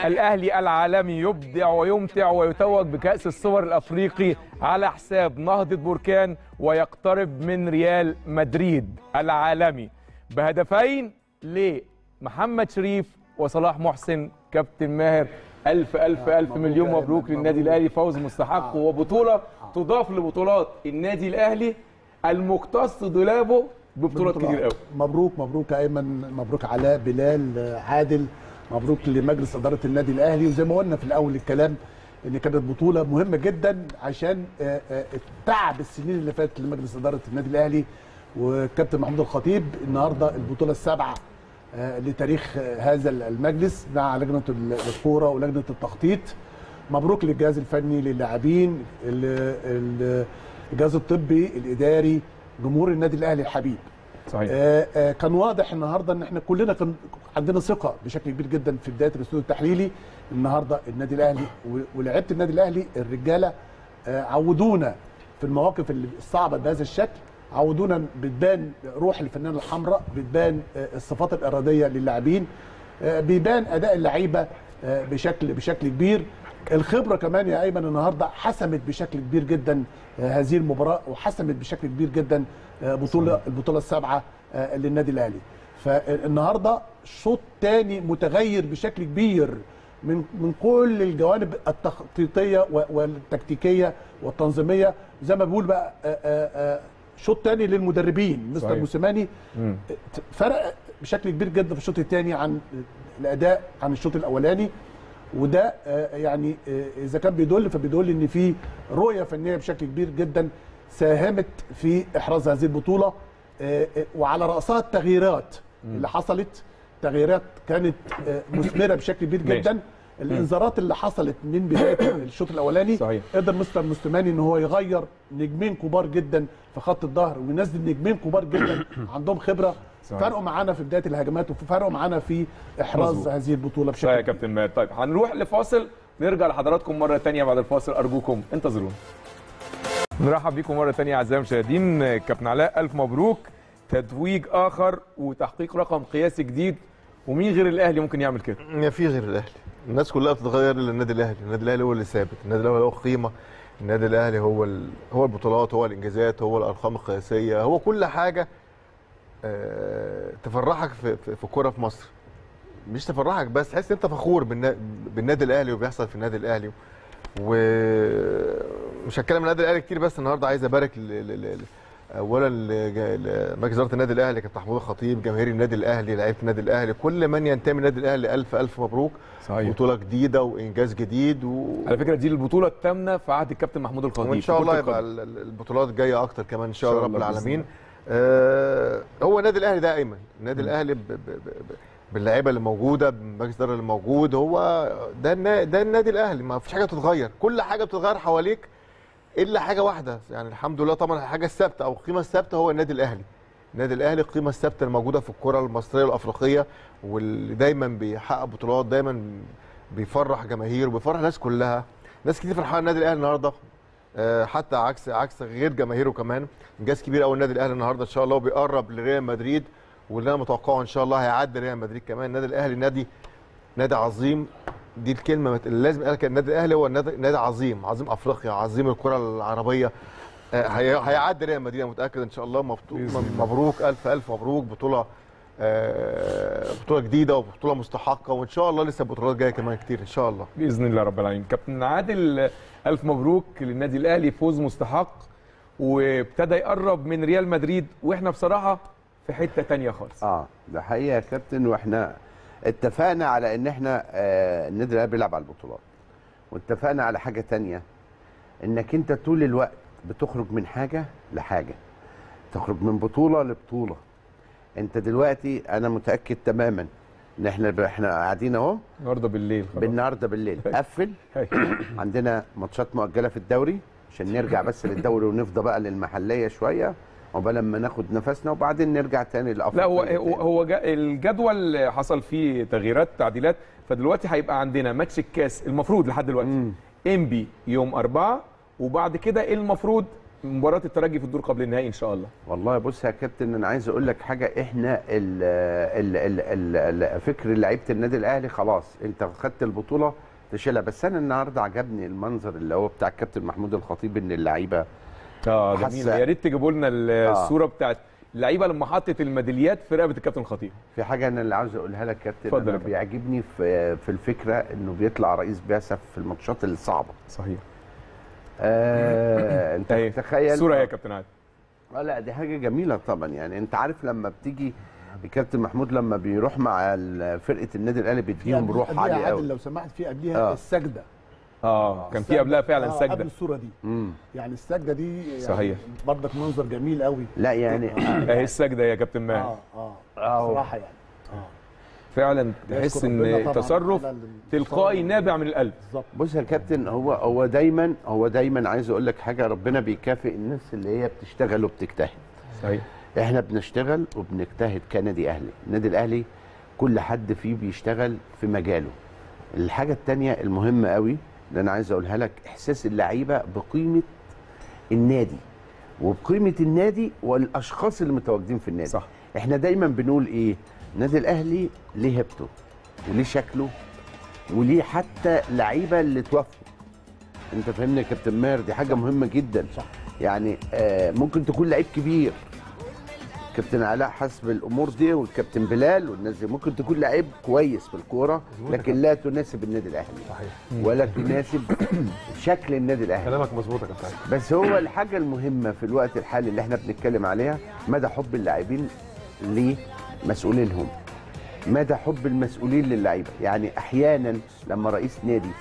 الاهلي العالمي يبدع ويمتع ويتوج بكاس السوبر الافريقي على حساب نهضه بركان ويقترب من ريال مدريد العالمي بهدفين لمحمد شريف وصلاح محسن كابتن ماهر الف الف الف مليون مبروك للنادي الاهلي فوز مستحق وبطوله تضاف لبطولات النادي الاهلي المختص دولابه ببطولات كتير قوي مبروك مبروك يا ايمن مبروك علاء بلال عادل مبروك لمجلس اداره النادي الاهلي وزي ما قلنا في الاول الكلام ان كانت بطوله مهمه جدا عشان آه، آه، تعب السنين اللي فاتت لمجلس اداره النادي الاهلي وكابتن محمود الخطيب النهارده البطوله السابعه آه، لتاريخ آه، هذا المجلس مع لجنه الكوره ولجنه التخطيط مبروك للجهاز الفني للاعبين ال- ال- الجهاز الطبي الاداري جمهور النادي الاهلي الحبيب صحيح آه، آه، كان واضح النهارده ان احنا كلنا كان عندنا ثقه بشكل كبير جدا في بدايه الاستوديو التحليلي النهارده النادي الاهلي و- ولاعيبه النادي الاهلي الرجاله آه، عودونا في المواقف اللي الصعبه بهذا الشكل عودونا بتبان روح الفنانه الحمراء بتبان آه، الصفات الاراديه للاعبين آه، بيبان اداء اللعيبه آه، بشكل بشكل كبير الخبره كمان يا ايمن النهارده حسمت بشكل كبير جدا آه، هذه المباراه وحسمت بشكل كبير جدا آه، بطوله البطوله السابعه آه، للنادي الاهلي فالنهارده شوط تاني متغير بشكل كبير من من كل الجوانب التخطيطيه و- والتكتيكيه والتنظيميه زي ما بقول بقى آه، آه، آه، شوط تاني للمدربين مستر صحيح. موسيماني مم. فرق بشكل كبير جدا في الشوط الثاني عن الاداء عن الشوط الاولاني وده آه، يعني آه، اذا كان بيدل فبيدل ان في رؤيه فنيه بشكل كبير جدا ساهمت في احراز هذه البطوله آه، آه، وعلى راسها التغييرات اللي حصلت تغييرات كانت آه، مثمره بشكل كبير ماشي. جدا الانذارات اللي حصلت من بدايه الشوط الاولاني صحيح. قدر مستر مستماني ان هو يغير نجمين كبار جدا في خط الظهر وينزل نجمين كبار جدا عندهم خبره صحيح. فرقوا معانا في بدايه الهجمات وفرقوا معانا في احراز مظبوط. هذه البطوله صحيح يا بشكل كابتن ماهر طيب هنروح لفاصل نرجع لحضراتكم مره تانية بعد الفاصل ارجوكم انتظرونا نرحب بيكم مره تانية اعزائي المشاهدين كابتن علاء الف مبروك تتويج اخر وتحقيق رقم قياسي جديد ومين غير الاهلي ممكن يعمل كده ما في غير الاهلي الناس كلها بتتغير للنادي الاهلي النادي الاهلي هو اللي ثابت النادي الاهلي هو قيمه النادي الاهلي هو ال... هو البطولات هو الانجازات هو الارقام القياسيه هو كل حاجه آه... تفرحك في في, في الكوره في مصر مش تفرحك بس تحس انت فخور بالنا... بالنادي الاهلي وبيحصل في النادي الاهلي ومش هتكلم عن النادي الاهلي كتير بس النهارده عايز ابارك ل... ل... ل... اولا لج- لمجلس اداره النادي الاهلي كابتن محمود الخطيب جماهير النادي الاهلي لعيبه النادي الاهلي كل من ينتمي للنادي الاهلي الف الف مبروك صحيح بطوله جديده وانجاز جديد و... على فكره دي البطوله الثامنه في عهد الكابتن محمود الخطيب وان شاء في الله كرة يبقى القدم. ال- ال- البطولات جايه اكتر كمان ان شاء إن الله شاء رب الله بإذن العالمين آه هو النادي الاهلي ده ايمن النادي الاهلي ب... ب... ب... ب... باللعيبه اللي موجوده بمجلس الاداره اللي موجود هو ده النا... ده النادي الاهلي ما فيش حاجه بتتغير كل حاجه بتتغير حواليك الا حاجه واحده يعني الحمد لله طبعا الحاجه الثابته او القيمه الثابته هو النادي الاهلي النادي الاهلي القيمه الثابته الموجوده في الكره المصريه والافريقيه واللي دايما بيحقق بطولات دايما بيفرح جماهير وبيفرح الناس كلها ناس كتير فرحانه النادي الاهلي النهارده آه، حتى عكس عكس غير جماهيره كمان انجاز كبير قوي النادي الاهلي النهارده ان شاء الله وبيقرب لريال مدريد واللي انا متوقعه ان شاء الله هيعدي ريال مدريد كمان النادي الاهلي نادي نادي عظيم دي الكلمه مت- اللي لازم يقال النادي الاهلي هو نادي, نادي عظيم عظيم افريقيا عظيم الكره العربيه آه، هي- هيعدي ريال مدريد أنا متاكد ان شاء الله مبطو- بإذن الله. مبروك الف الف مبروك بطوله آه، بطوله جديده وبطوله مستحقه وان شاء الله لسه بطولات جايه كمان كتير ان شاء الله باذن الله رب العالمين كابتن عادل الف مبروك للنادي الاهلي فوز مستحق وابتدى يقرب من ريال مدريد واحنا بصراحه في حته تانية خالص اه ده حقيقه يا كابتن واحنا اتفقنا على ان احنا آه النادي الاهلي بيلعب على البطولات واتفقنا على حاجه تانية انك انت طول الوقت بتخرج من حاجه لحاجه تخرج من بطوله لبطوله انت دلوقتي انا متاكد تماما ان احنا احنا قاعدين اهو النهارده بالليل خلاص بالنهارده بالليل قفل هاي. عندنا ماتشات مؤجله في الدوري عشان نرجع بس للدوري ونفضى بقى للمحليه شويه عقبال ما ناخد نفسنا وبعدين نرجع تاني لا هو لافريقيا هو هو جا- الجدول حصل فيه تغييرات تعديلات فدلوقتي هيبقى عندنا ماتش الكاس المفروض لحد دلوقتي انبي يوم أربعة وبعد كده المفروض مباراه الترجي في الدور قبل النهائي ان شاء الله والله بص يا كابتن انا عايز اقول لك حاجه احنا ال ال ال ال ال فكر لعيبه النادي الاهلي خلاص انت خدت البطوله تشيلها بس انا النهارده عجبني المنظر اللي هو بتاع الكابتن محمود الخطيب ان اللعيبه اه حاسة- جميل يا ريت تجيبوا لنا ال- الصوره بتاعت اللعيبه لما حطت الميداليات في رقبه الكابتن الخطيب في حاجه انا اللي عاوز اقولها لك كابتن اتفضل انا يا كابتن. بيعجبني في في الفكره انه بيطلع رئيس بعثه في الماتشات الصعبه صحيح آه انت اهي تخيل الصوره يا كابتن عادل اه لا دي حاجه جميله طبعا يعني انت عارف لما بتيجي الكابتن محمود لما بيروح مع ال- فرقه النادي الاهلي بيديهم روح قبليها عاليه عادل قوي لو سمحت في قبليها آه. السجده اه كان في السجدة. قبلها فعلا آه، قبل سجده الصوره دي امم يعني السجده دي يعني صحيح. برضك منظر جميل قوي لا يعني اهي السجده يا كابتن ماهر اه اه آه. صراحه يعني اه فعلا تحس نشكر ان ربنا طبعاً تصرف على تلقائي التصرف. نابع من القلب بالظبط بص يا كابتن هو هو دايما هو دايما عايز اقول لك حاجه ربنا بيكافئ الناس اللي هي بتشتغل وبتجتهد صحيح احنا بنشتغل وبنجتهد كنادي اهلي النادي الاهلي كل حد فيه بيشتغل في مجاله الحاجه التانية المهمه قوي اللي انا عايز اقولها لك احساس اللعيبه بقيمه النادي وبقيمه النادي والاشخاص اللي متواجدين في النادي صح. احنا دايما بنقول ايه النادي الاهلي ليه هيبته وليه شكله وليه حتى لعيبه اللي توفوا انت فاهمني يا كابتن ماهر دي حاجه مهمه جدا صح. يعني آه ممكن تكون لعيب كبير كابتن علاء حسب الامور دي والكابتن بلال والناس دي ممكن تكون لعيب كويس في الكوره لكن لا تناسب النادي الاهلي صحيح ولا تناسب شكل النادي الاهلي كلامك مظبوط يا كابتن علي. بس هو الحاجه المهمه في الوقت الحالي اللي احنا بنتكلم عليها مدى حب اللاعبين لمسؤولينهم مدى حب المسؤولين للعيبه يعني احيانا لما رئيس نادي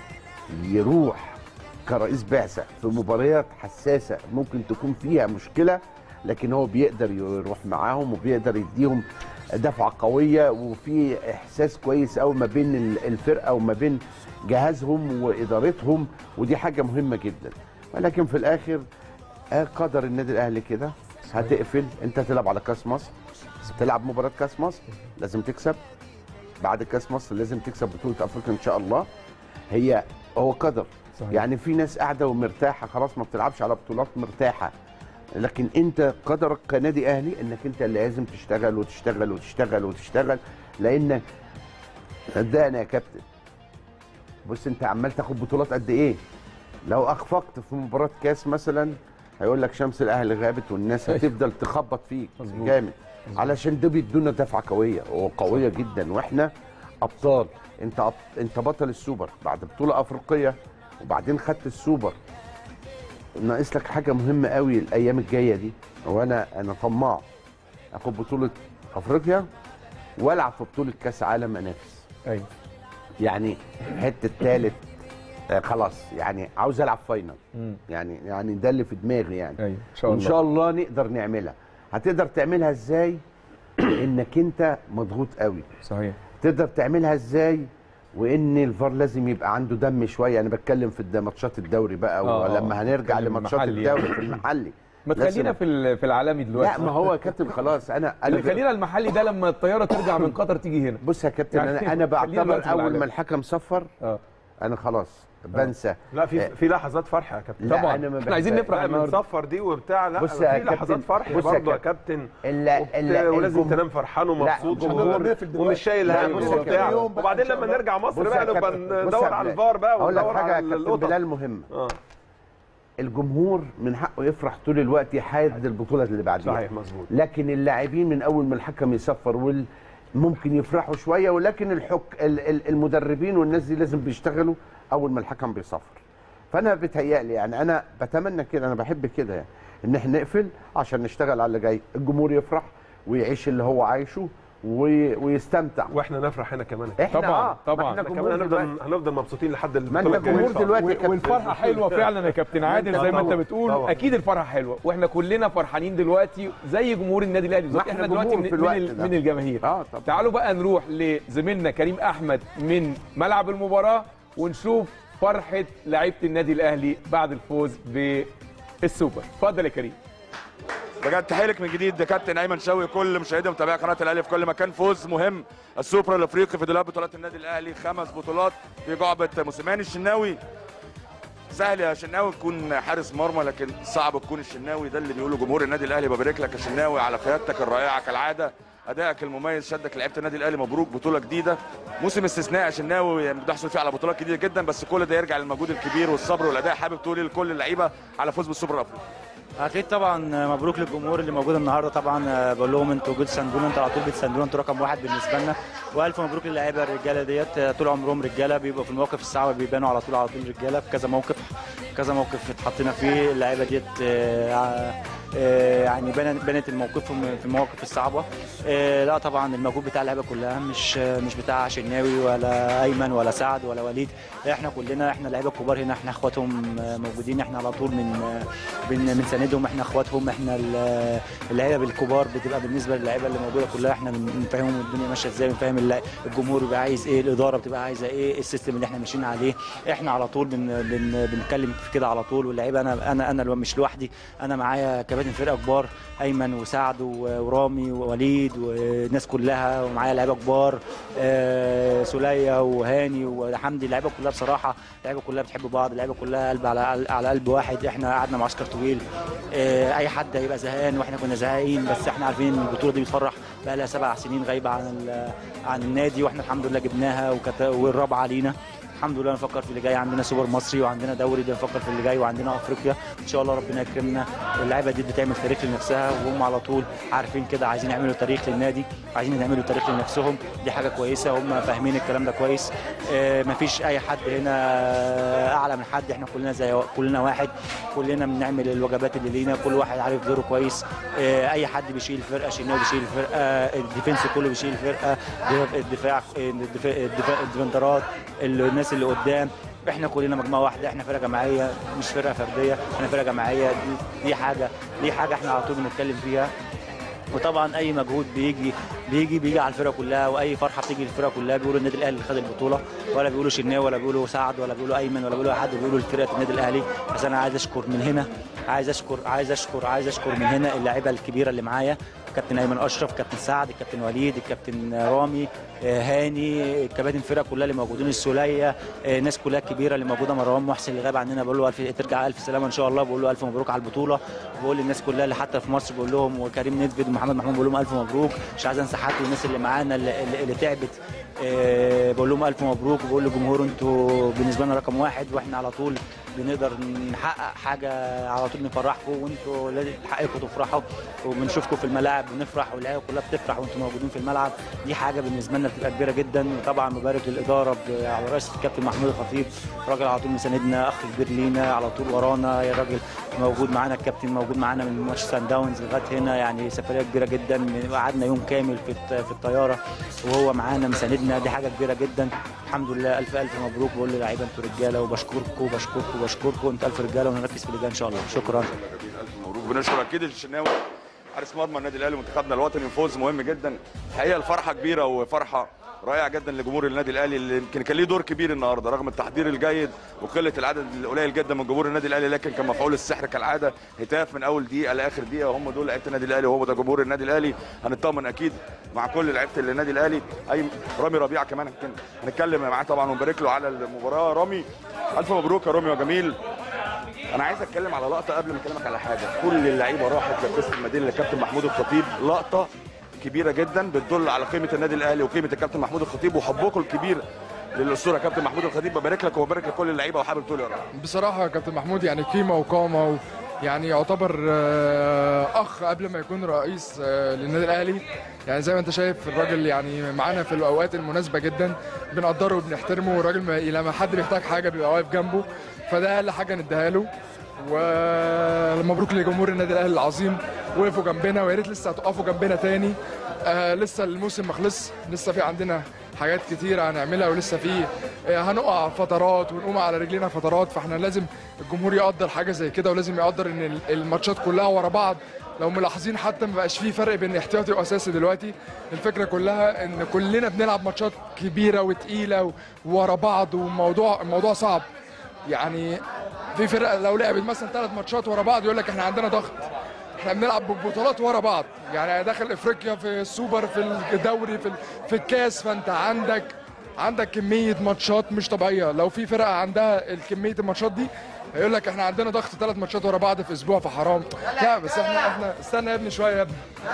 يروح كرئيس بعثه في مباريات حساسه ممكن تكون فيها مشكله لكن هو بيقدر يروح معاهم وبيقدر يديهم دفعه قويه وفي احساس كويس قوي ما بين ال- الفرقه وما بين جهازهم وادارتهم ودي حاجه مهمه جدا ولكن في الاخر آه، قدر النادي الاهلي كده هتقفل انت تلعب على كاس مصر تلعب مباراه كاس مصر لازم تكسب بعد كاس مصر لازم تكسب بطوله افريقيا ان شاء الله هي هو قدر صحيح. يعني في ناس قاعده ومرتاحه خلاص ما بتلعبش على بطولات مرتاحه لكن انت قدرك كنادي اهلي انك انت اللي لازم تشتغل وتشتغل وتشتغل وتشتغل لانك صدقني يا كابتن بص انت عمال تاخد بطولات قد ايه لو اخفقت في مباراه كاس مثلا هيقول لك شمس الاهلي غابت والناس هتفضل تخبط فيك مظبوط. جامد علشان ده بيدونا دفعه قويه وقويه جدا واحنا ابطال انت أب... انت بطل السوبر بعد بطوله افريقيه وبعدين خدت السوبر ناقص لك حاجه مهمه قوي الايام الجايه دي وانا انا طماع اخد بطوله افريقيا والعب في بطوله كاس عالم انافس ايوه يعني حته ثالث آه خلاص يعني عاوز العب فاينل مم. يعني يعني ده اللي في دماغي يعني ايوه ان شاء وان الله شاء الله نقدر نعملها هتقدر تعملها ازاي انك انت مضغوط قوي صحيح تقدر تعملها ازاي وان الفار لازم يبقى عنده دم شويه انا بتكلم في الد- ماتشات الدوري بقى آه، ولما هنرجع بتكلم لماتشات محلي الدوري يعني. في المحلي ما لازم- تخلينا في ال- في العالمي دلوقتي لا ما هو يا كابتن خلاص انا اللي انا خلينا المحلي ده لما الطياره ترجع من قطر تيجي هنا بص يا كابتن يعني انا انا خلينا دلوقتي بعتبر في اول العالم. ما الحكم صفر اه انا خلاص بنسى لا في في لحظات فرح يا كابتن لا طبعا انا ما احنا عايزين بحبها. نفرح لا النهارده بنصفر دي وبتاع لا بص في يا لحظات كابتن، فرح بص يا برضه يا كابتن. كابتن ال- وبت- ال- ولازم الجم- تنام فرحان ومبسوط الجمهور ومبسوط بيقفل دلوقتي. ومش شايل لا، هم بص يا وبتاع كابتن، يوم بقى وبعدين إن شاء لما الله. نرجع مصر بص بقى يا نبقى كابتن، بص ندور يا على بلال. الفار بقى اقول لك وندور حاجه يا على كابتن القطط بلال مهم اه الجمهور من حقه يفرح طول الوقت يحايد البطوله اللي بعديها صحيح مظبوط لكن اللاعبين من اول ما الحكم يصفر وال ممكن يفرحوا شويه ولكن الحك ال- ال- المدربين والناس دي لازم بيشتغلوا اول ما الحكم بيصفر فانا بتهيألي يعني انا بتمنى كده انا بحب كده يعني ان احنا نقفل عشان نشتغل على اللي جاي الجمهور يفرح ويعيش اللي هو عايشه وي... ويستمتع واحنا نفرح هنا كمان احنا طبعاً، آه طبعاً. ما احنا احنا جمهور كمان دلوقتي. هنفضل هنفضل مبسوطين لحد ما انت البطوله الجايه جمهور إن شاء الله. دلوقتي يا و- كابتن. والفرحه حلوه فعلا يا كابتن عادل زي ما انت طبعاً، بتقول طبعاً. اكيد الفرحه حلوه واحنا كلنا فرحانين دلوقتي زي جمهور النادي الاهلي بالظبط احنا احنا دلوقتي جمهور من, في من, الوقت ال- ده. من الجماهير اه طبعا تعالوا بقى نروح لزميلنا كريم احمد من ملعب المباراه ونشوف فرحه لعيبه النادي الاهلي بعد الفوز بالسوبر اتفضل يا كريم بجد تحية لك من جديد ده كابتن ايمن شوقي كل مشاهدي ومتابعي قناه الاهلي في كل مكان فوز مهم السوبر الافريقي في دولاب بطولات النادي الاهلي خمس بطولات في جعبه موسيماني الشناوي سهل يا شناوي تكون حارس مرمى لكن صعب تكون الشناوي ده اللي بيقوله جمهور النادي الاهلي ببارك لك يا شناوي على قيادتك الرائعه كالعاده ادائك المميز شدك لعيبه النادي الاهلي مبروك بطوله جديده موسم استثناء يا شناوي يعني بتحصل فيه على بطولات جديده جدا بس كل ده يرجع للمجهود الكبير والصبر والاداء حابب تقول لكل اللعيبه على فوز بالسوبر الافريقي اكيد طبعا مبروك للجمهور اللي موجود النهارده طبعا بقول لهم انتوا بتساندونا انتوا على طول بتساندونا انتوا رقم واحد بالنسبه لنا والف مبروك للعيبه الرجاله ديت طول عمرهم رجاله بيبقوا في المواقف الصعبه بيبانوا على طول على طول رجاله في كذا موقف كذا موقف اتحطينا فيه اللعيبه ديت آه، آه، يعني بنت بنت الموقفهم في المواقف الصعبه آه، لا طبعا المجهود بتاع اللعيبه كلها مش مش بتاع شناوي ولا ايمن ولا سعد ولا وليد احنا كلنا احنا اللعيبه الكبار هنا احنا اخواتهم موجودين احنا على طول من بن- بنساندهم احنا اخواتهم احنا ال- اللعيبه الكبار بتبقى بالنسبه للعيبه اللي موجوده كلها احنا بنفهمهم الدنيا ماشيه ازاي بنفهم الل- الجمهور بيبقى عايز ايه الاداره بتبقى عايزه ايه السيستم اللي احنا ماشيين عليه احنا على طول بن بن بنتكلم في كده على طول واللعيبه انا انا انا لو- مش لوحدي انا معايا كباتن فرقه كبار ايمن وسعد و- ورامي ووليد والناس كلها ومعايا لعيبه كبار آه، سوليه وهاني وحمدي اللعيبه كلها بصراحه اللعيبه كلها بتحب بعض اللعيبه كلها قلب على على قلب واحد احنا قعدنا معسكر طويل آه، اي حد هيبقى زهقان واحنا كنا زهقانين بس احنا عارفين ان البطوله دي بتفرح بقى لها سبع سنين غايبه عن ال- عن النادي واحنا الحمد لله جبناها وكانت والرابعه لينا الحمد لله نفكر في اللي جاي عندنا سوبر مصري وعندنا دوري ده نفكر في اللي جاي وعندنا افريقيا ان شاء الله ربنا يكرمنا واللعيبه دي بتعمل تاريخ لنفسها وهم على طول عارفين كده عايزين يعملوا تاريخ للنادي عايزين يعملوا تاريخ لنفسهم دي حاجه كويسه هم فاهمين الكلام ده كويس آه، مفيش اي حد هنا اعلى من حد احنا كلنا زي كلنا واحد كلنا بنعمل الوجبات اللي لينا كل واحد عارف دوره كويس آه، اي حد بيشيل الفرقه شناوي بيشيل الفرقه الديفنس كله بيشيل الفرقه الدفاع الدفاع الدفاع الديفندرات الناس اللي قدام احنا كلنا مجموعه واحده احنا فرقه جماعيه مش فرقه فرديه احنا فرقه جماعيه دي, دي حاجه دي حاجه احنا على طول بنتكلم فيها وطبعا اي مجهود بيجي بيجي بيجي على الفرقه كلها واي فرحه بتيجي للفرقه كلها بيقولوا النادي الاهلي اللي خد البطوله ولا بيقولوا شناوي ولا بيقولوا سعد ولا بيقولوا ايمن ولا بيقولوا حد بيقولوا لفرقه النادي الاهلي بس انا عايز اشكر من هنا عايز اشكر عايز اشكر عايز اشكر من هنا اللعيبه الكبيره اللي معايا كابتن ايمن اشرف كابتن سعد الكابتن وليد الكابتن رامي آه، هاني كباتن الفرقه كلها اللي موجودين السوليه آه، الناس كلها الكبيره اللي موجوده مروان محسن اللي غاب عننا بقول له الف ترجع الف سلامه ان شاء الله بقول له الف مبروك على البطوله بقول للناس كلها اللي حتى في مصر بقول لهم وكريم ندفد ومحمد محمود بقول لهم الف مبروك مش عايز انسى حد والناس اللي معانا اللي, اللي, اللي تعبت آه، بقول لهم الف مبروك وبقول للجمهور انتوا بالنسبه لنا رقم واحد واحنا على طول بنقدر نحقق حاجه على طول نفرحكم وانتوا لازم تحققوا تفرحوا وبنشوفكم في الملاعب بنفرح واللعيبه كلها بتفرح وانتوا موجودين في الملعب دي حاجه بالنسبه لنا بتبقى كبيره جدا وطبعا مبارك للاداره ب- على رئاسه الكابتن محمود الخطيب راجل على طول مساندنا اخ كبير لينا على طول ورانا يا راجل موجود معانا الكابتن موجود معانا من ماتش سان داونز لغايه هنا يعني سفريه كبيره جدا من- قعدنا يوم كامل في الت- في الطياره وهو معانا مساندنا دي حاجه كبيره جدا الحمد لله الف الف مبروك بقول للعيبه انتوا رجاله وبشكركم وبشكركم وبشكركم انتوا الف رجاله ونركز في اللي جاي ان شاء الله شكرا الف مبروك بنشكر اكيد الشناوي حارس مرمى النادي الاهلي منتخبنا الوطني فوز مهم جدا الحقيقه الفرحه كبيره وفرحه رائعه جدا لجمهور النادي الاهلي اللي يمكن كان ليه دور كبير النهارده رغم التحضير الجيد وقله العدد القليل جدا من جمهور النادي الاهلي لكن كان مفعول السحر كالعاده هتاف من اول دقيقه لاخر دقيقه وهم دول لعيبه النادي الاهلي وهو ده جمهور النادي الاهلي هنطمن اكيد مع كل لعيبه النادي الاهلي اي رامي ربيعه كمان هنك- هنتكلم معاه طبعا ونبارك له على المباراه رامي الف مبروك يا رامي يا جميل انا عايز اتكلم على لقطه قبل ما اكلمك على حاجه كل اللعيبه راحت لقسم المدينه للكابتن محمود الخطيب لقطه كبيره جدا بتدل على قيمه النادي الاهلي وقيمه الكابتن محمود الخطيب وحبكم الكبير للاسطوره كابتن محمود الخطيب ببارك لك وببارك لكل اللعيبه وحابب تقول يا رب بصراحة يا كابتن محمود يعني قيمة وقامة و يعني يعتبر آه، أخ قبل ما يكون رئيس آه، للنادي الأهلي يعني زي ما أنت شايف الراجل يعني معانا في الأوقات المناسبة جدا بنقدره وبنحترمه والراجل ما- لما حد بيحتاج حاجة بيبقى واقف جنبه فده أقل حاجة نديها له ومبروك لجمهور النادي الأهلي العظيم وقفوا جنبنا ويا ريت لسه هتقفوا جنبنا تاني آه لسه الموسم ما خلص لسه في عندنا حاجات كتيرة هنعملها ولسه في آه، هنقع فترات ونقوم على رجلينا فترات فاحنا لازم الجمهور يقدر حاجة زي كده ولازم يقدر ان ال- الماتشات كلها ورا بعض لو ملاحظين حتى ما بقاش فيه فرق بين احتياطي واساسي دلوقتي الفكره كلها ان كلنا بنلعب ماتشات كبيره وتقيله و- ورا بعض وموضوع الموضوع صعب يعني في فرقه لو لعبت مثلا ثلاث ماتشات ورا بعض يقول لك احنا عندنا ضغط احنا بنلعب ببطولات ورا بعض يعني داخل افريقيا في السوبر في الدوري في ال- في الكاس فانت عندك عندك كميه ماتشات مش طبيعيه لو في فرقه عندها كميه الماتشات دي هيقول لك احنا عندنا ضغط ثلاث ماتشات ورا بعض في اسبوع فحرام لا بس احنا احنا استنى يا ابني شويه يا ابني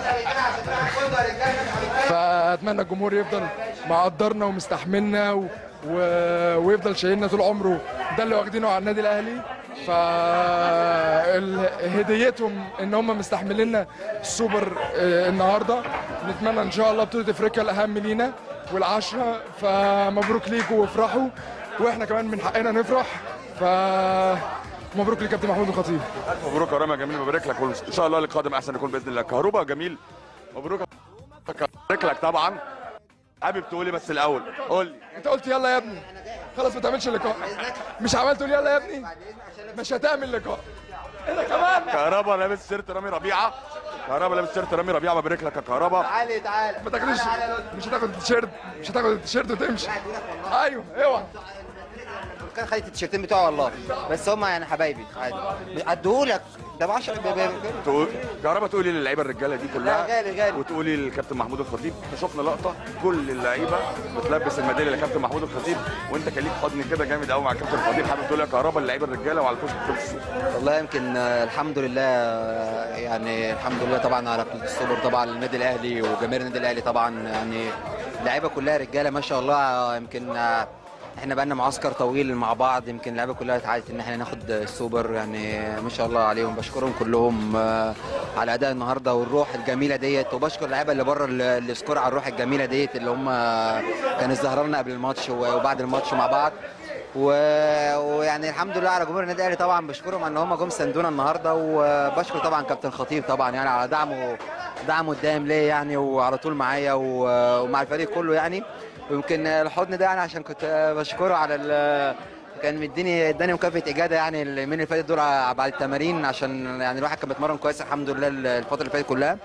فاتمنى الجمهور يفضل مقدرنا ومستحملنا و... و... ويفضل شايلنا طول عمره ده اللي واخدينه على النادي الاهلي ف ال- هديتهم ان هم مستحمليننا السوبر آه، النهارده نتمنى ان شاء الله بطوله افريقيا الاهم لينا والعشره فمبروك ليكم وافرحوا واحنا كمان من حقنا نفرح ف مبروك لكابتن محمود الخطيب الف مبروك يا رامي يا جميل ببارك لك وان شاء الله القادم احسن يكون باذن الله كهربا يا جميل مبروك ببارك لك طبعا حابب تقولي بس الاول قول لي انت قلت يلا يا ابني خلاص ما تعملش لقاء مش عملت تقول يلا يا ابني مش هتعمل لقاء ايه ده كمان كهربا لابس شيرت رامي ربيعه كهربا لابس شيرت رامي ربيعه ببارك لك يا كهربا تعالي تعالي ما تاخدش مش هتاخد التيشيرت مش هتاخد التيشيرت وتمشي ايوه اوعى كان خدت التيشيرتين بتوعه والله بس هم يعني حبايبي عادي اديهولك ده ب 10 ب- ب- تقول كهربا تقولي للعيبه الرجاله دي كلها لا، غالي، غالي. وتقولي للكابتن محمود الخطيب احنا شفنا لقطه كل اللعيبه بتلبس الميداليه لكابتن محمود الخطيب وانت كان ليك حضن كده جامد قوي مع الكابتن الخطيب حابب تقول يا كهربا اللعيبه الرجاله وعلى فوز بطوله السوبر والله يمكن آه، الحمد لله آه، يعني الحمد لله طبعا على بطولة السوبر طبعا النادي الاهلي وجماهير النادي الاهلي طبعا يعني اللعيبه كلها رجاله ما شاء الله آه، يمكن آه، احنا بقالنا معسكر طويل مع بعض يمكن اللعيبه كلها اتعادت ان احنا ناخد السوبر يعني ما شاء الله عليهم بشكرهم كلهم آه، على اداء النهارده والروح الجميله ديت وبشكر اللعيبه اللي بره اللي اللي سكور على الروح الجميله ديت اللي هم كانوا ظهروا لنا قبل الماتش وبعد الماتش مع بعض و... ويعني الحمد لله على جمهور النادي الاهلي طبعا بشكرهم ان هم جم ساندونا النهارده وبشكر طبعا كابتن خطيب طبعا يعني على دعمه دعمه الدائم ليا يعني وعلى طول معايا و- ومع الفريق كله يعني ويمكن الحضن ده يعني عشان كنت بشكره على ال... كان مديني اداني مكافاه اجاده يعني اليومين اللي فاتت دول بعد التمارين عشان يعني الواحد كان بيتمرن كويس الحمد لله الفتره اللي فاتت كلها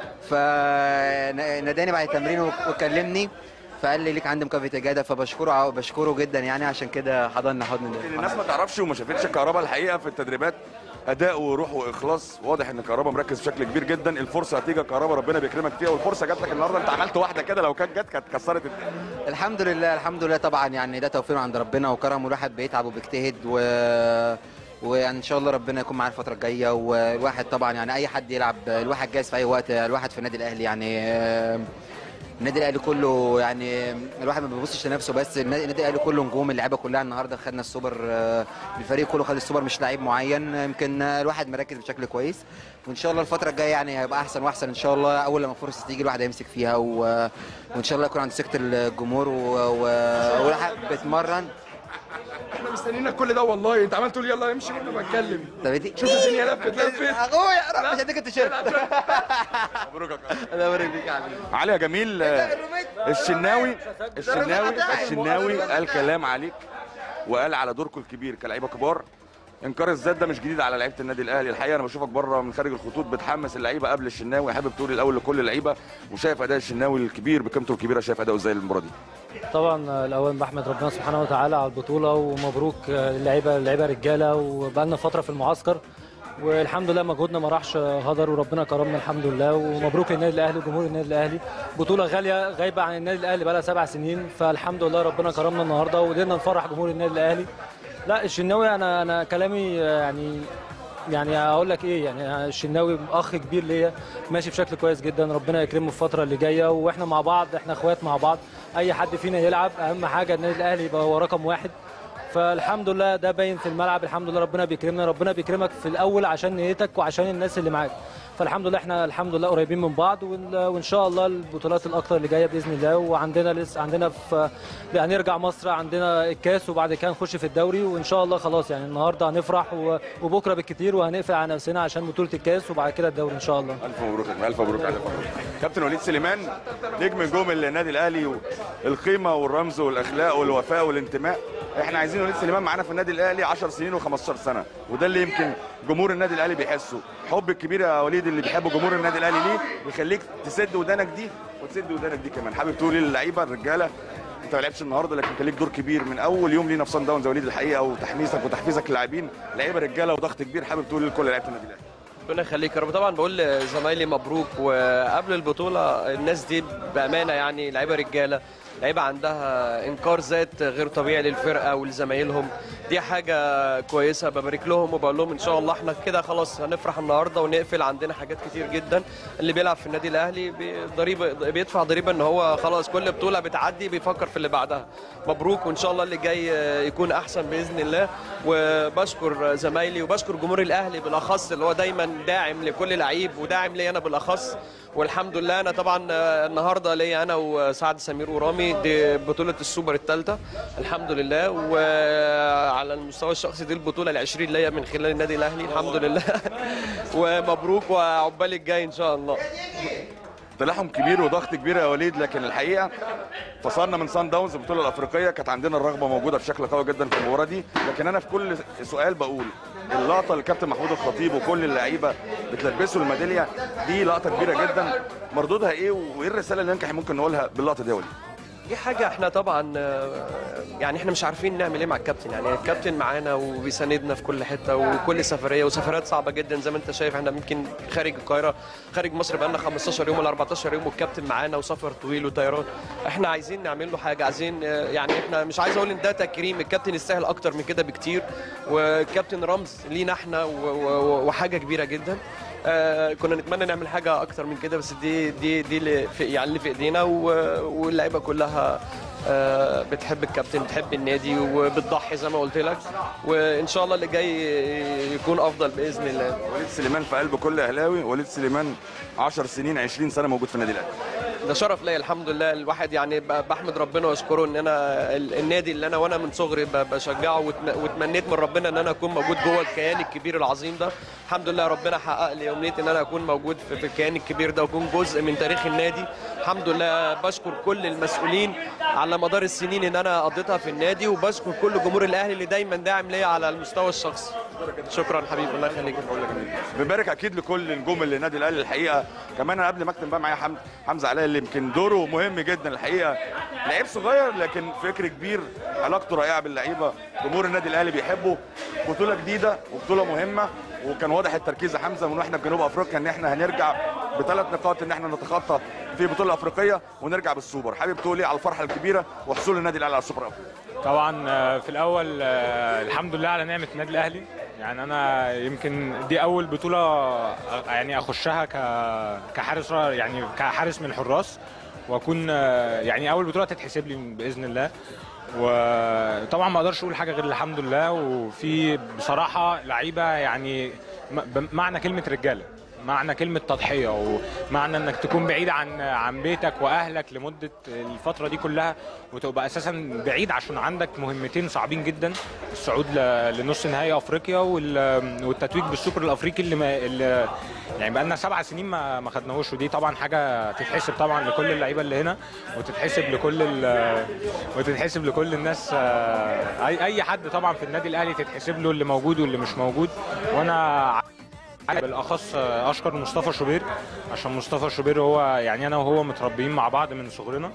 فناداني بعد التمرين وكلمني فقال لي ليك عندي مكافاه اجاده فبشكره بشكره جدا يعني عشان كده حضننا حضن ده الناس ما تعرفش وما شافتش كهربا الحقيقه في التدريبات اداء وروح واخلاص واضح ان كهربا مركز بشكل كبير جدا الفرصه هتيجي كهربا ربنا بيكرمك فيها والفرصه جات لك النهارده انت عملت واحده كده لو كانت جت كانت كسرت الدنيا الحمد لله الحمد لله طبعا يعني ده توفيق عند ربنا وكرم والواحد بيتعب وبيجتهد و ويعني ان شاء الله ربنا يكون معانا الفتره الجايه والواحد طبعا يعني اي حد يلعب الواحد جاهز في اي وقت الواحد في النادي الاهلي يعني آه، النادي الاهلي كله يعني الواحد ما بيبصش لنفسه بس النادي النادي الاهلي كله نجوم اللعيبه كلها النهارده خدنا السوبر آه، الفريق كله خد السوبر مش لعيب معين يمكن آه، الواحد مركز بشكل كويس وان شاء الله الفتره الجايه يعني هيبقى احسن واحسن ان شاء الله اول لما فرصه تيجي الواحد هيمسك فيها و... وان شاء الله يكون عند ثقه الجمهور و... و... والواحد بيتمرن احنا مستنيينك كل ده والله انت عمال تقول يلا امشي وانا بتكلم طب دي شوف الدنيا لفت لفت اخويا روح مش هديك التيشيرت مبروك يا كهربا الله يبارك فيك يا حبيبي علي يا جميل آه، الشناوي الشناوي الشناوي قال كلام عليك وقال على دوركم الكبير كلاعيبه كبار انكار الذات ده مش جديد على لعيبه النادي الاهلي الحقيقه انا بشوفك بره من خارج الخطوط بتحمس اللعيبه قبل الشناوي حابب تقول الاول لكل اللعيبه وشايف اداء الشناوي الكبير بقيمته الكبيره شايف اداؤه ازاي المباراه دي طبعا الاول بحمد ربنا سبحانه وتعالى على البطوله ومبروك اللعيبه اللعيبه رجاله وبقالنا فتره في المعسكر والحمد لله مجهودنا ما راحش هدر وربنا كرمنا الحمد لله ومبروك للنادي الاهلي وجمهور النادي الاهلي بطوله غاليه غايبه عن النادي الاهلي بقى لها سبع سنين فالحمد لله ربنا كرمنا النهارده وقدرنا نفرح جمهور النادي الاهلي لا الشناوي انا انا كلامي يعني يعني اقول لك ايه يعني الشناوي اخ كبير ليا ماشي بشكل كويس جدا ربنا يكرمه في الفتره اللي جايه واحنا مع بعض احنا اخوات مع بعض اي حد فينا يلعب اهم حاجه النادي الاهلي يبقى هو رقم واحد فالحمد لله ده باين في الملعب الحمد لله ربنا بيكرمنا ربنا بيكرمك في الاول عشان نيتك وعشان الناس اللي معاك فالحمد لله احنا الحمد لله قريبين من بعض وال- وان شاء الله البطولات الاكتر اللي جايه باذن الله وعندنا لسه عندنا في هنرجع مصر عندنا الكاس وبعد كده نخش في الدوري وان شاء الله خلاص يعني النهارده هنفرح و- وبكره بالكتير وهنقفل على نفسنا عشان بطوله الكاس وبعد كده الدوري ان شاء الله الف مبروك يا جماعة، الف مبروك الف مبروك كابتن وليد سليمان نجم نجوم النادي الاهلي القيمه والرمز والاخلاق والوفاء والانتماء احنا عايزين وليد سليمان معانا في النادي الاهلي 10 سنين و15 سنه وده اللي يمكن جمهور النادي الاهلي بيحسه حب الكبير يا وليد اللي بيحبه جمهور النادي الاهلي ليه يخليك تسد ودانك دي وتسد ودانك دي كمان حابب تقول ايه للعيبه الرجاله انت ما لعبتش النهارده لكن كان ليك دور كبير من اول يوم لينا في صن داونز يا وليد الحقيقه وتحميسك وتحفيزك للاعبين لعيبه رجاله وضغط كبير حابب تقول لكل لعيبه النادي الاهلي ربنا يخليك يا رب طبعا بقول لزمايلي مبروك وقبل البطوله الناس دي بامانه يعني لعيبه رجاله لعيبه عندها انكار ذات غير طبيعي للفرقه ولزمايلهم دي حاجه كويسه ببارك لهم وبقول لهم ان شاء الله احنا كده خلاص هنفرح النهارده ونقفل عندنا حاجات كتير جدا اللي بيلعب في النادي الاهلي ضريبه بيدفع ضريبه ان هو خلاص كل بطوله بتعدي بيفكر في اللي بعدها مبروك وان شاء الله اللي جاي يكون احسن باذن الله وبشكر زمايلي وبشكر جمهور الاهلي بالاخص اللي هو دايما داعم لكل لعيب وداعم لي انا بالاخص والحمد لله انا طبعا النهارده ليا انا وسعد سمير ورامي دي بطوله السوبر الثالثه الحمد لله وعلى المستوى الشخصي دي البطوله ال20 ليا من خلال النادي الاهلي الحمد لله ومبروك وعقبال الجاي ان شاء الله تلاحم كبير وضغط كبير يا وليد لكن الحقيقه فصلنا من سان داونز البطوله الافريقيه كانت عندنا الرغبه موجوده بشكل قوي جدا في المباراه دي لكن انا في كل سؤال بقول اللقطه اللي كابتن محمود الخطيب وكل اللعيبه بتلبسوا الميداليه دي لقطه كبيره جدا مردودها ايه وايه الرساله اللي ينجح ممكن نقولها باللقطه دي يا وليد دي حاجة احنا طبعا يعني احنا مش عارفين نعمل ايه مع الكابتن يعني الكابتن معانا وبيساندنا في كل حتة وكل سفرية وسفرات صعبة جدا زي ما انت شايف احنا يمكن خارج القاهرة خارج مصر بقالنا 15 يوم ولا 14 يوم والكابتن معانا وسفر طويل وطيران احنا عايزين نعمل له حاجة عايزين يعني احنا مش عايز اقول ان ده تكريم الكابتن يستاهل اكتر من كده بكتير والكابتن رمز لينا احنا وحاجة كبيرة جدا آه كنا نتمنى نعمل حاجه اكتر من كده بس دي دي دي اللي في يعني اللي في ايدينا واللعيبه كلها آه بتحب الكابتن بتحب النادي وبتضحي زي ما قلت لك وان شاء الله اللي جاي يكون افضل باذن الله وليد سليمان في قلب كل اهلاوي وليد سليمان 10 سنين 20 سنه موجود في النادي الاهلي ده شرف ليا الحمد لله الواحد يعني بحمد ربنا واشكره ان انا النادي اللي انا وانا من صغري بشجعه واتمنيت من ربنا ان انا اكون موجود جوه الكيان الكبير العظيم ده الحمد لله ربنا حقق لي امنيتي ان انا اكون موجود في الكيان الكبير ده واكون جزء من تاريخ النادي الحمد لله بشكر كل المسؤولين على مدار السنين ان انا قضيتها في النادي وبشكر كل جمهور الاهلي اللي دايما داعم ليا على المستوى الشخصي شكرا حبيبي الله يخليك بنبارك اكيد لكل نجوم النادي الاهلي الحقيقه كمان انا قبل ما اكتب بقى معايا حمزه علاء اللي يمكن دوره مهم جدا الحقيقه لعيب صغير لكن فكر كبير علاقته رائعه باللعيبه جمهور النادي الاهلي بيحبه بطوله جديده وبطوله مهمه وكان واضح التركيز يا حمزه من واحنا في جنوب افريقيا ان احنا هنرجع بثلاث نقاط ان احنا نتخطى في البطوله الافريقيه ونرجع بالسوبر حابب تقول ايه على الفرحه الكبيره وحصول النادي الاهلي على السوبر الافريقي طبعا في الاول الحمد لله على نعمه النادي الاهلي يعني انا يمكن دي اول بطوله يعني اخشها كحارس يعني كحارس من الحراس واكون يعني اول بطوله تتحسب لي باذن الله وطبعا ما اقدرش اقول حاجه غير الحمد لله وفي بصراحه لعيبه يعني معنى كلمه رجاله معنى كلمة تضحية ومعنى انك تكون بعيد عن عن بيتك واهلك لمدة الفترة دي كلها وتبقى اساسا بعيد عشان عندك مهمتين صعبين جدا الصعود لنص نهائي افريقيا والتتويج بالسوبر الافريقي اللي, ما اللي يعني بقى لنا سبع سنين ما ما خدناهوش ودي طبعا حاجة تتحسب طبعا لكل اللعيبة اللي هنا وتتحسب لكل وتتحسب لكل الناس اي اي حد طبعا في النادي الاهلي تتحسب له اللي موجود واللي مش موجود وانا بالاخص اشكر مصطفى شوبير عشان مصطفى شوبير هو يعني انا وهو متربيين مع بعض من صغرنا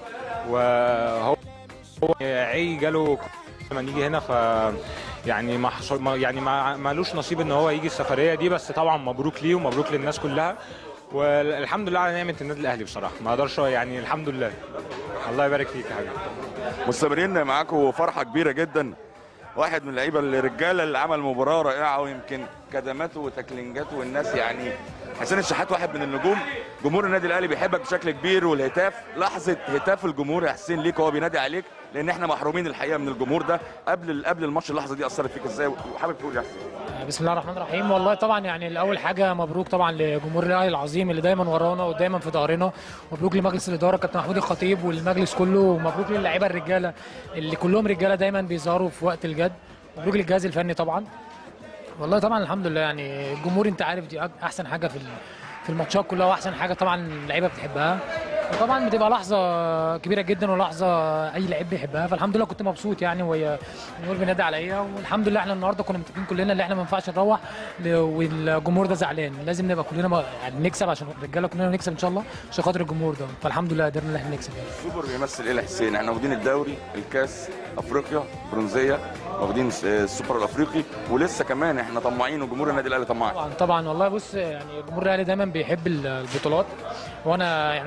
وهو هو عي جاله لما نيجي هنا ف يعني ما حصل يعني ما مالوش نصيب ان هو يجي السفريه دي بس طبعا مبروك ليه ومبروك للناس كلها والحمد لله على نعمه النادي الاهلي بصراحه ما اقدرش يعني الحمد لله الله يبارك فيك يا حبيبي مستمرين معاكم فرحه كبيره جدا واحد من اللعيبه الرجاله اللي عمل مباراه رائعه ويمكن كدماته وتكلينجاته والناس يعني حسين الشحات واحد من النجوم جمهور النادي الاهلي بيحبك بشكل كبير والهتاف لحظه هتاف الجمهور يا حسين ليك وهو بينادي عليك لان احنا محرومين الحقيقه من الجمهور ده قبل قبل الماتش اللحظه دي اثرت فيك ازاي وحابب تقول يا حسين بسم الله الرحمن الرحيم والله طبعا يعني الاول حاجه مبروك طبعا لجمهور الاهلي العظيم اللي دايما ورانا ودايما في ظهرنا مبروك لمجلس الاداره كابتن محمود الخطيب والمجلس كله ومبروك للاعيبه الرجاله اللي كلهم رجاله دايما بيظهروا في وقت الجد مبروك للجهاز الفني طبعا والله طبعا الحمد لله يعني الجمهور انت عارف دي احسن حاجه في في الماتشات كلها واحسن حاجه طبعا اللعيبه بتحبها وطبعا بتبقى لحظه كبيره جدا ولحظه اي لعيب بيحبها فالحمد لله كنت مبسوط يعني وهي الجمهور بينادي عليا والحمد لله احنا النهارده كنا متفقين كلنا ان احنا ما ينفعش نروح والجمهور ده زعلان لازم نبقى كلنا يعني نكسب عشان الرجاله كلنا نكسب ان شاء الله عشان خاطر الجمهور ده فالحمد لله قدرنا ان احنا نكسب يعني. السوبر بيمثل ايه يا حسين احنا واخدين الدوري الكاس افريقيا برونزيه واخدين السوبر الافريقي ولسه كمان احنا طماعين وجمهور النادي الاهلي طماع طبعا طبعا والله بص يعني الجمهور الاهلي دايما بيحب البطولات وانا يعني انا واحد من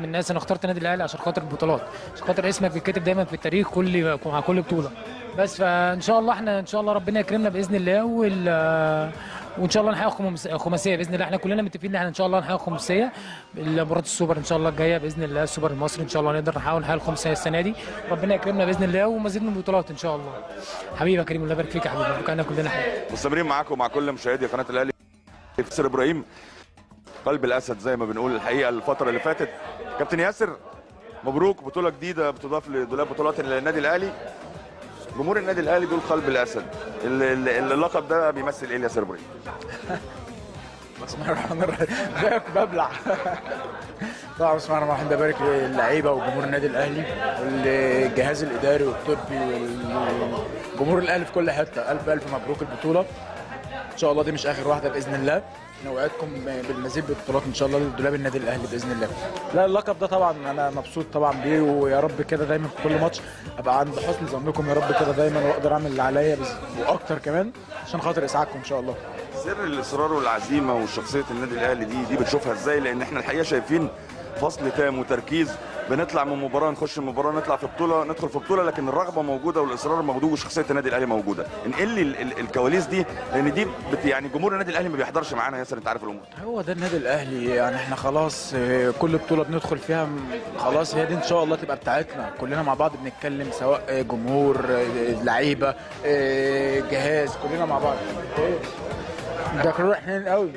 الناس انا اخترت النادي الاهلي عشان خاطر البطولات عشان خاطر اسمك بيتكتب دايما في التاريخ كل مع كل بطوله بس فان شاء الله احنا ان شاء الله ربنا يكرمنا باذن الله وال وان شاء الله نحقق خمس- خماسيه باذن الله احنا كلنا متفقين ان احنا ان شاء الله نحقق خماسيه مباراه السوبر ان شاء الله الجايه باذن الله السوبر المصري ان شاء الله نقدر نحاول نحقق الخماسيه السنه دي ربنا يكرمنا باذن الله ومزيد من البطولات ان شاء الله حبيبي يا كريم الله يبارك فيك يا حبيبي مبروك علينا كلنا حبيبي مستمرين معاكم ومع كل مشاهدي قناه الاهلي ياسر ابراهيم قلب الاسد زي ما بنقول الحقيقه الفتره اللي فاتت كابتن ياسر مبروك بطوله جديده بتضاف لدولاب بطولات النادي الاهلي جمهور النادي الاهلي دول قلب الاسد ال- ال- اللقب ده بيمثل ايه ياسر ابراهيم بسم الله الرحمن الرحيم زيك ببلع طبعا بسم الله الرحمن الرحيم ببارك للعيبه وجمهور النادي الاهلي والجهاز الاداري والطبي والجمهور الاهلي في كل حته الف الف مبروك البطوله ان شاء الله دي مش اخر واحده باذن الله نوعدكم بالمزيد بالبطولات ان شاء الله لدولاب النادي الاهلي باذن الله لا اللقب ده طبعا انا مبسوط طبعا بيه ويا رب كده دايما في كل ماتش ابقى عند حسن ظنكم يا رب كده دايما واقدر اعمل اللي عليا بس- واكتر كمان عشان خاطر اسعادكم ان شاء الله سر الاصرار والعزيمه وشخصيه النادي الاهلي دي دي بتشوفها ازاي لان احنا الحقيقه شايفين فصل تام وتركيز بنطلع من مباراه نخش المباراه نطلع في بطوله ندخل في بطوله لكن الرغبه موجوده والاصرار موجود وشخصيه النادي الاهلي موجوده انقل لي ال- ال- الكواليس دي لان دي بت يعني جمهور النادي الاهلي ما بيحضرش معانا يا ياسر انت عارف الامور هو ده النادي الاهلي يعني احنا خلاص آه، كل بطوله بندخل فيها م- خلاص هي دي ان شاء الله تبقى بتاعتنا كلنا مع بعض بنتكلم سواء آه، جمهور آه، لعيبه آه، جهاز كلنا مع بعض إيه؟ ده كله حنين قوي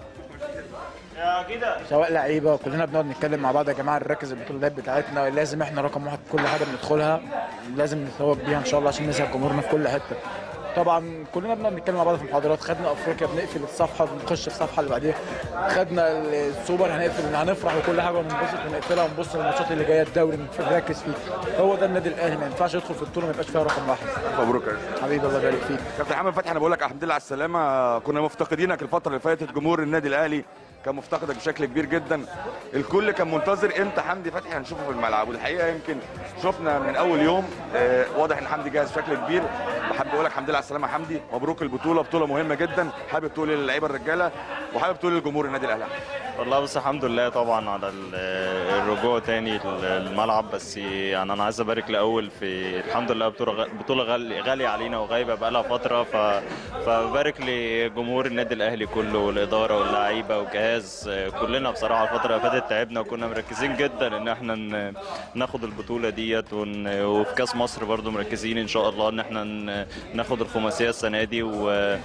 سواء لعيبه كلنا بنقعد نتكلم مع بعض يا جماعه نركز البطوله دي بتاعتنا لازم احنا رقم واحد في كل حاجه بندخلها لازم نتوج بيها ان شاء الله عشان نسعد جمهورنا في كل حته طبعا كلنا بنقعد نتكلم مع بعض في محاضرات خدنا افريقيا بنقفل الصفحه بنخش في الصفحه اللي بعديها خدنا السوبر هنقفل هنفرح وكل حاجه وننبسط ونقفلها ونبص للماتشات اللي جايه الدوري نركز فيه هو ده النادي الاهلي ما ينفعش يدخل في بطوله ما يبقاش فيها رقم واحد مبروك يا ياسر. حبيبي الله يبارك فيك كابتن محمد فتحي انا بقول لك الحمد لله على السلامه كنا مفتقدينك الفتره اللي فاتت جمهور النادي الاهلي كان مفتقدك بشكل كبير جدا الكل كان منتظر امتى حمدي فتحي هنشوفه في الملعب والحقيقه يمكن شفنا من اول يوم آه، واضح ان حمدي جاهز بشكل كبير بحب اقول لك الحمد لله على السلامه يا حمدي مبروك البطوله بطوله مهمه جدا حابب تقول للعيبه الرجاله وحابب تقول للجمهور النادي الاهلي والله بس الحمد لله طبعا على ال- الرجوع تاني الملعب بس يعني انا عايز ابارك الاول في الحمد لله بطوله غ- بطوله غالي- غاليه علينا وغايبه بقالها فتره ف فبارك لجمهور النادي الاهلي كله والاداره واللعيبه والجهاز كلنا بصراحه الفتره اللي فاتت تعبنا وكنا مركزين جدا ان احنا ن- ناخد البطوله ديت ون- وفي كاس مصر برضو مركزين ان شاء الله ان احنا ن- ناخد الخماسيه السنه دي و-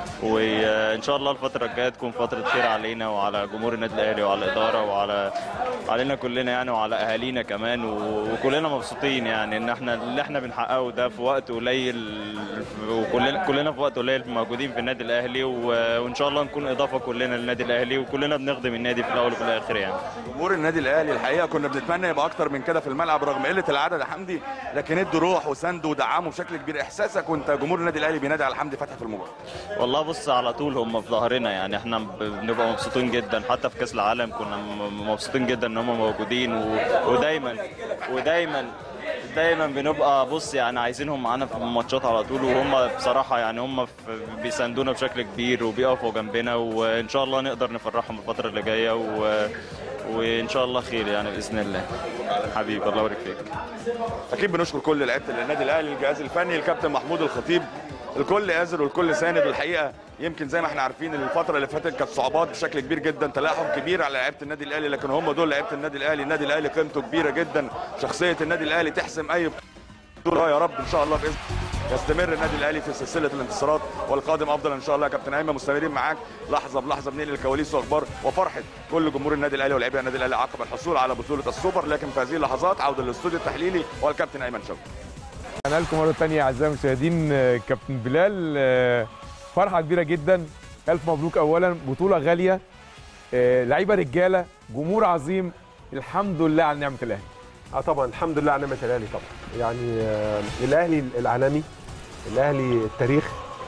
وان شاء الله الفتره الجايه تكون فتره خير علينا وعلى جمهور النادي الاهلي وعلى الاداره وعلى علينا كلنا يعني وعلى اهالينا كمان و- وكلنا مبسوطين يعني ان احنا اللي احنا بنحققه ده في وقت قليل وكلنا كلنا في وقت قليل موجودين في النادي الاهلي و- وان شاء الله نكون اضافه كلنا للنادي الاهلي وكلنا بنخدم النادي في الاول وفي الاخر يعني جمهور النادي الاهلي الحقيقه كنا بنتمنى يبقى اكتر من كده في الملعب رغم قله العدد يا حمدي لكن ادوا روح وساندوا ودعموا بشكل كبير احساسك وانت جمهور النادي الاهلي بينادي على حمدي فتحي في المباراه والله بص على طول هم في ظهرنا يعني احنا ب- بنبقى مبسوطين جدا حتى في كاس العالم كنا م- مبسوطين جدا ان هم موجودين و... ودايما ودايما دايما بنبقى بص يعني عايزينهم معانا في الماتشات على طول وهم بصراحه يعني هم في- بيساندونا بشكل كبير وبيقفوا جنبنا وان شاء الله نقدر نفرحهم الفتره اللي جايه و... وان شاء الله خير يعني باذن الله حبيبي الله يبارك فيك اكيد بنشكر كل لعيبه النادي الاهلي الجهاز الفني الكابتن محمود الخطيب الكل قادر والكل ساند والحقيقه يمكن زي ما احنا عارفين الفتره اللي فاتت كانت صعوبات بشكل كبير جدا تلاحم كبير على لعيبه النادي الاهلي لكن هم دول لعيبه النادي الاهلي النادي الاهلي قيمته كبيره جدا شخصيه النادي الاهلي تحسم اي بطوله يا رب ان شاء الله باذن يستمر النادي الاهلي في سلسله الانتصارات والقادم افضل ان شاء الله يا كابتن ايمن مستمرين معاك لحظه بلحظه بننقل الكواليس واخبار وفرحه كل جمهور النادي الاهلي ولاعيبه النادي الاهلي عقب الحصول على بطوله السوبر لكن في هذه اللحظات عوده للاستوديو التحليلي والكابتن ايمن شوقي انا لكم مره ثانيه اعزائي المشاهدين آه، كابتن بلال آه، فرحه كبيره جدا الف مبروك اولا بطوله غاليه آه، لعيبه رجاله جمهور عظيم الحمد لله على نعمه الاهلي اه طبعا الحمد لله على نعمه الاهلي طبعا يعني آه الاهلي العالمي الاهلي التاريخ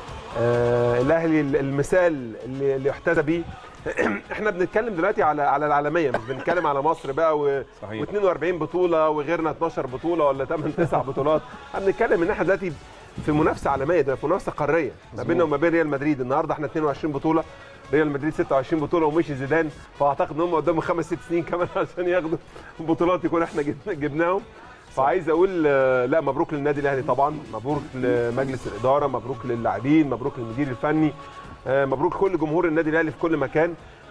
آه الاهلي المثال اللي, اللي يحتذى بيه احنا بنتكلم دلوقتي على على العالميه مش بنتكلم على مصر بقى و... صحيح. و42 بطوله وغيرنا 12 بطوله ولا 8 9 بطولات احنا بنتكلم ان احنا دلوقتي في منافسه عالميه ده في منافسه قاريه ما بيننا وما بين ريال مدريد النهارده احنا 22 بطوله ريال مدريد 26 بطوله ومشي زيدان فاعتقد ان هم قدامهم خمس ست سنين كمان عشان ياخدوا بطولات يكون احنا جبنا- جبناهم فعايز اقول آه، لا مبروك للنادي الاهلي طبعا مبروك لمجلس الاداره مبروك للاعبين مبروك للمدير الفني آه، مبروك كل جمهور النادي الاهلي في كل مكان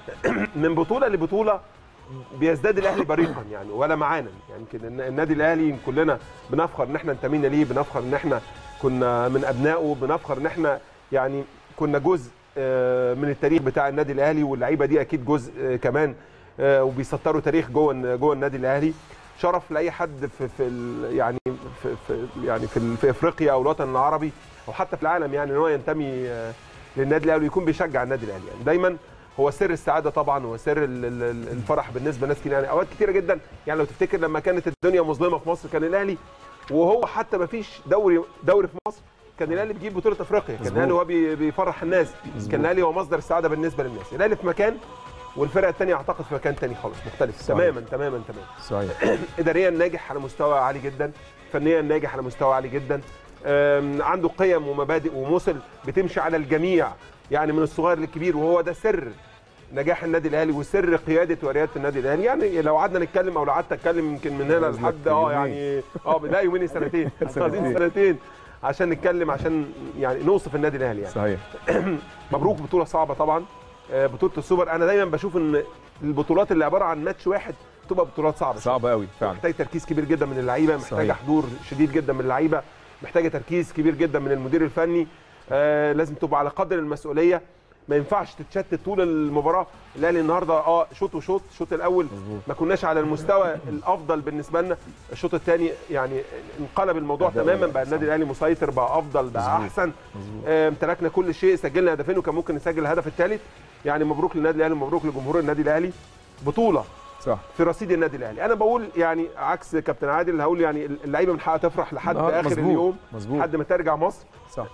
من بطوله لبطوله بيزداد الاهلي بريقا يعني ولا معانا يعني يمكن الن- النادي الاهلي كلنا بنفخر ان احنا انتمينا ليه بنفخر ان احنا كنا من ابنائه بنفخر ان احنا يعني كنا جزء آه، من التاريخ بتاع النادي الاهلي واللعيبه دي اكيد جزء آه، كمان آه، وبيسطروا تاريخ جوه جوه النادي الاهلي شرف لاي حد في في ال- يعني في, في يعني في, ال- في افريقيا او الوطن العربي او حتى في العالم يعني ان هو ينتمي آه، للنادي الاهلي ويكون بيشجع النادي الاهلي يعني دايما هو سر السعاده طبعا وسر ال- ال- ال- الفرح بالنسبه لناس كتير يعني اوقات كتيره جدا يعني لو تفتكر لما كانت الدنيا مظلمه في مصر كان الاهلي وهو حتى ما فيش دوري دوري في مصر كان الاهلي بيجيب بطوله افريقيا كان مظبوط. الاهلي هو بي- بيفرح الناس مظبوط. كان الاهلي هو مصدر السعاده بالنسبه للناس الاهلي في مكان والفرقه الثانيه اعتقد في مكان تاني خالص مختلف صحيح. تماما تماما تماما صحيح اداريا ناجح على مستوى عالي جدا فنيا ناجح على مستوى عالي جدا أم، عنده قيم ومبادئ ومثل بتمشي على الجميع يعني من الصغير للكبير وهو ده سر نجاح النادي الاهلي وسر قياده ورياده النادي الاهلي يعني لو قعدنا نتكلم او لو قعدت اتكلم يمكن من هنا عايز لك لحد اه يومين. يعني اه لا يومين سنتين سنتين. عايزين سنتين عشان نتكلم عشان يعني نوصف النادي الاهلي يعني صحيح مبروك بطوله صعبه طبعا آه، بطوله السوبر انا دايما بشوف ان البطولات اللي عباره عن ماتش واحد تبقى بطولات صعبه صعبه قوي فعلا محتاج تركيز كبير جدا من اللعيبه محتاجه صحيح. حضور شديد جدا من اللعيبه محتاجه تركيز كبير جدا من المدير الفني آه لازم تبقى على قدر المسؤوليه ما ينفعش تتشتت طول المباراه الاهلي النهارده اه شوط وشوط الشوط الاول ما كناش على المستوى الافضل بالنسبه لنا الشوط الثاني يعني انقلب الموضوع أداء تماما بقى النادي الاهلي مسيطر بقى افضل بقى مظبوط. احسن آه، امتلكنا كل شيء سجلنا هدفين وكان ممكن نسجل الهدف الثالث يعني مبروك للنادي الاهلي ومبروك لجمهور النادي الاهلي بطوله صح في رصيد النادي الاهلي انا بقول يعني عكس كابتن عادل هقول يعني اللعيبه من حقها تفرح لحد آه، اخر مظبوط، اليوم مظبوط. لحد ما ترجع مصر صح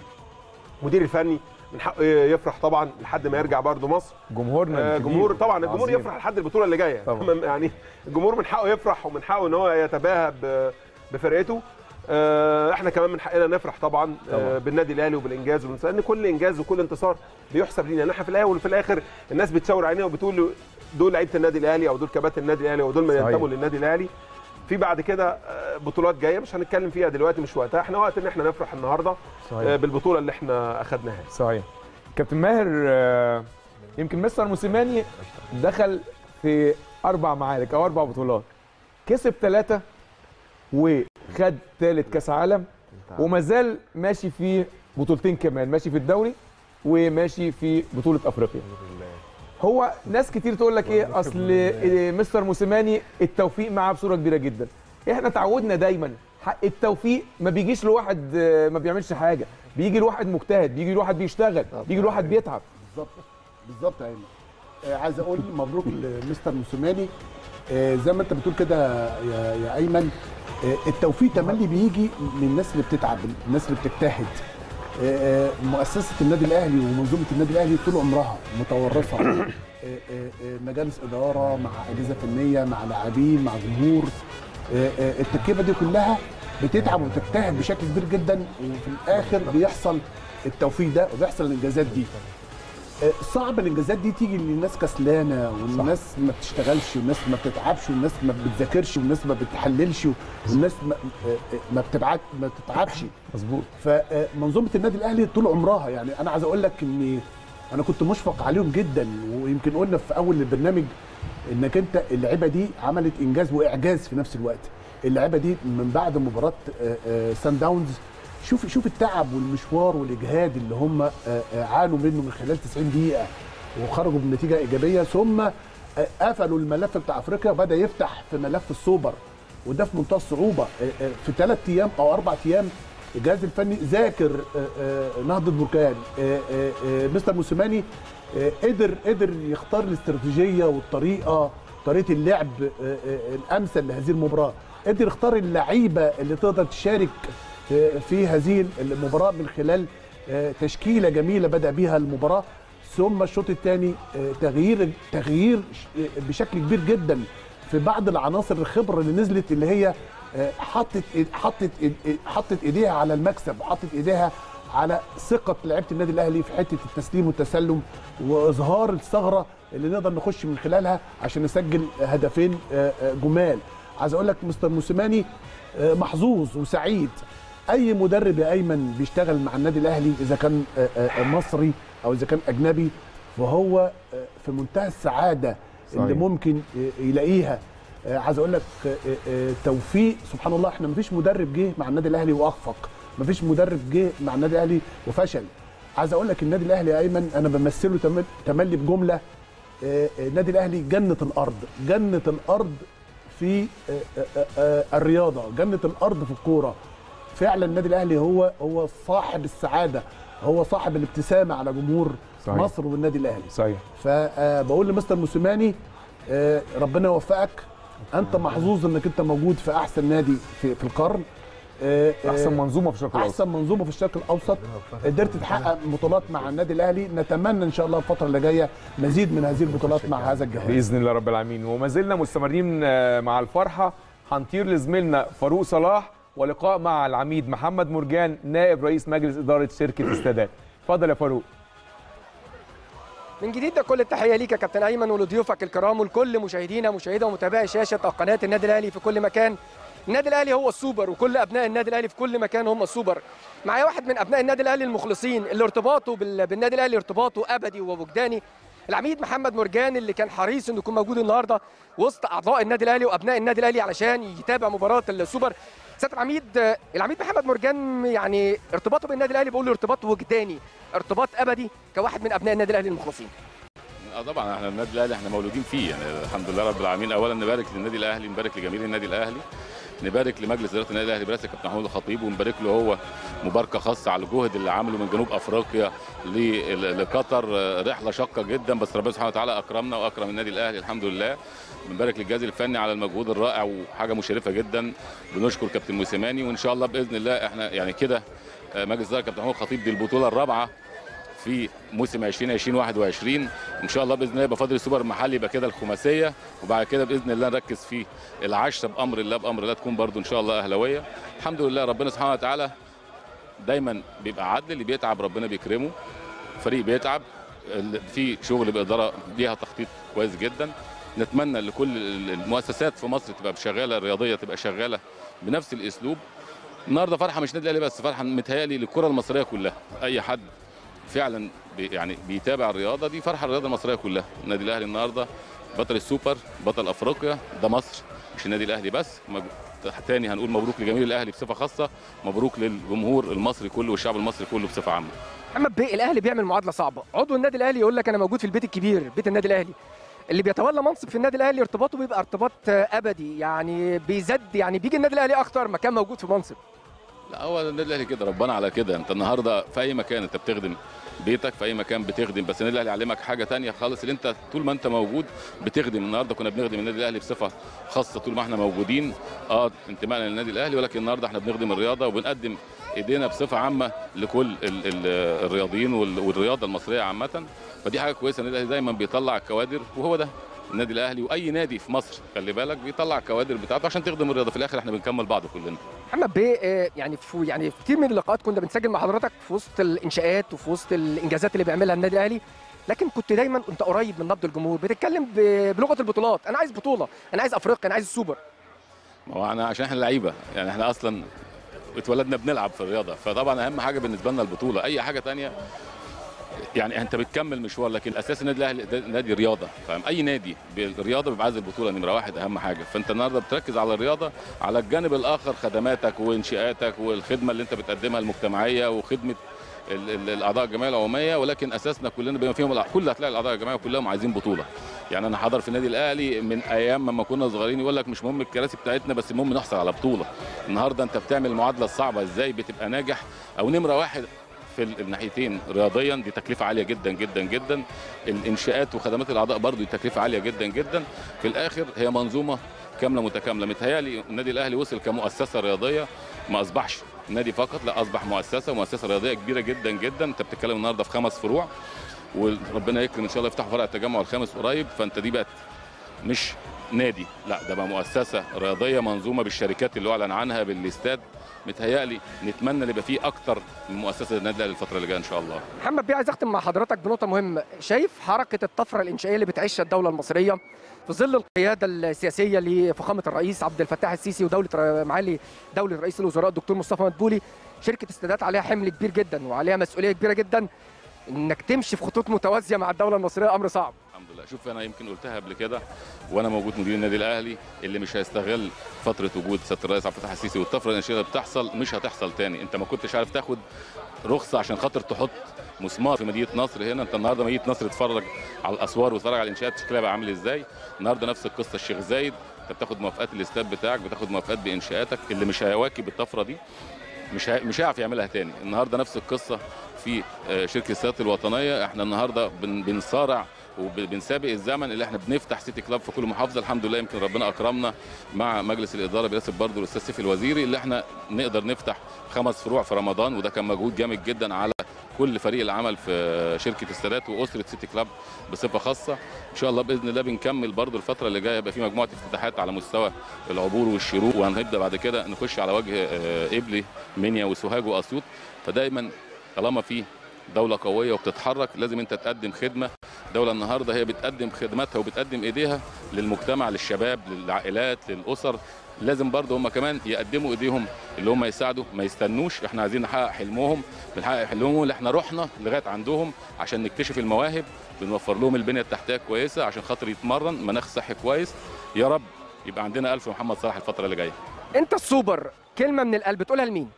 مدير الفني من حقه يفرح طبعا لحد ما يرجع برضه مصر جمهورنا آه، الكبير جمهور طبعا الجمهور العظيم. يفرح لحد البطوله اللي جايه طبعاً. تمام؟ يعني الجمهور من حقه يفرح ومن حقه ان هو يتباهى ب- بفرقته آه، احنا كمان من حقنا نفرح طبعا, طبعاً. آه، بالنادي الاهلي وبالانجاز والانتصار لان كل انجاز وكل انتصار بيحسب لينا احنا في الاول وفي الاخر الناس بتشاور علينا وبتقول دول لعيبه النادي الاهلي او دول كباتن النادي الاهلي او دول من صحيح. ينتموا للنادي الاهلي في بعد كده آه، بطولات جايه مش هنتكلم فيها دلوقتي مش وقتها احنا وقت ان احنا نفرح النهارده صحيح. آه، بالبطوله اللي احنا اخذناها صحيح كابتن ماهر آه، يمكن مستر موسيماني دخل في اربع معارك او اربع بطولات كسب ثلاثه وخد ثالث كاس عالم وما زال ماشي في بطولتين كمان ماشي في الدوري وماشي في بطوله افريقيا هو ناس كتير تقول لك ايه اصل إيه مستر موسيماني التوفيق معاه بصوره كبيره جدا احنا تعودنا دايما حق التوفيق ما بيجيش لواحد آه، ما بيعملش حاجه بيجي لواحد مجتهد بيجي لواحد بيشتغل بيجي لواحد بيتعب بالظبط بالظبط يا ايمن آه، عايز اقول مبروك لمستر موسيماني آه، زي ما انت بتقول كده يا يا ايمن آه، التوفيق تملي بيجي من الناس اللي بتتعب الناس اللي بتجتهد آه، آه، مؤسسه النادي الاهلي ومنظومه النادي الاهلي طول عمرها متورثه آه، آه، آه، مجالس اداره مع اجهزه فنيه مع لاعبين مع جمهور آه، آه، التركيبه دي كلها بتتعب وتجتهد بشكل كبير جدا وفي الاخر بيحصل التوفيق ده وبيحصل الانجازات دي آه، صعب الانجازات دي تيجي للناس كسلانه والناس ما بتشتغلش والناس ما بتتعبش والناس ما بتذاكرش والناس ما بتحللش والناس ما, آه، آه، ما بتبعت ما بتتعبش مظبوط فمنظومه النادي الاهلي طول عمرها يعني انا عايز اقول لك ان انا كنت مشفق عليهم جدا ويمكن قلنا في اول البرنامج انك انت اللعيبه دي عملت انجاز واعجاز في نفس الوقت اللعيبه دي من بعد مباراه آه، آه، سان داونز شوف شوف التعب والمشوار والاجهاد اللي هم آه، آه، عانوا منه من خلال 90 دقيقه وخرجوا بنتيجه ايجابيه ثم آه، قفلوا الملف بتاع افريقيا وبدا يفتح في ملف السوبر وده في منتهى الصعوبه آه، آه، في ثلاث ايام او اربع ايام الجهاز الفني ذاكر آه، آه، نهضه بركان آه، آه، آه، مستر موسيماني آه، قدر قدر يختار الاستراتيجيه والطريقه طريقه اللعب آه، آه، الامثل لهذه المباراه قدر يختار اللعيبه اللي تقدر تشارك آه، في هذه المباراه من خلال آه، تشكيله جميله بدا بها المباراه ثم الشوط الثاني تغيير تغيير ش- آه، بشكل كبير جدا في بعض العناصر الخبره اللي نزلت اللي هي آه، حطت إيد- حطت إيد- حطت ايديها على المكسب وحطت ايديها على ثقه لعيبه النادي الاهلي في حته التسليم والتسلم واظهار الثغره اللي نقدر نخش من خلالها عشان نسجل هدفين آه، آه، جمال عايز اقول لك مستر موسيماني آه، محظوظ وسعيد اي مدرب يا ايمن بيشتغل مع النادي الاهلي اذا كان آه، آه، مصري او اذا كان اجنبي فهو آه، في منتهى السعاده اللي صحيح. ممكن آه، يلاقيها آه، عايز اقول لك آه، آه، توفيق سبحان الله احنا مفيش مدرب جه مع النادي الاهلي واخفق مفيش مدرب جه مع النادي الاهلي وفشل عايز اقول لك النادي الاهلي يا ايمن انا بمثله تمل- تملي بجمله آه، آه، النادي الاهلي جنه الارض جنه الارض في آه، آه، آه، الرياضه جنه الارض في الكوره فعلا النادي الاهلي هو هو صاحب السعاده هو صاحب الابتسامه على جمهور صحيح. مصر والنادي الاهلي صحيح فبقول لمستر موسيماني آه، ربنا يوفقك انت محظوظ انك انت موجود في احسن نادي في في القرن آه، آه، احسن منظومه في الشرق الاوسط احسن منظومه في الشرق الاوسط قدرت تحقق بطولات مع النادي الاهلي نتمنى ان شاء الله الفتره اللي جايه مزيد من هذه البطولات مع هذا الجهاز باذن الله رب العالمين وما زلنا مستمرين آه، مع الفرحه هنطير لزميلنا فاروق صلاح ولقاء مع العميد محمد مرجان نائب رئيس مجلس اداره شركه استادات اتفضل يا فاروق من جديد ده كل التحيه ليك يا كابتن ايمن ولضيوفك الكرام ولكل مشاهدينا مشاهدي ومتابعي شاشه قناه النادي الاهلي في كل مكان النادي الاهلي هو السوبر وكل ابناء النادي الاهلي في كل مكان هم السوبر معايا واحد من ابناء النادي الاهلي المخلصين اللي ارتباطه بال- بالنادي الاهلي ارتباطه ابدي ووجداني العميد محمد مرجان اللي كان حريص انه يكون موجود النهارده وسط اعضاء النادي الاهلي وابناء النادي الاهلي علشان يتابع مباراه السوبر سياده العميد آه، العميد محمد مرجان يعني ارتباطه بالنادي الاهلي بقول له ارتباط وجداني ارتباط ابدي كواحد من ابناء النادي الاهلي المخلصين اه طبعا احنا النادي الاهلي احنا مولودين فيه يعني الحمد لله رب العالمين اولا نبارك للنادي الاهلي نبارك لجماهير النادي الاهلي نبارك لمجلس اداره النادي الاهلي برئاسه كابتن محمود الخطيب ونبارك له هو مباركه خاصه على الجهد اللي عمله من جنوب افريقيا ل- لقطر آه، رحله شاقه جدا بس ربنا سبحانه وتعالى اكرمنا واكرم النادي الاهلي الحمد لله بنبارك للجهاز الفني على المجهود الرائع وحاجه مشرفه جدا بنشكر كابتن موسيماني وان شاء الله باذن الله احنا يعني كده آه، مجلس اداره كابتن محمود الخطيب دي البطوله الرابعه في موسم 2020 21 ان شاء الله باذن الله يبقى فاضل السوبر المحلي يبقى كده الخماسيه وبعد كده باذن الله نركز في العشره بامر الله بامر الله تكون برضو ان شاء الله اهلاويه الحمد لله ربنا سبحانه وتعالى دايما بيبقى عدل اللي بيتعب ربنا بيكرمه فريق بيتعب ال- في شغل باداره ليها تخطيط كويس جدا نتمنى لكل المؤسسات في مصر تبقى شغاله الرياضيه تبقى شغاله بنفس الاسلوب النهارده فرحه مش نادي الاهلي بس فرحه متهيألي للكره المصريه كلها اي حد فعلا بي يعني بيتابع الرياضه دي فرحه الرياضه المصريه كلها النادي الاهلي النهارده بطل السوبر بطل افريقيا ده مصر مش النادي الاهلي بس مج- تاني هنقول مبروك لجماهير الاهلي بصفه خاصه مبروك للجمهور المصري كله والشعب المصري كله بصفه عامه محمد بيه الاهلي بيعمل معادله صعبه عضو النادي الاهلي يقول لك انا موجود في البيت الكبير بيت النادي الاهلي اللي بيتولى منصب في النادي الاهلي ارتباطه بيبقى ارتباط آه، ابدي يعني بيزد يعني بيجي النادي الاهلي اكتر ما كان موجود في منصب لا هو النادي الاهلي كده ربنا على كده انت النهارده في اي مكان انت بتخدم بيتك في اي مكان بتخدم بس النادي الاهلي علمك حاجه تانية خالص اللي انت طول ما انت موجود بتخدم النهارده كنا بنخدم النادي الاهلي بصفه خاصه طول ما احنا موجودين اه انتمائنا للنادي الاهلي ولكن النهارده احنا بنخدم الرياضه وبنقدم ايدينا بصفه عامه لكل ال ال الرياضيين وال- والرياضه المصريه عامه فدي حاجه كويسه النادي الاهلي دايما بيطلع الكوادر وهو ده النادي الاهلي واي نادي في مصر خلي بالك بيطلع الكوادر بتاعته عشان تخدم الرياضه في الاخر احنا بنكمل بعض كلنا محمد بيه آه، يعني في يعني في كتير من اللقاءات كنا بنسجل مع حضرتك في وسط الانشاءات وفي وسط الانجازات اللي بيعملها النادي الاهلي لكن كنت دايما انت قريب من نبض الجمهور بتتكلم ب- بلغه البطولات انا عايز بطوله انا عايز افريقيا انا عايز السوبر ما هو احنا عشان احنا لعيبه يعني احنا اصلا اتولدنا بنلعب في الرياضه فطبعا اهم حاجه بالنسبه لنا البطوله اي حاجه تانية يعني انت بتكمل مشوار لكن الاساس النادي الاهلي ده نادي رياضه فاهم اي نادي بالرياضه بيبقى عايز البطوله نمره واحد اهم حاجه فانت النهارده بتركز على الرياضه على الجانب الاخر خدماتك وانشاءاتك والخدمه اللي انت بتقدمها المجتمعيه وخدمه ال- ال- الاعضاء الجمعيه العموميه ولكن اساسنا كلنا بما فيهم الأع- كل هتلاقي الاعضاء الجمعيه كلهم عايزين بطوله يعني انا حاضر في النادي الاهلي من ايام ما كنا صغيرين يقول لك مش مهم الكراسي بتاعتنا بس المهم نحصل على بطوله النهارده انت بتعمل المعادله الصعبه ازاي بتبقى ناجح او نمره واحد في ال- الناحيتين رياضيا دي تكلفه عاليه جدا جدا جدا الانشاءات وخدمات الاعضاء برضو دي تكلفه عاليه جدا جدا في الاخر هي منظومه كامله متكامله متهيألي النادي الاهلي وصل كمؤسسه رياضيه ما اصبحش نادي فقط لا اصبح مؤسسه مؤسسه رياضيه كبيره جدا جدا انت بتتكلم النهارده في خمس فروع وربنا يكرم ان شاء الله يفتحوا فرع التجمع الخامس قريب فانت دي بقت مش نادي لا ده بقى مؤسسه رياضيه منظومه بالشركات اللي اعلن عنها بالاستاد متهيألي نتمنى ان يبقى فيه اكتر من مؤسسه النادي الاهلي الفتره اللي جايه ان شاء الله محمد بيه عايز اختم مع حضرتك بنقطه مهمه شايف حركه الطفره الانشائيه اللي بتعيشها الدوله المصريه في ظل القياده السياسيه لفخامه الرئيس عبد الفتاح السيسي ودوله ر- معالي دوله رئيس الوزراء الدكتور مصطفى مدبولي شركه السادات عليها حمل كبير جدا وعليها مسؤوليه كبيره جدا انك تمشي في خطوط متوازيه مع الدوله المصريه امر صعب الحمد لله شوف انا يمكن قلتها قبل كده وانا موجود مدير النادي الاهلي اللي مش هيستغل فتره وجود سياده الرئيس عبد الفتاح السيسي والطفره الانشائيه اللي بتحصل مش هتحصل تاني انت ما كنتش عارف تاخد رخصه عشان خاطر تحط مسمار في مدينه نصر هنا انت النهارده مدينه نصر اتفرج على الاسوار واتفرج على الانشاءات شكلها بقى عامل ازاي النهارده نفس القصه الشيخ زايد انت بتاخد موافقات الاستاد بتاعك بتاخد موافقات بانشاءاتك اللي مش هيواكب الطفره دي مش هي... مش هيعرف يعملها تاني النهارده نفس القصه في آه، شركه السيادات الوطنيه احنا النهارده بن... بنصارع وبنسابق الزمن اللي احنا بنفتح سيتي كلاب في كل محافظه الحمد لله يمكن ربنا اكرمنا مع مجلس الاداره برئاسه برضه الاستاذ سيف الوزيري اللي احنا نقدر نفتح خمس فروع في رمضان وده كان مجهود جامد جدا على كل فريق العمل في شركه السادات واسره سيتي كلاب بصفه خاصه ان شاء الله باذن الله بنكمل برضه الفتره اللي جايه يبقى في مجموعه افتتاحات على مستوى العبور والشروق وهنبدا بعد كده نخش على وجه آه، قبلي منيا وسوهاج واسيوط فدايما طالما في دولة قوية وبتتحرك لازم انت تقدم خدمة دولة النهاردة هي بتقدم خدماتها وبتقدم ايديها للمجتمع للشباب للعائلات للأسر لازم برضه هم كمان يقدموا ايديهم اللي هم يساعدوا ما يستنوش احنا عايزين نحقق حلمهم بنحقق حلمهم اللي احنا رحنا لغايه عندهم عشان نكتشف المواهب بنوفر لهم البنيه التحتيه كويسه عشان خاطر يتمرن مناخ صحي كويس يا رب يبقى عندنا ألف محمد صلاح الفتره اللي جايه انت السوبر كلمه من القلب تقولها لمين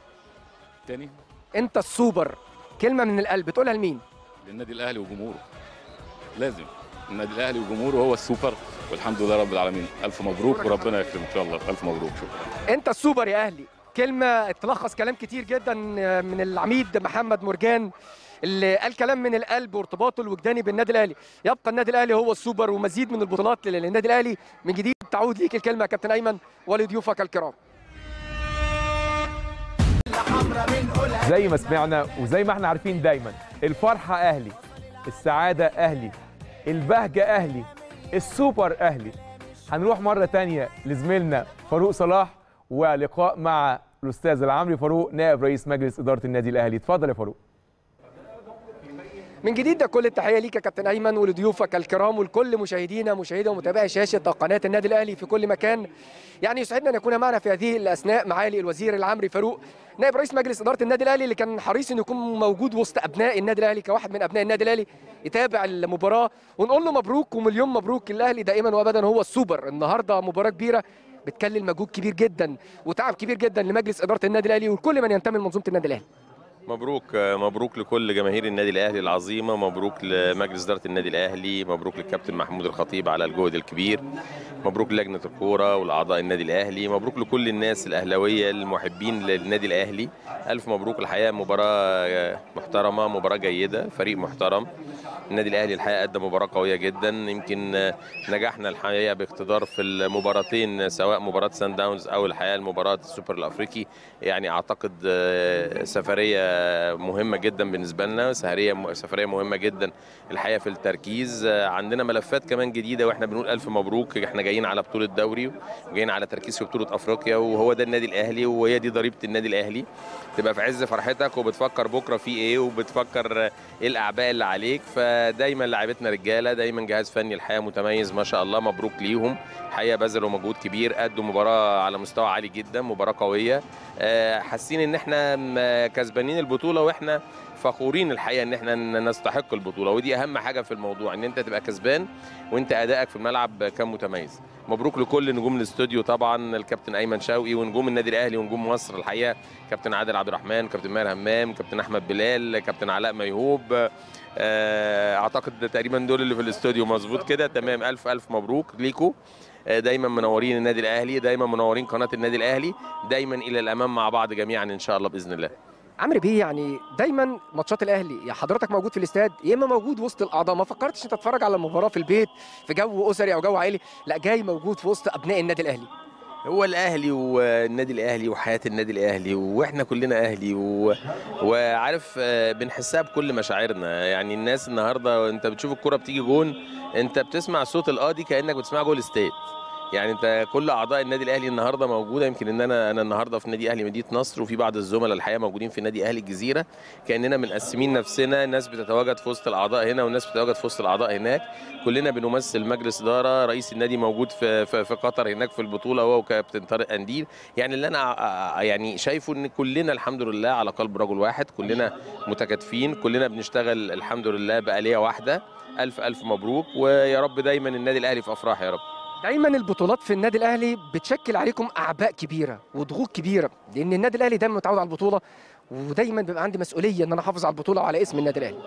تاني انت السوبر كلمه من القلب تقولها لمين للنادي الاهلي وجمهوره لازم النادي الاهلي وجمهوره هو السوبر والحمد لله رب العالمين الف مبروك وربنا يكرم ان شاء الله الف مبروك شكرا انت السوبر يا اهلي كلمه تلخص كلام كتير جدا من العميد محمد مرجان اللي قال كلام من القلب وارتباطه الوجداني بالنادي الاهلي يبقى النادي الاهلي هو السوبر ومزيد من البطولات للنادي الاهلي من جديد تعود ليك الكلمه يا كابتن ايمن ولضيوفك الكرام زي ما سمعنا وزي ما احنا عارفين دايما الفرحة أهلي السعادة أهلي البهجة أهلي السوبر أهلي هنروح مرة تانية لزميلنا فاروق صلاح ولقاء مع الأستاذ العمري فاروق نائب رئيس مجلس إدارة النادي الأهلي اتفضل يا فاروق من جديد ده كل التحيه ليك يا كابتن ايمن ولضيوفك الكرام ولكل مشاهدينا مشاهدي ومتابعي شاشه قناه النادي الاهلي في كل مكان يعني يسعدنا ان يكون معنا في هذه الاثناء معالي الوزير العمري فاروق نائب رئيس مجلس اداره النادي الاهلي اللي كان حريص انه يكون موجود وسط ابناء النادي الاهلي كواحد من ابناء النادي الاهلي يتابع المباراه ونقول له مبروك ومليون مبروك الاهلي دائما وابدا هو السوبر النهارده مباراه كبيره بتكلل مجهود كبير جدا وتعب كبير جدا لمجلس اداره النادي الاهلي وكل من ينتمي لمنظومه النادي الاهلي مبروك مبروك لكل جماهير النادي الاهلي العظيمه مبروك لمجلس اداره النادي الاهلي مبروك للكابتن محمود الخطيب على الجهد الكبير مبروك لجنه الكوره والاعضاء النادي الاهلي مبروك لكل الناس الاهلاويه المحبين للنادي الاهلي الف مبروك الحقيقه مباراه محترمه مباراه جيده فريق محترم النادي الاهلي الحقيقه قدم مباراه قويه جدا يمكن نجحنا الحقيقه باقتدار في المباراتين سواء مباراه سان داونز او الحقيقه المباراه السوبر الافريقي يعني اعتقد سفريه مهمه جدا بالنسبه لنا سفريه سفريه مهمه جدا الحقيقه في التركيز عندنا ملفات كمان جديده واحنا بنقول الف مبروك احنا جايين على بطوله دوري وجايين على تركيز في بطوله افريقيا وهو ده النادي الاهلي وهي دي ضريبه النادي الاهلي تبقى في عز فرحتك وبتفكر بكره في ايه وبتفكر ايه الاعباء اللي عليك فدايما لعيبتنا رجاله دايما جهاز فني الحقيقه متميز ما شاء الله مبروك ليهم الحقيقه بذلوا مجهود كبير ادوا مباراه على مستوى عالي جدا مباراه قويه حاسين ان احنا كسبانين البطوله واحنا فخورين الحقيقه ان احنا نستحق البطوله ودي اهم حاجه في الموضوع ان انت تبقى كسبان وانت ادائك في الملعب كان متميز مبروك لكل نجوم الاستوديو طبعا الكابتن ايمن شوقي ونجوم النادي الاهلي ونجوم مصر الحقيقه كابتن عادل عبد الرحمن كابتن ماهر همام كابتن احمد بلال كابتن علاء ميهوب اعتقد تقريبا دول اللي في الاستوديو مظبوط كده تمام الف الف مبروك ليكم دايما منورين النادي الاهلي دايما منورين قناه النادي الاهلي دايما الى الامام مع بعض جميعا ان شاء الله باذن الله عمرو بيه يعني دايما ماتشات الاهلي يا حضرتك موجود في الاستاد يا اما موجود وسط الاعضاء ما فكرتش انت تتفرج على المباراه في البيت في جو اسري او جو عائلي لا جاي موجود في وسط ابناء النادي الاهلي هو الاهلي والنادي الاهلي وحياه النادي الاهلي واحنا كلنا اهلي و... وعارف بنحسها بكل مشاعرنا يعني الناس النهارده انت بتشوف الكره بتيجي جون انت بتسمع صوت القاضي كانك بتسمع جول استاد يعني انت كل اعضاء النادي الاهلي النهارده موجوده يمكن ان انا انا النهارده في نادي اهلي مدينه نصر وفي بعض الزملاء الحقيقه موجودين في نادي اهلي الجزيره كاننا مقسمين نفسنا ناس بتتواجد في وسط الاعضاء هنا وناس بتتواجد في وسط الاعضاء هناك كلنا بنمثل مجلس اداره رئيس النادي موجود في في, في قطر هناك في البطوله هو وكابتن طارق قنديل يعني اللي انا ع- يعني شايفه ان كلنا الحمد لله على قلب رجل واحد كلنا متكاتفين كلنا بنشتغل الحمد لله بآلية واحده الف الف مبروك ويا رب دايما النادي الاهلي في افراح يا رب دايما البطولات في النادي الاهلي بتشكل عليكم اعباء كبيره وضغوط كبيره لان النادي الاهلي دايما متعود على البطوله ودايما بيبقى عندي مسؤوليه ان انا احافظ على البطوله وعلى اسم النادي الاهلي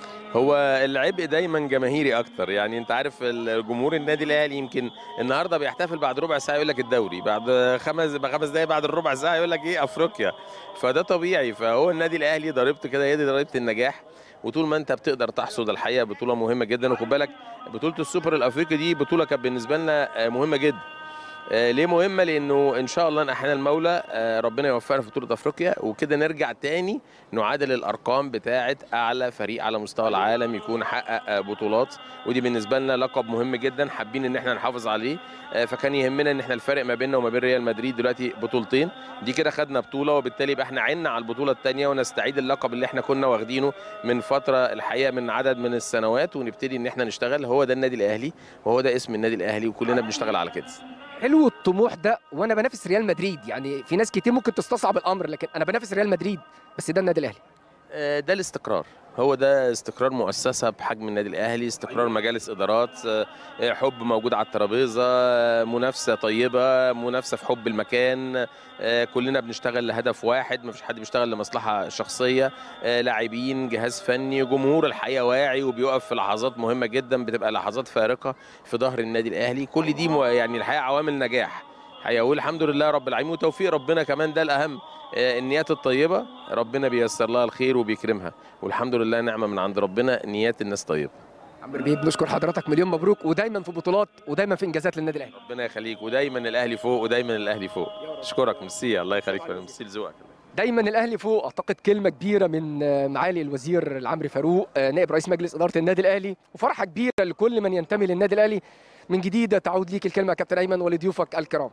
هو العبء دايما جماهيري اكتر يعني انت عارف الجمهور النادي الاهلي يمكن النهارده بيحتفل بعد ربع ساعه يقول لك الدوري بعد خمس خمس دقايق بعد الربع ساعه يقول لك ايه افريقيا فده طبيعي فهو النادي الاهلي ضريبته كده هي دي ضريبه النجاح وطول ما انت بتقدر تحصد الحقيقه بطوله مهمه جدا وخد بالك بطوله السوبر الافريقي دي بطوله كانت بالنسبه لنا آه، مهمه جدا آه، ليه مهمه لانه ان شاء الله ان احيانا المولى آه، ربنا يوفقنا في بطوله افريقيا وكده نرجع تاني نعادل الارقام بتاعه اعلى فريق على مستوى العالم يكون حقق آه، بطولات ودي بالنسبه لنا لقب مهم جدا حابين ان احنا نحافظ عليه آه، فكان يهمنا ان احنا الفرق ما بيننا وما بين ريال مدريد دلوقتي بطولتين دي كده خدنا بطوله وبالتالي يبقى احنا عنا على البطوله الثانيه ونستعيد اللقب اللي احنا كنا واخدينه من فتره الحقيقه من عدد من السنوات ونبتدي ان احنا نشتغل هو ده النادي الاهلي وهو ده اسم النادي الاهلي وكلنا بنشتغل على كده حلو الطموح ده وانا بنافس ريال مدريد يعني في ناس كتير ممكن تستصعب الامر لكن انا بنافس ريال مدريد بس ده النادي الاهلي آه، ده الاستقرار هو ده استقرار مؤسسة بحجم النادي الأهلي استقرار مجالس إدارات آه، حب موجود على الترابيزة آه، منافسة طيبة منافسة في حب المكان آه، كلنا بنشتغل لهدف واحد مفيش حد بيشتغل لمصلحة شخصية آه، لاعبين جهاز فني جمهور الحقيقة واعي وبيقف في لحظات مهمة جدا بتبقى لحظات فارقة في ظهر النادي الأهلي كل دي مو- يعني الحقيقة عوامل نجاح الحقيقة والحمد لله رب العالمين وتوفيق ربنا كمان ده الأهم آه، النيات الطيبة ربنا بيسر لها الخير وبيكرمها والحمد لله نعمة من عند ربنا نيات الناس طيبة عمرو بيه بنشكر حضرتك مليون مبروك ودايما في بطولات ودايما في انجازات للنادي الاهلي ربنا يخليك ودايما الأهلي فوق ودايما الأهلي فوق أشكرك ميرسي الله يخليك ميرسي لذوقك دايما الاهلي فوق اعتقد كلمه كبيره من آه، معالي الوزير العمري فاروق آه، نائب رئيس مجلس اداره النادي الاهلي وفرحه كبيره لكل من ينتمي للنادي الاهلي من جديد تعود ليك الكلمه يا كابتن ايمن ولضيوفك الكرام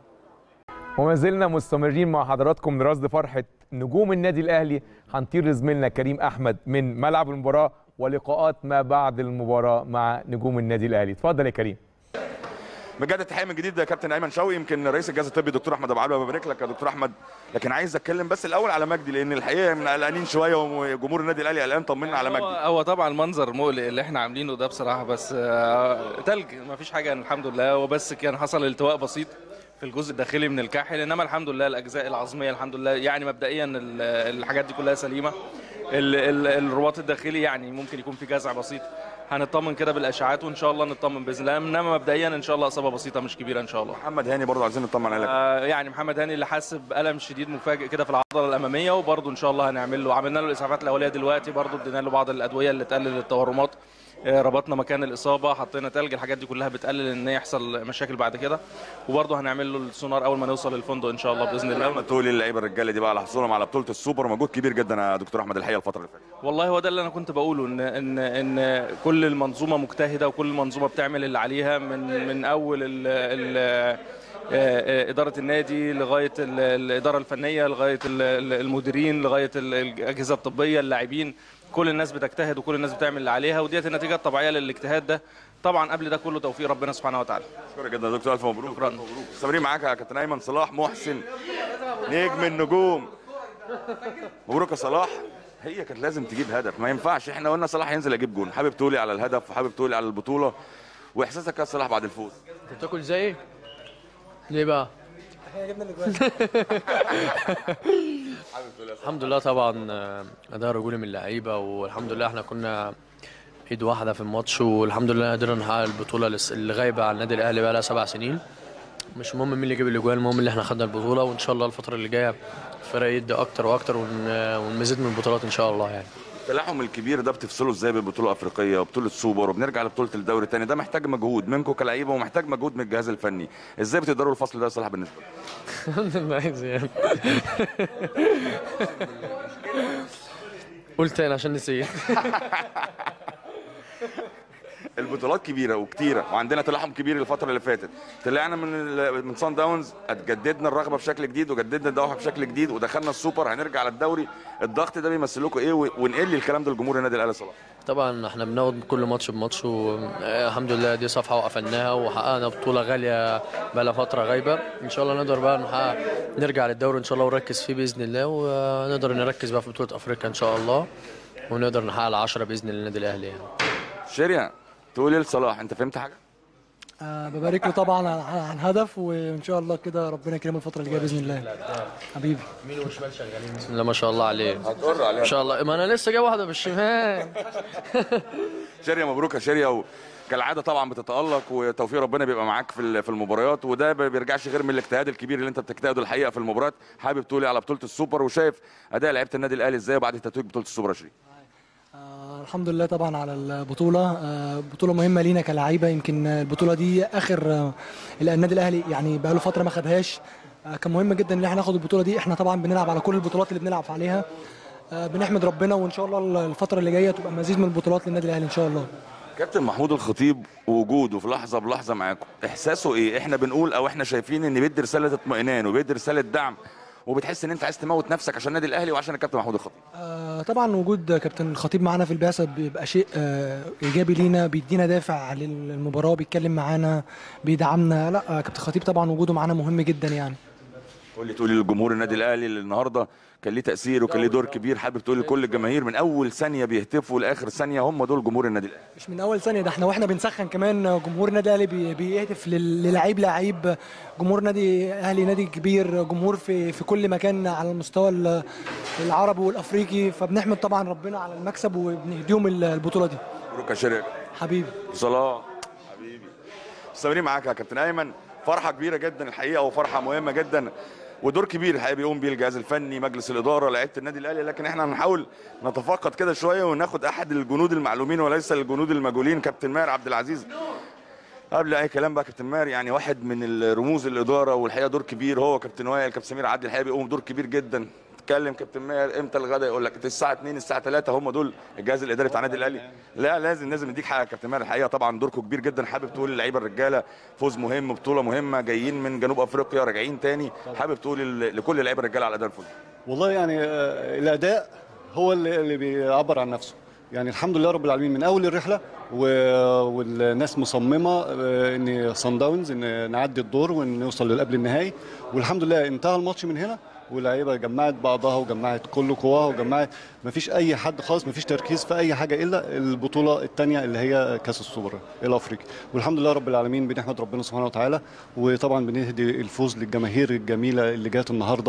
وما زلنا مستمرين مع حضراتكم لرصد فرحة نجوم النادي الأهلي هنطير لزميلنا كريم أحمد من ملعب المباراة ولقاءات ما بعد المباراة مع نجوم النادي الأهلي اتفضل يا كريم بجد تحيه من جديد يا كابتن ايمن شوقي يمكن رئيس الجهاز الطبي دكتور احمد ابو عبله ببارك لك يا دكتور احمد لكن عايز اتكلم بس الاول على مجدي لان الحقيقه من قلقانين شويه وجمهور النادي الاهلي قلقان طمنا على هو, مجدي هو طبعا المنظر مقلق اللي احنا عاملينه ده بصراحه بس آه، تلج ما فيش حاجه الحمد لله وبس كان حصل التواء بسيط في الجزء الداخلي من الكاحل انما الحمد لله الاجزاء العظميه الحمد لله يعني مبدئيا ال- الحاجات دي كلها سليمه ال- ال- الرباط الداخلي يعني ممكن يكون في جزع بسيط هنطمن كده بالاشعاعات وان شاء الله نطمن باذن الله انما مبدئيا ان شاء الله اصابه بسيطه مش كبيره ان شاء الله محمد هاني برضه عايزين نطمن عليك آه يعني محمد هاني اللي حس بالم شديد مفاجئ كده في العضله الاماميه وبرضه ان شاء الله هنعمل له عملنا له الاسعافات الاوليه دلوقتي برضه ادينا له بعض الادويه اللي تقلل التورمات آه، ربطنا مكان الاصابه حطينا تلج الحاجات دي كلها بتقلل ان يحصل مشاكل بعد كده وبرضه هنعمل له السونار اول ما نوصل الفندق ان شاء الله باذن الله احمد تقولي اللعيبه الرجاله دي بقى على حصولهم على بطوله السوبر مجهود كبير جدا يا دكتور احمد الحقيقه الفتره اللي فاتت والله هو ده اللي انا كنت بقوله ان ان ان كل المنظومه مجتهده وكل المنظومه بتعمل اللي عليها من من اول ال ال آه، اداره النادي لغايه ال- الاداره الفنيه لغايه ال- ال- المديرين لغايه ال- الاجهزه الطبيه اللاعبين كل الناس بتجتهد وكل الناس بتعمل اللي عليها وديت النتيجه الطبيعيه للاجتهاد ده طبعا قبل ده كله توفيق ربنا سبحانه وتعالى شكرا جدا يا دكتور الف مبروك شكرا مبروك مستمرين معاك يا كابتن ايمن صلاح محسن نجم النجوم مبروك يا صلاح هي كانت لازم تجيب هدف ما ينفعش احنا قلنا صلاح ينزل يجيب جون حابب تقولي على الهدف وحابب تقولي على البطوله واحساسك يا صلاح بعد الفوز انت بتاكل زيي؟ ليه بقى؟ الحمد لله طبعا آه، اداء رجولي من اللعيبه والحمد لله احنا كنا ايد واحده في الماتش والحمد لله قدرنا نحقق البطوله لس- اللي غايبه على النادي الاهلي بقى لها سبع سنين مش مهم مين اللي يجيب الاجوان المهم اللي احنا خدنا البطوله وان شاء الله الفتره اللي جايه الفرق يدي اكتر واكتر ون- ونزيد من البطولات ان شاء الله يعني التلاحم الكبير ده بتفصله ازاي ببطوله افريقيه وبطوله سوبر وبنرجع لبطوله الدوري الثاني ده محتاج مجهود منكم كلعيبه ومحتاج مجهود من الجهاز الفني ازاي بتقدروا الفصل ده يا صلاح بالنسبه لك الحمد لله عايز يعني قول تاني عشان نسيت البطولات كبيره وكتيره وعندنا تلاحم كبير الفتره اللي فاتت طلعنا من ال- من صن داونز جددنا الرغبه بشكل جديد وجددنا الدوافع بشكل جديد ودخلنا السوبر هنرجع للدوري الضغط ده بيمثل لكم ايه و- ونقل لي الكلام ده لجمهور النادي الاهلي صلاح طبعا احنا بناخد كل ماتش بماتش والحمد لله دي صفحه وقفلناها وحققنا بطوله غاليه بقى لها فتره غايبه ان شاء الله نقدر بقى نحقق نرجع للدوري ان شاء الله ونركز فيه باذن الله ونقدر نركز بقى في بطوله افريقيا ان شاء الله ونقدر نحقق العشرة باذن الله النادي الاهلي يعني. شيريا تقول ايه لصلاح انت فهمت حاجه آه ببارك له طبعا على على الهدف وان شاء الله كده ربنا يكرمه الفتره اللي جايه باذن الله حبيبي يمين وشمال شغالين بسم الله ما شاء الله عليه هتقر عليها ما شاء الله ما انا لسه جاي واحده بالشمال شيريا مبروك يا شيريا وكالعاده طبعا بتتالق وتوفيق ربنا بيبقى معاك في ال- في المباريات وده ما بيرجعش غير من الاجتهاد الكبير اللي انت بتجتهده الحقيقه في المباريات حابب تقولي على بطوله السوبر وشايف اداء لعيبه النادي الاهلي ازاي بعد تتويج بطوله السوبر يا شريف آه الحمد لله طبعا على البطوله آه بطوله مهمه لينا كلاعيبه يمكن البطوله دي اخر آه النادي الاهلي يعني بقى له فتره ما خدهاش آه كان مهم جدا ان احنا ناخد البطوله دي احنا طبعا بنلعب على كل البطولات اللي بنلعب عليها آه بنحمد ربنا وان شاء الله الفتره اللي جايه تبقى مزيد من البطولات للنادي الاهلي ان شاء الله كابتن محمود الخطيب وجوده في لحظه بلحظه معاكم احساسه ايه احنا بنقول او احنا شايفين ان بيدي رساله اطمئنان وبيدي رساله دعم وبتحس ان انت عايز تموت نفسك عشان النادي الاهلي وعشان الكابتن محمود الخطيب آه طبعا وجود كابتن الخطيب معانا في البعثه بيبقى شيء آه ايجابي لينا بيدينا دافع للمباراه بيتكلم معانا بيدعمنا لا آه كابتن الخطيب طبعا وجوده معانا مهم جدا يعني قول لي تقولي للجمهور النادي الاهلي اللي النهارده كان ليه تاثير وكان ليه دور كبير حابب تقول لكل الجماهير من اول ثانيه بيهتفوا لاخر ثانيه هم دول جمهور النادي الاهلي مش من اول ثانيه ده احنا واحنا بنسخن كمان جمهور النادي الاهلي بي- بيهتف لل- للعيب لعيب جمهور نادي اهلي نادي كبير جمهور في في كل مكان على المستوى ال- العربي والافريقي فبنحمد طبعا ربنا على المكسب وبنهديهم ال- البطوله دي مبروك يا شريك حبيبي صلاح حبيبي مستمرين معاك يا كابتن ايمن فرحه كبيره جدا الحقيقه وفرحه مهمه جدا ودور كبير الحقيقه بيقوم بيه الجهاز الفني مجلس الاداره لعيبه النادي الاهلي لكن احنا هنحاول نتفقد كده شويه وناخد احد الجنود المعلومين وليس الجنود المجهولين كابتن ماهر عبد العزيز قبل اي كلام بقى كابتن ماهر يعني واحد من الرموز الاداره والحقيقه دور كبير هو كابتن وائل كابتن سمير عدلي الحقيقه بيقوم دور كبير جدا تكلم كابتن ماهر امتى الغداء يقول لك الساعه 2 الساعه 3 هم دول الجهاز الاداري بتاع النادي الاهلي لا لازم لازم نديك حقك يا كابتن ماهر الحقيقه طبعا دوركم كبير جدا حابب تقول للعيبه الرجاله فوز مهم بطوله مهمه جايين من جنوب افريقيا راجعين تاني حابب تقول ل- لكل اللعيبه الرجاله على اداء الفوز والله يعني آه، الاداء هو اللي اللي بيعبر عن نفسه يعني الحمد لله رب العالمين من اول الرحله و- والناس مصممه آه، ان صن داونز ان نعدي الدور ونوصل للقبل النهائي والحمد لله انتهى الماتش من هنا واللعيبه جمعت بعضها وجمعت كل قواها وجمعت ما فيش اي حد خالص ما فيش تركيز في اي حاجه الا البطوله الثانيه اللي هي كاس السوبر الافريقي والحمد لله رب العالمين بنحمد ربنا سبحانه وتعالى وطبعا بنهدي الفوز للجماهير الجميله اللي جات النهارده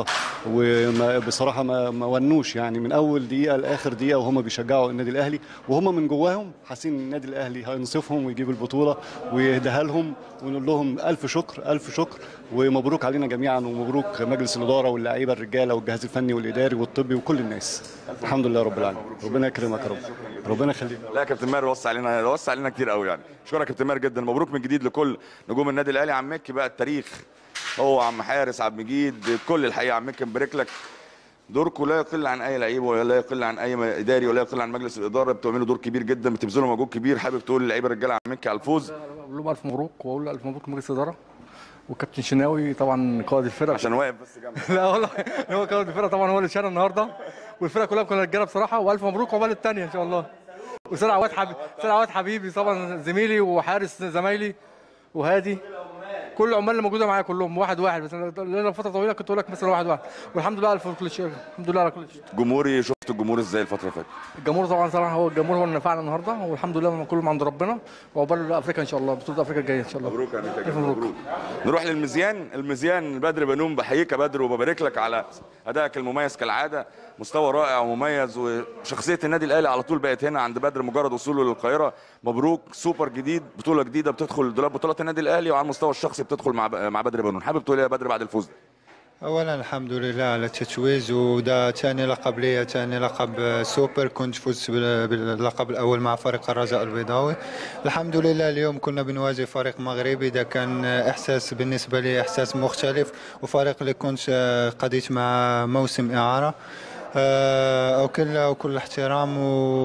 وبصراحه ما, ما ونوش يعني من اول دقيقه لاخر دقيقه وهم بيشجعوا النادي الاهلي وهم من جواهم حاسين ان النادي الاهلي هينصفهم ويجيب البطوله ويهديها لهم ونقول لهم الف شكر الف شكر ومبروك علينا جميعا ومبروك مجلس الاداره واللعيبه الرجاله والجهاز الفني والاداري والطبي وكل الناس الحمد لله رب العالمين ربنا يكرمك يا رب ربنا يخليك لا يا كابتن ماهر وصى علينا وصى علينا كتير قوي يعني اشكرك يا كابتن ماهر جدا مبروك من جديد لكل نجوم النادي الاهلي عم مكي بقى التاريخ هو عم حارس عبد المجيد كل الحقيقه عم مكي مبارك لك دوركم لا يقل عن اي لعيب ولا يقل عن اي اداري ولا يقل عن مجلس الاداره بتعملوا دور كبير جدا بتبذلوا مجهود كبير حابب تقول للعيبه الرجاله عم مكي على الفوز اقول لهم الف مبروك واقول له الف مبروك لمجلس الاداره والكابتن شناوي طبعا قائد الفرقه عشان واقف بس جنبك لا والله هو قائد الفرقه طبعا هو اللي شال النهارده والفرقه كلها كنا رجاله بصراحه والف مبروك عقبال الثانيه ان شاء الله وسيد عواد حبيبي سيد عواد حبيبي طبعا زميلي وحارس زمايلي وهادي كل العمال اللي موجوده معايا كلهم واحد واحد بس أنا لنا فتره طويله كنت اقول لك مثلا واحد واحد والحمد لله على كل شيء الحمد لله على كل شيء جمهوري شفت الجمهور ازاي الفتره اللي فاتت الجمهور طبعا صراحه هو الجمهور هو اللي نفعنا النهارده والحمد لله كله عند ربنا وعقبال افريقيا ان شاء الله بطوله افريقيا الجايه ان شاء الله مبروك يا ألف مبروك نروح للمزيان المزيان بدر بنوم بحييك يا بدر وببارك لك على ادائك المميز كالعاده مستوى رائع ومميز وشخصيه النادي الاهلي على طول بقت هنا عند بدر مجرد وصوله للقاهره مبروك سوبر جديد بطوله جديده بتدخل دولاب بطولات النادي الاهلي وعلى المستوى الشخصي بتدخل مع مع بدر بنون حابب تقول ايه يا بدر بعد الفوز ده اولا الحمد لله على التتويج وده ثاني لقب لي ثاني لقب سوبر كنت فزت بال- باللقب الاول مع فريق الرجاء البيضاوي الحمد لله اليوم كنا بنواجه فريق مغربي ده كان احساس بالنسبه لي احساس مختلف وفريق اللي كنت قضيت مع موسم اعاره آه، وكل وكل احترام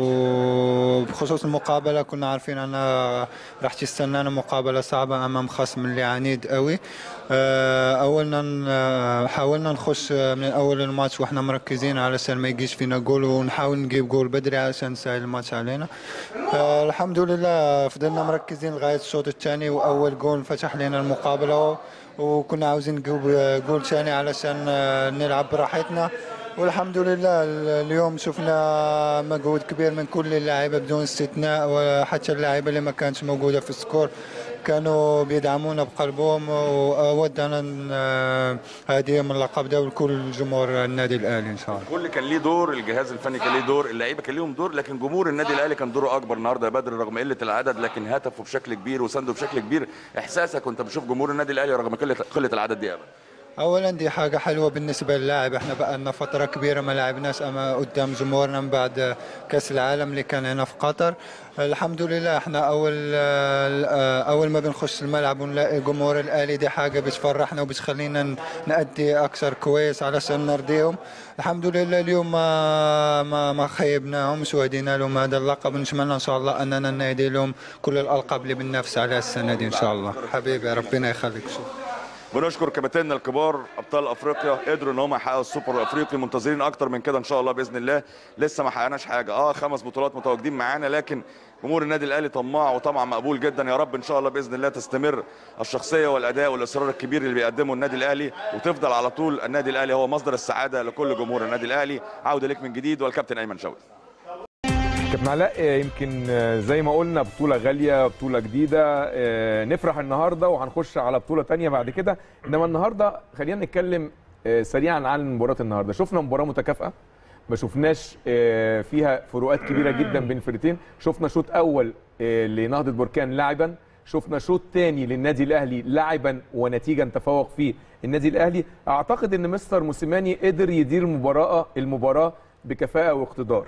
وبخصوص المقابله كنا عارفين انها راح تستنانا مقابله صعبه امام خصم اللي عنيد قوي آه، اولنا آه، حاولنا نخش من اول الماتش واحنا مركزين علشان ما يجيش فينا جول ونحاول نجيب جول بدري علشان نسهل الماتش علينا آه، الحمد لله فضلنا مركزين لغايه الشوط الثاني واول جول فتح لنا المقابله وكنا عاوزين نجيب جول ثاني علشان آه، نلعب براحتنا والحمد لله اليوم شفنا مجهود كبير من كل اللاعيبه بدون استثناء وحتى اللاعيبه اللي ما كانتش موجوده في السكور كانوا بيدعمونا بقلبهم وأود أن أهديهم اللقب ده لكل جمهور النادي الأهلي إن شاء الله الكل كان ليه دور الجهاز الفني كان ليه دور اللعيبه كان ليهم دور لكن جمهور النادي الاهلي كان دوره اكبر النهارده يا بدر رغم قله العدد لكن هتفوا بشكل كبير وساندوا بشكل كبير احساسك وانت بتشوف جمهور النادي الاهلي رغم قله قله العدد دي ابدا اولا دي حاجه حلوه بالنسبه للاعب احنا بقى لنا فتره كبيره ما لعبناش اما قدام جمهورنا من بعد كاس العالم اللي كان هنا في قطر الحمد لله احنا اول اول ما بنخش الملعب ونلاقي جمهور الاهلي دي حاجه بتفرحنا وبتخلينا نأدي اكثر كويس علشان نرضيهم الحمد لله اليوم ما ما, ما خيبناهمش وهدينا لهم هذا اللقب ونتمنى ان شاء الله اننا نهدي لهم كل الالقاب اللي بننافس عليها السنه دي ان شاء الله حبيبي ربنا يخليك شكرا بنشكر كباتننا الكبار ابطال افريقيا قدروا ان هم يحققوا السوبر الافريقي منتظرين اكتر من كده ان شاء الله باذن الله لسه ما حققناش حاجه اه خمس بطولات متواجدين معانا لكن جمهور النادي الاهلي طماع وطمع مقبول جدا يا رب ان شاء الله باذن الله تستمر الشخصيه والاداء والاصرار الكبير اللي بيقدمه النادي الاهلي وتفضل على طول النادي الاهلي هو مصدر السعاده لكل جمهور النادي الاهلي عوده ليك من جديد والكابتن ايمن شوقي كابتن علاء يمكن زي ما قلنا بطوله غاليه بطوله جديده نفرح النهارده وهنخش على بطوله تانية بعد كده انما النهارده خلينا نتكلم سريعا عن مباراه النهارده شفنا مباراه متكافئه ما شفناش فيها فروقات كبيره جدا بين الفرقتين شفنا شوط اول لنهضه بركان لاعبا شفنا شوط تاني للنادي الاهلي لاعبا ونتيجا تفوق فيه النادي الاهلي اعتقد ان مستر موسيماني قدر يدير المباراه المباراه بكفاءه واقتدار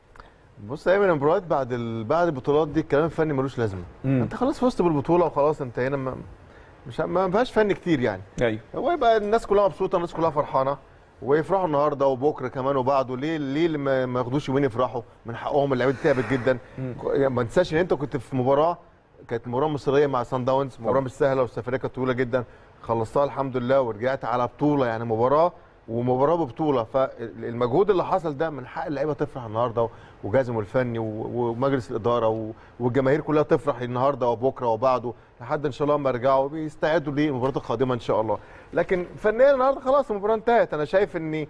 بص ايمن المباريات بعد ال... بعد البطولات دي الكلام الفني ملوش لازمه مم. انت خلاص فزت بالبطوله وخلاص انت هنا ما... مش ما فيهاش فن كتير يعني ايوه هو يبقى الناس كلها مبسوطه الناس كلها فرحانه ويفرحوا النهارده وبكره كمان وبعده ليه ليه اللي ما ما ياخدوش يومين يفرحوا من حقهم اللعيبه دي تعبت جدا يعني ما تنساش ان انت كنت في مباراه كانت مباراه مصريه مع سان داونز مباراه مش سهله والسفريه كانت طويله جدا خلصتها الحمد لله ورجعت على بطوله يعني مباراه ومباراه ببطوله فالمجهود اللي حصل ده من حق اللعيبه تفرح النهارده وجازم الفني ومجلس الاداره والجماهير كلها تفرح النهارده وبكره وبعده لحد ان شاء الله ما يرجعوا بيستعدوا للمباراه القادمه ان شاء الله لكن فنيا النهارده خلاص المباراه انتهت انا شايف ان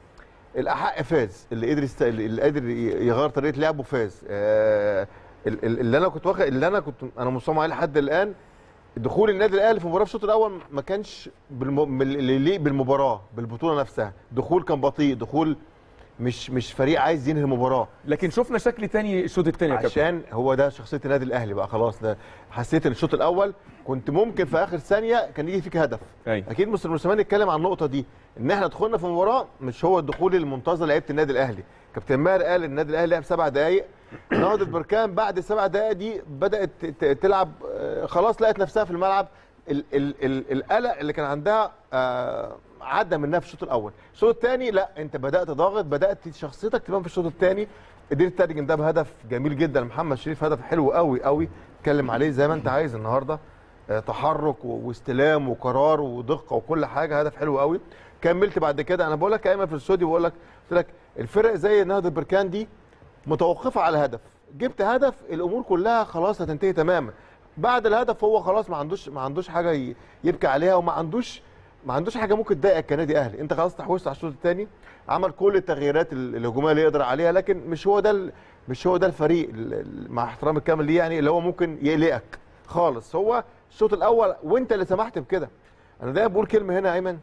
الاحق فاز اللي قدر يست... اللي قدر يغير طريقه لعبه فاز آه اللي انا كنت واخد اللي انا كنت انا مصمم عليه لحد الان دخول النادي الاهلي في المباراه في الشوط الاول ما كانش بالم... اللي يليق بالمباراه بالبطوله نفسها دخول كان بطيء دخول مش مش فريق عايز ينهي المباراه لكن شفنا شكل تاني الشوط الثاني عشان هو ده شخصيه النادي الاهلي بقى خلاص ده حسيت ان الشوط الاول كنت ممكن في اخر ثانيه كان يجي فيك هدف أي. اكيد مستر موسيماني اتكلم عن النقطه دي ان احنا دخلنا في مباراه مش هو الدخول المنتظر لعيبه النادي الاهلي كابتن ماهر قال النادي الاهلي لعب سبع دقائق نهضه بركان بعد السبع دقائق دي بدات تلعب خلاص لقت نفسها في الملعب ال ال ال القلق اللي كان عندها آه عدى منها في الشوط الاول الشوط الثاني لا انت بدات ضاغط بدات شخصيتك تبان في الشوط الثاني قدرت تترجم ده بهدف جميل جدا محمد شريف هدف حلو قوي قوي اتكلم عليه زي ما انت عايز النهارده آه تحرك واستلام وقرار ودقه وكل حاجه هدف حلو قوي كملت بعد كده انا بقول لك يا ايمن في الاستوديو بقول لك قلت لك الفرق زي نهضه بركان دي متوقفه على هدف جبت هدف الامور كلها خلاص هتنتهي تماما بعد الهدف هو خلاص ما عندوش ما عندوش حاجه يبكي عليها وما عندوش ما عندوش حاجه ممكن تضايقك كنادي اهلي انت خلاص تحوست على الشوط الثاني عمل كل التغييرات الهجوميه اللي يقدر عليها لكن مش هو ده مش هو ده الفريق مع احترامي الكامل ليه يعني اللي هو ممكن يقلقك خالص هو الشوط الاول وانت اللي سمحت بكده انا دايما بقول كلمه هنا يا ايمن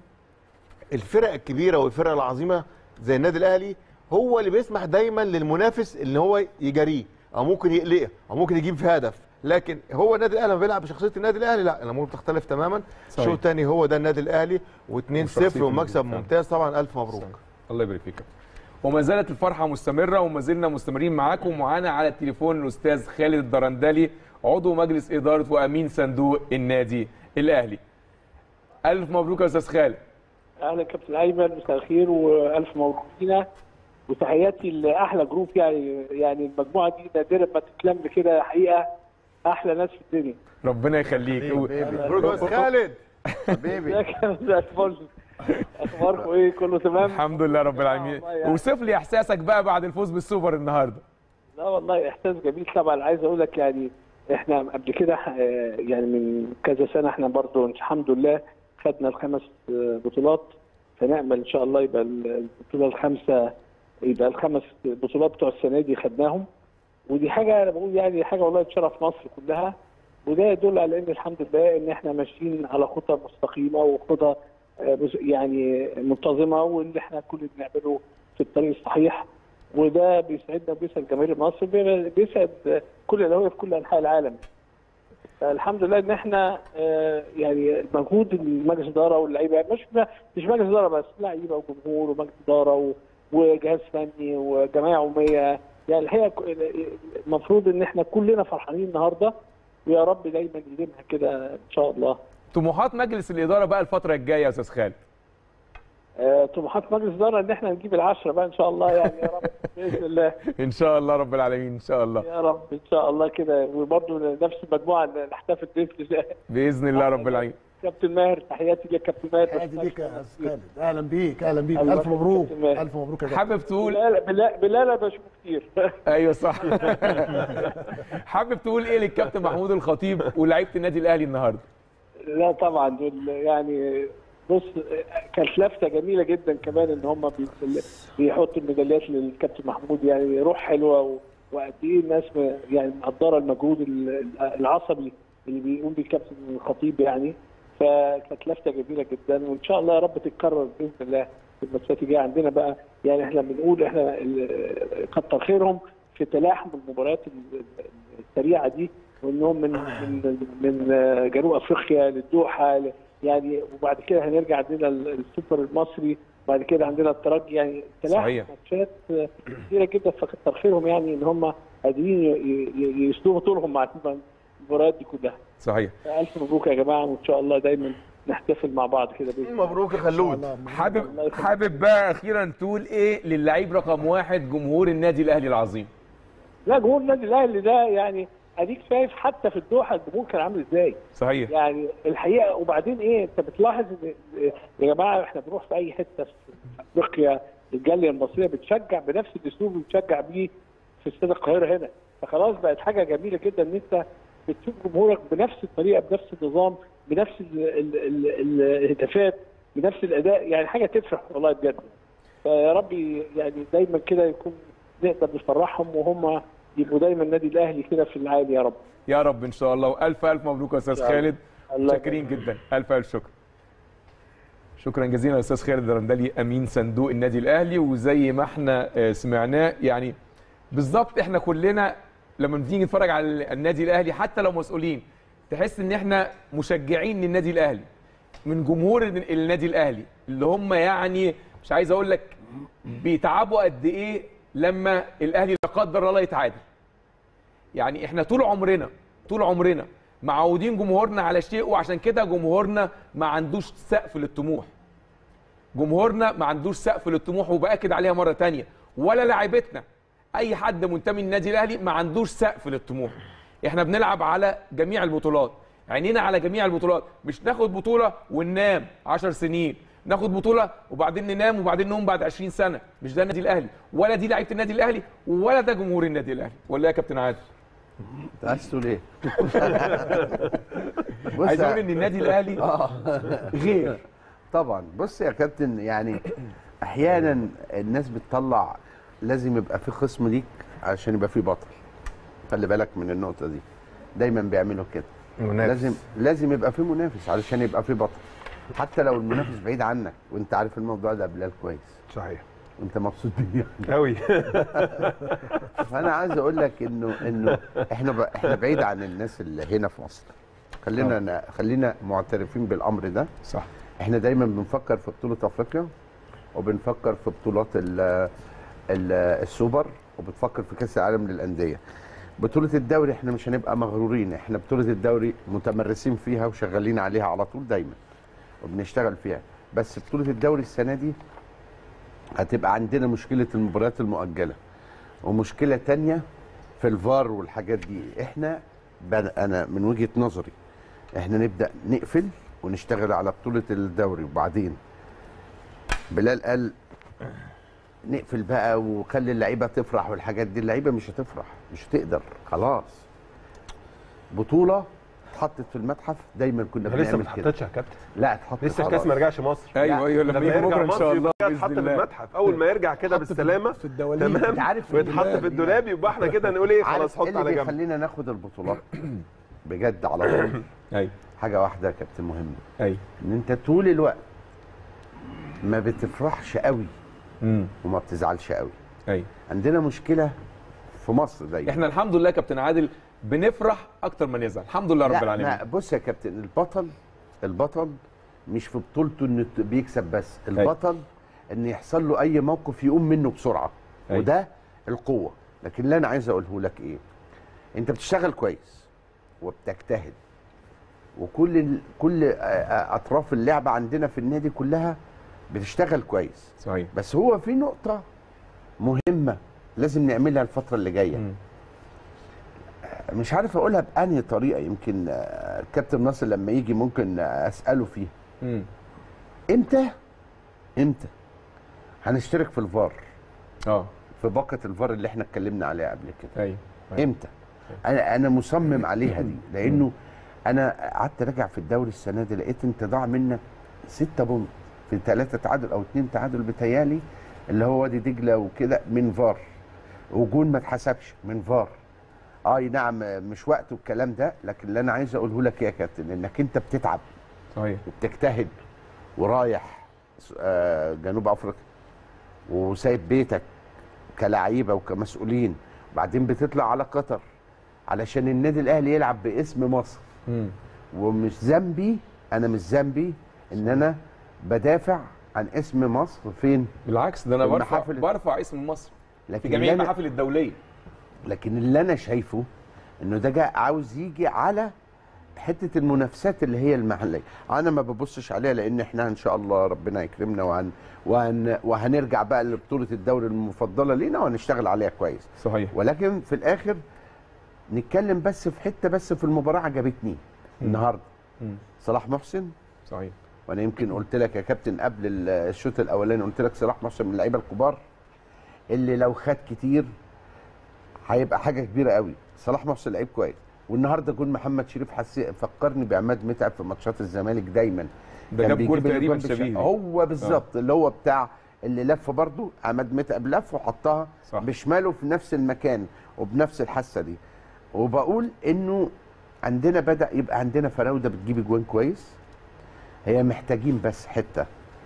الفرق الكبيره والفرق العظيمه زي النادي الاهلي هو اللي بيسمح دايما للمنافس ان هو يجاريه او ممكن يقلقه او ممكن يجيب في هدف لكن هو النادي الاهلي لما بيلعب بشخصيه النادي الاهلي لا الامور بتختلف تماما الشوط الثاني هو ده النادي الاهلي و2-0 ومكسب ممتاز طبعا الف مبروك صحيح. الله يبارك فيك وما زالت الفرحه مستمره وما زلنا مستمرين معاكم ومعانا على التليفون الاستاذ خالد الدرندلي عضو مجلس اداره وامين صندوق النادي الاهلي الف مبروك يا استاذ خالد اهلا كابتن ايمن مساء الخير والف مبروك لينا وتحياتي لاحلى جروب يعني يعني المجموعه دي نادرا ما تتلم كده حقيقه احلى ناس في الدنيا ربنا يخليك و- مبروك يا أستاذ خالد. حبيبي ازيك يا أستاذ الفل اخباركم ايه كله تمام الحمد لله رب العالمين والله يعني. اوصف لي احساسك بقى بعد الفوز بالسوبر النهارده لا والله احساس جميل طبعا عايز اقول لك يعني احنا قبل كده آه، يعني من كذا سنه احنا برضو الحمد لله خدنا الخمس آه، بطولات فنامل ان شاء الله يبقى البطوله الخامسه يبقى الخمس بطولات بتوع السنه دي خدناهم ودي حاجه انا بقول يعني حاجه والله تشرف مصر كلها وده يدل على ان الحمد لله ان احنا ماشيين على خطى مستقيمه وخطى آه، بس- يعني منتظمه واللي احنا كل اللي بنعمله في الطريق الصحيح وده بيسعدنا وبيسعد جماهير مصر بي- بيسعد كل الاهلاويه في كل انحاء العالم. الحمد لله ان احنا آه، يعني مجهود المجلس الاداره واللعيبه مش مش مجلس اداره بس لعيبه وجمهور ومجلس اداره و- وجهاز فني وجمعيه عموميه يعني الحقيقه ك- المفروض ان احنا كلنا فرحانين النهارده ويا رب دايما يلمها كده ان شاء الله. طموحات مجلس الاداره بقى الفتره الجايه يا استاذ خالد آه، طموحات مجلس الاداره ان احنا نجيب العشره بقى ان شاء الله يعني يا رب باذن الله. ان شاء الله رب العالمين ان شاء الله يا رب ان شاء الله كده وبرضه نفس المجموعه اللي نحتفل باذن الله باذن الله رب العالمين كابتن ماهر تحياتي ليك يا كابتن ماهر تحياتي ليك يا استاذ خالد اهلا بيك اهلا بيك الله الف مبروك يكرمك يا كابتن الف مبروك يا كابتن. حابب تقول بلال بلال, بلال أنا بشوفه كتير ايوه صح حابب تقول ايه للكابتن محمود الخطيب ولاعيبه النادي الاهلي النهارده لا طبعا دول يعني بص كانت لفته جميله جدا كمان ان هم بي- بيحطوا الميداليات للكابتن محمود يعني روح حلوه و- وقد ايه الناس م- يعني مقدره المجهود ال- العصبي اللي بيقوم بيه الكابتن الخطيب يعني فكانت لفته جميله جدا وان شاء الله يا رب تتكرر باذن الله في الماتشات الجايه عندنا بقى يعني احنا بنقول احنا ال- كتر خيرهم في تلاحم المباريات ال- السريعه دي وانهم من من من جنوب افريقيا للدوحه ل- يعني وبعد كده هنرجع عندنا ال- السوبر المصري وبعد كده عندنا الترجي يعني تلاحم صحيح. ماتشات كتيره جدا فكتر خيرهم يعني ان هم قادرين ي- ي- يسلبوا طولهم مع المباريات دي كلها صحيح الف مبروك يا جماعه وان شاء الله دايما نحتفل مع بعض كده باذن الله مبروك يا خلود حابب حابب بقى اخيرا تقول ايه للعيب رقم واحد جمهور النادي الاهلي العظيم لا جمهور النادي الاهلي ده يعني اديك شايف حتى في الدوحه الجمهور كان عامل ازاي صحيح يعني الحقيقه وبعدين ايه انت بتلاحظ ان يا جماعه احنا بنروح في اي حته في افريقيا الجاليه المصريه بتشجع بنفس الاسلوب اللي بتشجع بيه في استاد القاهره هنا فخلاص بقت حاجه جميله جدا ان انت بتشوف جمهورك بنفس الطريقه بنفس النظام بنفس ال- ال- ال- الهتافات بنفس الاداء يعني حاجه تفرح والله بجد فيا رب يعني دايما كده يكون نقدر نفرحهم وهم يبقوا دايما النادي الاهلي كده في العالي يا رب يا رب ان شاء الله والف الف مبروك يا استاذ إن شاء الله. خالد الله شاكرين جدا الف الف شكر شكرا جزيلا يا استاذ خالد الرندلي امين صندوق النادي الاهلي وزي ما احنا آه، سمعناه يعني بالظبط احنا كلنا لما بنيجي نتفرج على النادي الاهلي حتى لو مسؤولين تحس ان احنا مشجعين للنادي الاهلي من جمهور النادي الاهلي اللي هم يعني مش عايز اقول لك بيتعبوا قد ايه لما الاهلي لا قدر الله يتعادل يعني احنا طول عمرنا طول عمرنا معودين جمهورنا على شيء وعشان كده جمهورنا ما عندوش سقف للطموح جمهورنا ما عندوش سقف للطموح وباكد عليها مره تانية ولا لاعيبتنا اي حد منتمي للنادي الاهلي ما عندوش سقف للطموح احنا بنلعب على جميع البطولات عينينا على جميع البطولات مش ناخد بطوله وننام 10 سنين ناخد بطوله وبعدين ننام وبعدين نقوم بعد 20 سنه مش ده النادي الاهلي ولا دي لعيبه النادي الاهلي ولا ده جمهور النادي الاهلي ولا إيه يا كابتن عادل انت عايز تقول ايه؟ عايز اقول ان النادي الاهلي آه. غير طبعا بص يا كابتن يعني احيانا الناس بتطلع لازم يبقى في خصم ليك عشان يبقى في بطل خلي بالك من النقطه دي دايما بيعملوا كده منافس. لازم لازم يبقى في منافس علشان يبقى في بطل حتى لو المنافس بعيد عنك وانت عارف الموضوع ده يا بلال كويس صحيح وانت مبسوط بيه قوي فانا عايز اقول لك انه انه احنا ب... احنا بعيد عن الناس اللي هنا في مصر خلينا ن... خلينا معترفين بالامر ده صح احنا دايما بنفكر في بطوله افريقيا وبنفكر في بطولات ال... ال... السوبر وبنفكر في كاس العالم للانديه بطولة الدوري احنا مش هنبقى مغرورين احنا بطولة الدوري متمرسين فيها وشغالين عليها على طول دايما وبنشتغل فيها بس بطولة الدوري السنة دي هتبقى عندنا مشكله المباريات المؤجله ومشكله تانية في الفار والحاجات دي احنا بن- انا من وجهه نظري احنا نبدا نقفل ونشتغل على بطوله الدوري وبعدين بلال قال نقفل بقى وخلي اللعيبه تفرح والحاجات دي اللعيبه مش هتفرح مش هتقدر خلاص بطوله اتحطت في المتحف دايما كنا ده لسه بنعمل ما كده اتحطتش يا كابتن لا اتحطت لسه خلاص. الكاس ما رجعش مصر أيوة، أيوة، لما يجي يرجع بكرة إن مصر شاء الله يبقى بإذن يتحط في الله. المتحف اول ما يرجع كده بالسلامه في الدواليب تمام أنت عارف ويتحط الدولاب في الدولاب يبقى احنا كده نقول ايه عارف خلاص إيه حط اللي على جنب بيخلينا ناخد البطولات بجد على طول ايوه حاجه واحده يا كابتن مهمه ايوه ان انت طول الوقت ما بتفرحش قوي امم وما بتزعلش قوي ايوه عندنا مشكله في مصر دايما احنا الحمد لله يا كابتن عادل بنفرح اكتر ما نزعل الحمد لله رب لا العالمين ما بص يا كابتن البطل البطل مش في بطولته انه ت- بيكسب بس البطل ان يحصل له اي موقف يقوم منه بسرعه أيوة. وده القوه لكن اللي انا عايز اقوله لك ايه انت بتشتغل كويس وبتجتهد وكل ال... كل آه، آه، اطراف اللعبه عندنا في النادي كلها بتشتغل كويس صحيح بس هو في نقطه مهمه لازم نعملها الفتره اللي جايه مش عارف اقولها بانهي طريقه يمكن آه، الكابتن ناصر لما يجي ممكن آه، اساله فيها امم امتى امتى هنشترك في الفار اه في باقه الفار اللي احنا اتكلمنا عليها قبل كده ايوه امتى انا انا مصمم عليها دي لانه انا قعدت راجع في الدوري السنه دي لقيت انت ضاع منك ستة بونت في ثلاثة تعادل او اتنين تعادل بتهيالي اللي هو وادي دجله وكده من فار وجون ما اتحسبش من فار اي نعم مش وقته الكلام ده لكن اللي انا عايز اقوله لك يا كابتن انك انت بتتعب صحيح وبتجتهد ورايح آه، جنوب افريقيا وسايب بيتك كلعيبه وكمسؤولين وبعدين بتطلع على قطر علشان النادي الاهلي يلعب باسم مصر امم ومش ذنبي انا مش ذنبي ان انا بدافع عن اسم مصر فين بالعكس ده انا في برفع المحافل- برفع اسم مصر في لكن جميع اللي أنا- المحافل الدوليه لكن اللي انا شايفه انه ده جاء عاوز يجي على حته المنافسات اللي هي المحليه انا ما ببصش عليها لان احنا ان شاء الله ربنا يكرمنا وهن وهن وهنرجع بقى لبطوله الدوري المفضله لينا وهنشتغل عليها كويس صحيح ولكن في الاخر نتكلم بس في حته بس في المباراه عجبتني النهارده مم. صلاح محسن صحيح وانا يمكن قلت لك يا كابتن قبل ال- الشوط الاولاني قلت لك صلاح محسن من اللعيبه الكبار اللي لو خد كتير هيبقى حاجه كبيره قوي صلاح محسن لعيب كويس والنهارده جول محمد شريف حسي فكرني بعماد متعب في ماتشات الزمالك دايما ده كان جاب جول بيجيب تقريبا الأجوان بالش- شبيه. هو بالظبط اللي هو بتاع اللي لف برضه عماد متعب لف وحطها صح. بشماله في نفس المكان وبنفس الحاسه دي وبقول انه عندنا بدا يبقى عندنا فراوده بتجيب اجوان كويس هي محتاجين بس حته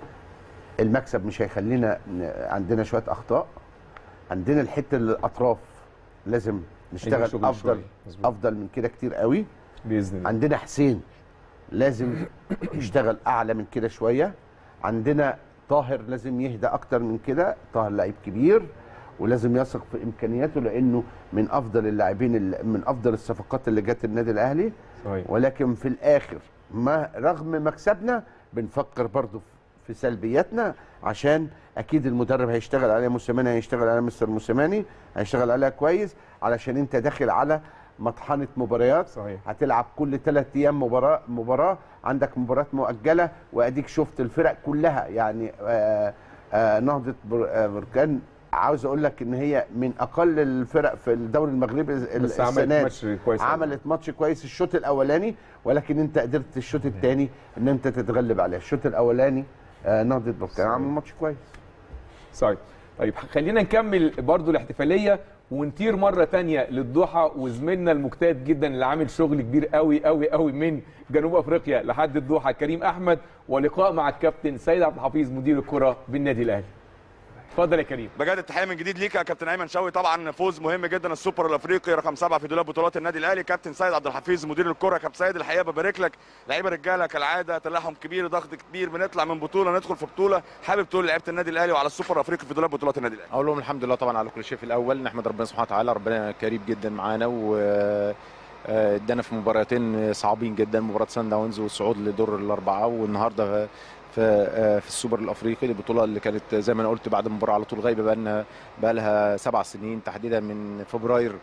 المكسب مش هيخلينا ن- عندنا شويه اخطاء عندنا الحته اللي الاطراف لازم نشتغل شغل افضل شوية. مظبوط. افضل من كده كتير قوي باذن الله عندنا حسين لازم يشتغل اعلى من كده شويه عندنا طاهر لازم يهدى اكتر من كده طاهر لعيب كبير ولازم يثق في امكانياته لانه من افضل اللاعبين ال- من افضل الصفقات اللي جت النادي الاهلي صحيح ولكن في الاخر ما رغم مكسبنا بنفكر برضو في سلبياتنا عشان اكيد المدرب هيشتغل عليها موسيماني هيشتغل عليها مستر موسيماني هيشتغل عليها كويس علشان انت داخل على مطحنه مباريات صحيح. هتلعب كل ثلاث ايام مباراه مباراه عندك مباريات مؤجله واديك شفت الفرق كلها يعني آه آه نهضه بر- آه بركان عاوز اقول لك ان هي من اقل الفرق في الدوري المغربي ال- بس عملت السنه دي. ماتش كويس أوي. عملت ماتش كويس الشوط الاولاني ولكن انت قدرت الشوط الثاني ان انت تتغلب عليه الشوط الاولاني آه نهضه بركان عمل ماتش كويس صحيح طيب خلينا نكمل برضو الاحتفاليه ونطير مره تانية للضحى وزميلنا المجتهد جدا اللي عامل شغل كبير قوي قوي قوي من جنوب افريقيا لحد الضحى كريم احمد ولقاء مع الكابتن سيد عبد الحفيظ مدير الكره بالنادي الاهلي اتفضل يا كريم بجد التحيه من جديد ليك يا كابتن ايمن شوقي طبعا فوز مهم جدا السوبر الافريقي رقم سبعه في دولاب بطولات النادي الاهلي كابتن سيد عبد الحفيظ مدير الكره كابتن سيد الحقيقه ببارك لك لعيبه رجاله كالعاده تلاحم كبير ضغط كبير بنطلع من بطوله ندخل في بطوله حابب تقول لعيبه النادي الاهلي وعلى السوبر الافريقي في دولاب بطولات النادي الاهلي اقول لهم الحمد لله طبعا على كل شيء في الاول نحمد ربنا سبحانه وتعالى ربنا كريم جدا معانا و آه، ادانا في مباراتين صعبين جدا مباراه سان داونز والصعود لدور الاربعه والنهارده في آه، في السوبر الافريقي البطوله اللي كانت زي ما انا قلت بعد المباراه على طول غايبه بقى لنا بقى لها سبع سنين تحديدا من فبراير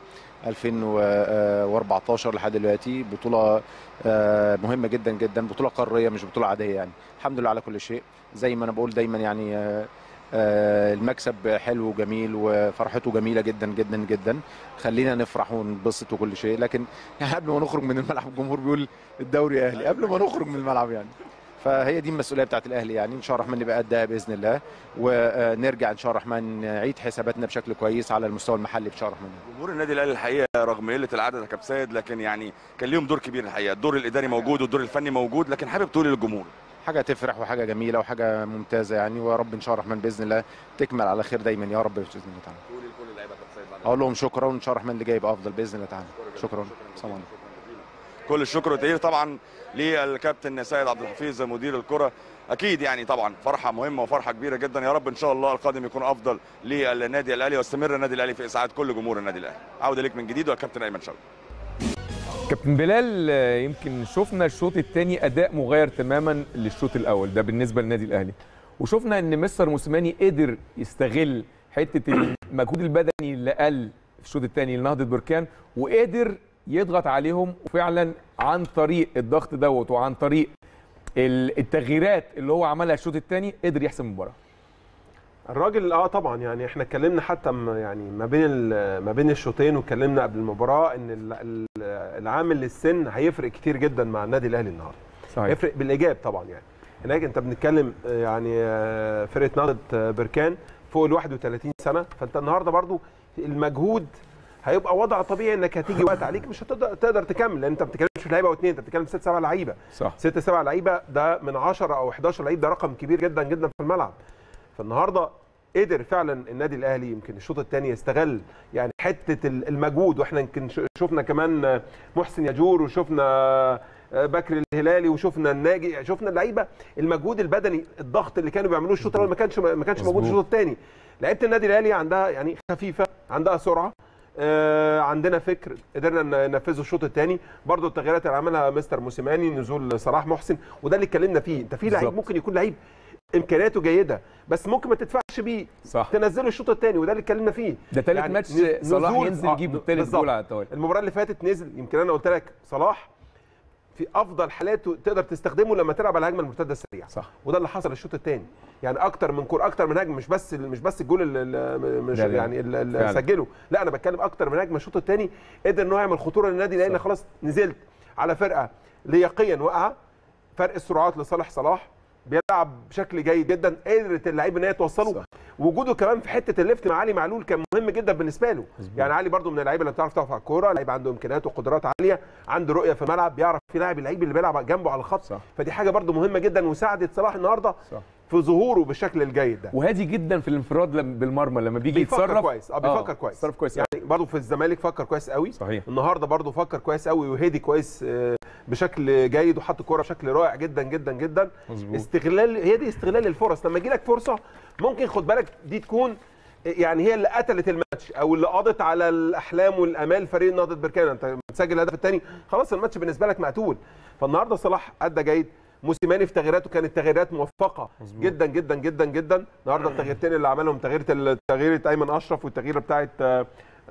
2014 لحد دلوقتي بطوله آه، مهمه جدا جدا بطوله قاريه مش بطوله عاديه يعني الحمد لله على كل شيء زي ما انا بقول دايما يعني آه، آه، المكسب حلو وجميل وفرحته جميله جدا جدا جدا خلينا نفرح وننبسط وكل شيء لكن يعني قبل ما نخرج من الملعب الجمهور بيقول الدوري اهلي قبل ما نخرج من الملعب يعني فهي دي المسؤوليه بتاعت الاهلي يعني ان شاء الله الرحمن نبقى قدها باذن الله ونرجع ان شاء الله الرحمن نعيد حساباتنا بشكل كويس على المستوى المحلي ان شاء الله الرحمن جمهور النادي الاهلي الحقيقه رغم قله العدد يا كابتن سيد لكن يعني كان ليهم دور كبير الحقيقه الدور الاداري موجود والدور الفني موجود لكن حابب تقول للجمهور حاجه تفرح وحاجه جميله وحاجه ممتازه يعني ويا رب ان شاء الله الرحمن باذن الله تكمل على خير دايما يا رب باذن الله تعالى قولي لكل اللعيبه يا كابتن سيد بعد اقول لهم شكرا وان شاء الله الرحمن اللي جاي يبقى افضل باذن الله تعالى شكرا سلام عليكم كل الشكر والتقدير طبعا للكابتن سيد عبد الحفيظ مدير الكره اكيد يعني طبعا فرحه مهمه وفرحه كبيره جدا يا رب ان شاء الله القادم يكون افضل للنادي الاهلي ويستمر النادي الاهلي في اسعاد كل جمهور النادي الاهلي عوده ليك من جديد والكابتن ايمن شوقي كابتن بلال آه، يمكن شفنا الشوط الثاني اداء مغاير تماما للشوط الاول ده بالنسبه للنادي الاهلي وشفنا ان مستر موسيماني قدر يستغل حته المجهود البدني اللي قل في الشوط الثاني لنهضه بركان وقدر يضغط عليهم وفعلا عن طريق الضغط دوت وعن طريق ال- التغييرات اللي هو عملها الشوط الثاني قدر يحسم المباراه الراجل اه طبعا يعني احنا اتكلمنا حتى م- يعني ما بين ال- ما بين الشوطين واتكلمنا قبل المباراه ان ال- ال- العامل للسن هيفرق كتير جدا مع النادي الاهلي النهارده صحيح. هيفرق بالايجاب طبعا يعني هناك انت بنتكلم آه، يعني آه، فرقه نهضه آه، بركان فوق ال 31 سنه فانت النهارده برضو المجهود هيبقى وضع طبيعي انك هتيجي وقت عليك مش هتقدر تقدر تكمل لان انت ما بتتكلمش في لعيبه واثنين انت بتتكلم في ست سبع لعيبه صح ست سبع لعيبه ده من 10 او 11 لعيب ده رقم كبير جدا جدا في الملعب فالنهارده قدر فعلا النادي الاهلي يمكن الشوط الثاني يستغل يعني حته ال- المجهود واحنا يمكن ش- شفنا كمان محسن ياجور وشفنا بكر الهلالي وشفنا الناجي شفنا اللعيبه المجهود البدني الضغط اللي كانوا بيعملوه الشوط الاول ما كانش ما كانش موجود مظبوط. الشوط الثاني لعيبه النادي الاهلي عندها يعني خفيفه عندها سرعه آه، عندنا فكر قدرنا ن- ننفذه الشوط الثاني برضو التغييرات اللي عملها مستر موسيماني نزول صلاح محسن وده اللي اتكلمنا فيه انت في لعيب بالظبط. ممكن يكون لعيب امكانياته جيده بس ممكن ما تدفعش بيه صح تنزله الشوط الثاني وده اللي اتكلمنا فيه ده تالت ماتش ن- صلاح نزول- ينزل آه، يجيب ن- التالت بالظبط. جول على التوالي المباراه اللي فاتت نزل يمكن انا قلت لك صلاح في افضل حالاته تقدر تستخدمه لما تلعب على الهجمه المرتده السريعه صح وده اللي حصل الشوط الثاني يعني اكتر من كور اكتر من هجمه مش بس مش بس الجول اللي- اللي مش لا، لا. يعني اللي- اللي فعلا. سجله لا انا بتكلم اكتر من هجمه الشوط الثاني قدر ان هو يعمل خطوره للنادي لان خلاص نزلت على فرقه ليقيا واقعه فرق السرعات لصالح صلاح بيلعب بشكل جيد جدا قدرت اللعيبه ان هي توصله صح. وجوده كمان في حته الليفت مع علي معلول كان مهم جدا بالنسبه له مظبوط. يعني علي برضو من اللعيبه اللي بتعرف تقف على الكوره لعيب عنده امكانيات وقدرات عاليه عنده رؤيه في الملعب بيعرف في لاعب اللعيب اللي بيلعب جنبه على الخط صح. فدي حاجه برضو مهمه جدا وساعدت صلاح النهارده صح. في ظهوره بالشكل الجيد ده وهادي جدا في الانفراد لما- بالمرمى لما بيجي بيفكر يتصرف كويس اه بيفكر كويس يتصرف كويس يعني برضه في الزمالك فكر كويس قوي صحيح النهارده برضه فكر كويس قوي وهدي كويس آه، بشكل جيد وحط الكوره بشكل رائع جدا جدا جدا مظبوط. استغلال هي دي استغلال الفرص لما يجي لك فرصه ممكن خد بالك دي تكون يعني هي اللي قتلت الماتش او اللي قضت على الاحلام والامال فريق نهضه بركان انت بتسجل الهدف الثاني خلاص الماتش بالنسبه لك مقتول فالنهارده صلاح ادى جيد موسيماني في تغييراته كانت تغييرات موفقه مظبوط. جدا جدا جدا جدا النهارده التغييرتين اللي عملهم تغييره تغييره ايمن اشرف والتغييره بتاعت آه،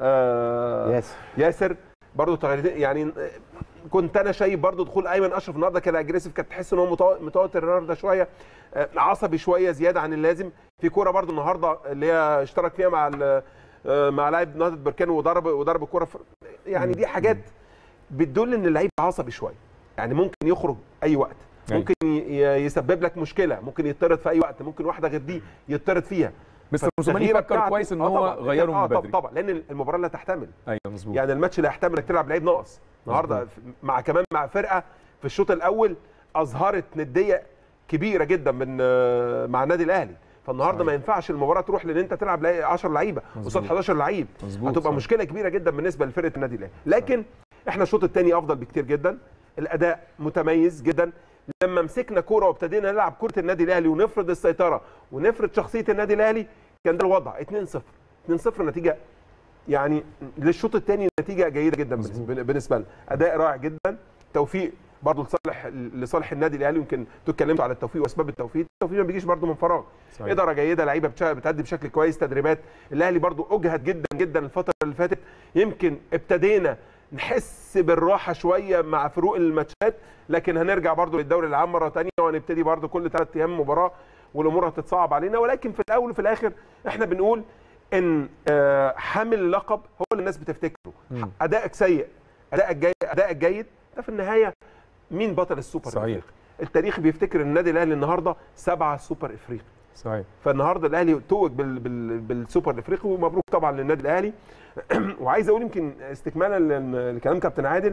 آه، ياسر. ياسر برضه تغييرتين يعني آه، كنت انا شايف برضه دخول ايمن اشرف النهارده كان اجريسيف كانت تحس ان هو متو- متوتر النهارده شويه آه، عصبي شويه زياده عن اللازم في كوره برضه النهارده اللي هي اشترك فيها مع ال- آه، مع لاعب نهضه بركان وضرب وضرب الكوره في- يعني دي حاجات بتدل ان اللعيب عصبي شويه يعني ممكن يخرج اي وقت أيوة. ممكن ي- يسبب لك مشكله ممكن يطرد في اي وقت ممكن واحده غير دي يطرد فيها مستر موسيماني فالتغييرة فكر بتاعته- كويس ان آه هو طبعاً. غيره آه من طب- بدري طبعا لان المباراه لا تحتمل ايوه مظبوط يعني الماتش لا يحتمل انك تلعب لعيب ناقص النهارده مع كمان مع فرقه في الشوط الاول اظهرت نديه كبيره جدا من آه، مع النادي الاهلي فالنهارده ما ينفعش المباراه تروح لان انت تلعب 10 لعيبه قصاد مظبوط. 11 لعيب مظبوط، هتبقى صح. مشكله كبيره جدا بالنسبه لفرقه النادي الاهلي لكن احنا الشوط الثاني افضل بكتير جدا الاداء متميز جدا لما مسكنا كوره وابتدينا نلعب كره النادي الاهلي ونفرض السيطره ونفرض شخصيه النادي الاهلي كان ده الوضع 2-0 2-0 نتيجه يعني للشوط الثاني نتيجه جيده جدا بالنسبه بالنسبه لنا اداء رائع جدا توفيق برضه لصالح لصالح النادي الاهلي يمكن انتوا اتكلمتوا على التوفيق واسباب التوفيق التوفيق ما بيجيش برضه من فراغ صحيح. اداره جيده لعيبه بتش- بتأدي بشكل كويس تدريبات الاهلي برضه اجهد جدا جدا الفتره اللي فاتت يمكن ابتدينا نحس بالراحه شويه مع فروق الماتشات لكن هنرجع برضه للدوري العام مره ثانيه وهنبتدي برضه كل ثلاث ايام مباراه والامور هتتصعب علينا ولكن في الاول وفي الاخر احنا بنقول ان آه، حامل اللقب هو اللي الناس بتفتكره ادائك سيء ادائك جيد ادائك جيد ده في النهايه مين بطل السوبر صحيح. الافريقي التاريخ بيفتكر النادي الاهلي النهارده سبعه سوبر افريقي صحيح فالنهارده الاهلي توج بال بال بالسوبر الافريقي ومبروك طبعا للنادي الاهلي وعايز اقول يمكن استكمالا لل- لكلام كابتن عادل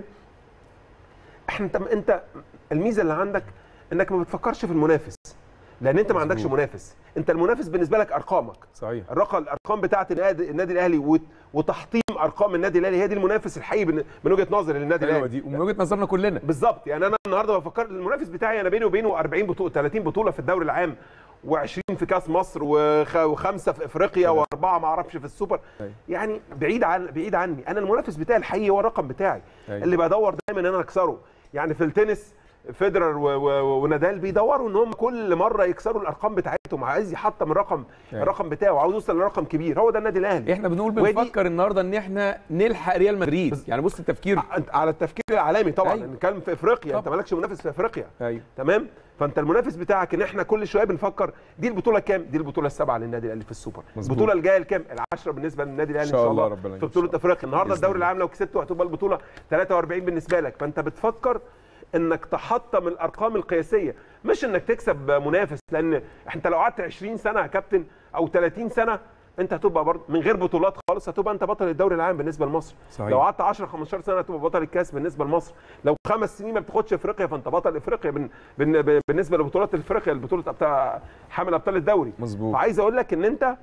احنا انت انت الميزه اللي عندك انك ما بتفكرش في المنافس لان انت ما عندكش مظبوط. منافس انت المنافس بالنسبه لك ارقامك صحيح الرقم الارقام بتاعه النادي النادي الاهلي وت- وتحطيم ارقام النادي الاهلي هي دي المنافس الحقيقي من من وجهه نظري للنادي حلوه الاهلي دي ومن وجهه نظرنا كلنا بالظبط يعني انا النهارده بفكر المنافس بتاعي انا بيني وبينه 40 بطوله 30 بطوله في الدوري العام و20 في كاس مصر وخ- وخمسه في افريقيا واربعه ما اعرفش في السوبر أيوة. يعني بعيد عن بعيد عني انا المنافس بتاعي الحقيقي هو الرقم بتاعي أيوة. اللي بدور دايما ان انا اكسره يعني في التنس فيدرر و- و- ونادال بيدوروا ان هم كل مره يكسروا الارقام بتاعتهم عايز يحطم الرقم أيوة. الرقم بتاعه عاوز يوصل لرقم كبير هو ده النادي الاهلي احنا بنقول ودي- بنفكر النهارده ان احنا نلحق ريال مدريد يعني بص التفكير أنت على التفكير العالمي طبعا أيوة. أيوة. نتكلم في افريقيا انت طبعاً. مالكش منافس في افريقيا ايوه تمام فانت المنافس بتاعك ان احنا كل شويه بنفكر دي البطوله كام دي البطوله السابعه للنادي الاهلي في السوبر مظبوط. البطوله الجايه الكام العشرة بالنسبه للنادي الاهلي إن شاء الله ربنا في يجزاك بطوله افريقيا النهارده بإذن الدوري الله. العام لو كسبته هتبقى البطوله 43 بالنسبه لك فانت بتفكر انك تحطم الارقام القياسيه مش انك تكسب منافس لان انت لو قعدت 20 سنه يا كابتن او 30 سنه انت هتبقى برضه من غير بطولات خالص هتبقى انت بطل الدوري العام بالنسبه لمصر صحيح. لو قعدت 10 15 سنه هتبقى بطل الكاس بالنسبه لمصر لو خمس سنين ما بتاخدش افريقيا فانت بطل افريقيا بن... بن... بالنسبه لبطولات افريقيا البطوله بتاع حامل ابطال الدوري مظبوط فعايز اقول لك ان انت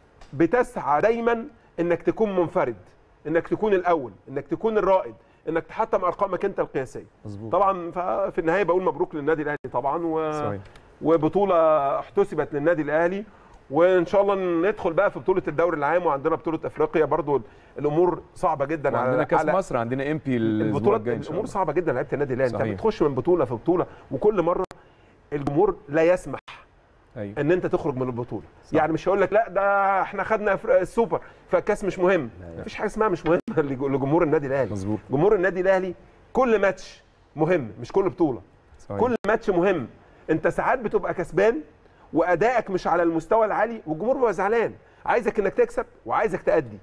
بتسعى دايما انك تكون منفرد انك تكون الاول انك تكون الرائد انك تحطم ارقامك انت القياسيه مظبوط طبعا ففي النهايه بقول مبروك للنادي الاهلي طبعا و... صحيح وبطوله احتسبت للنادي الاهلي وان شاء الله ندخل بقى في بطوله الدوري العام وعندنا بطوله افريقيا برضو الامور صعبه جدا وعندنا كاس على مصر عندنا ام بي الاسبوع البطولات الجاي ان شاء الامور الله صعبه جدا لعيبه النادي الاهلي انت صحيح. بتخش من بطوله في بطوله وكل مره الجمهور لا يسمح ايوه ان انت تخرج من البطوله صح. يعني مش هقول لك لا ده احنا خدنا أفر- السوبر فالكاس مش مهم مفيش حاجه اسمها مش مهم لج- لجمهور النادي الاهلي مظبوط جمهور النادي الاهلي كل ماتش مهم مش كل بطوله صحيح. كل ماتش مهم انت ساعات بتبقى كسبان وادائك مش على المستوى العالي والجمهور بيبقى زعلان عايزك انك تكسب وعايزك تأدي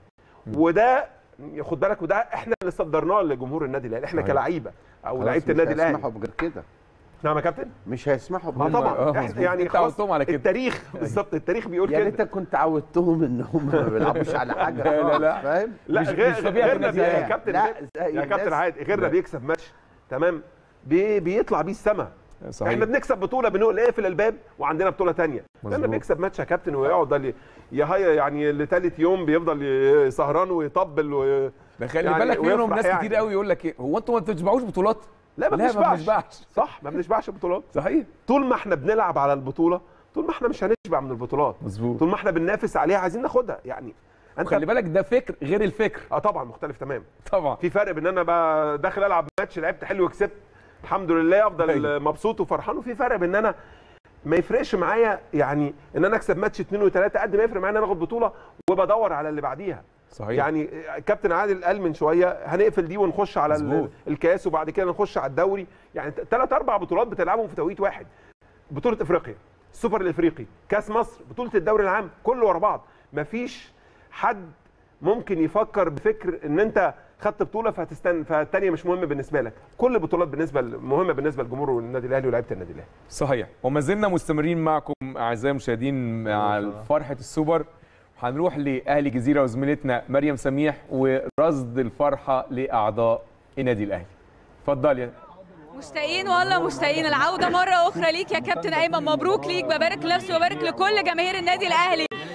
وده خد بالك وده احنا اللي صدرناه لجمهور النادي الاهلي احنا صحيح. كلاعيبه او خلاص لعيبه مش النادي الاهلي هيسمحوا بغير كده نعم يا كابتن مش هيسمحوا ما بغير طبعا آه، إحنا مظبوط. يعني أنت خلاص عودتهم على كده. التاريخ بالظبط التاريخ بيقول يعني كده انت كنت عودتهم ان هم ما بيلعبوش على حاجه لا، لا، خالص، لا. فاهم لا مش- غير مش طبيعي في غيرنا النادي بي- يا الأهلي. كابتن لا، غير- زي يا كابتن الناس- عادي غيرنا لا. بيكسب ماتش تمام بي بيطلع بيه السما صحيح احنا بنكسب بطوله بنقول نقفل الباب وعندنا بطوله ثانيه لما مظبوط. بيكسب ماتش يا كابتن ويقعد اللي يهيا يعني لثالث يوم بيفضل ي- سهران ويطبل و... ده خلي يعني بالك منهم ويفرح ناس يعني. كتير قوي يقول لك ايه هو انتوا ما بتشبعوش بطولات لا ما لا، ما بنشبعش بنشبعش. صح ما بنشبعش بطولات صحيح طول ما احنا بنلعب على البطوله طول ما احنا مش هنشبع من البطولات مظبوط طول ما احنا بننافس عليها عايزين ناخدها يعني انت خلي بالك ده فكر غير الفكر اه طبعا مختلف تمام طبعا في فرق بين ان انا بقى داخل العب ماتش لعبت حلو وكسبت الحمد لله افضل أيوة. مبسوط وفرحان وفي فرق بين ان انا ما يفرقش معايا يعني ان انا اكسب ماتش اثنين وثلاثه قد ما يفرق معايا ان انا اخد بطوله وبدور على اللي بعديها صحيح يعني كابتن عادل قال من شويه هنقفل دي ونخش على ال- مظبوط. الكاس وبعد كده نخش على الدوري يعني ثلاث اربع بطولات بتلعبهم في توقيت واحد بطوله افريقيا السوبر الافريقي كاس مصر بطوله الدوري العام كله ورا بعض مفيش حد ممكن يفكر بفكر ان انت خدت بطوله فهتستنى فالثانيه مش مهم بالنسبه لك كل البطولات بالنسبه مهمه بالنسبه لجمهور النادي الاهلي ولاعيبه النادي الاهلي صحيح وما زلنا مستمرين معكم اعزائي المشاهدين مع فرحه السوبر هنروح لاهلي جزيره وزميلتنا مريم سميح ورصد الفرحه لاعضاء النادي الاهلي اتفضل يا مشتاقين والله مشتاقين العوده مره اخرى ليك يا كابتن ايمن مبروك ليك ببارك لنفسي وببارك لكل جماهير النادي الاهلي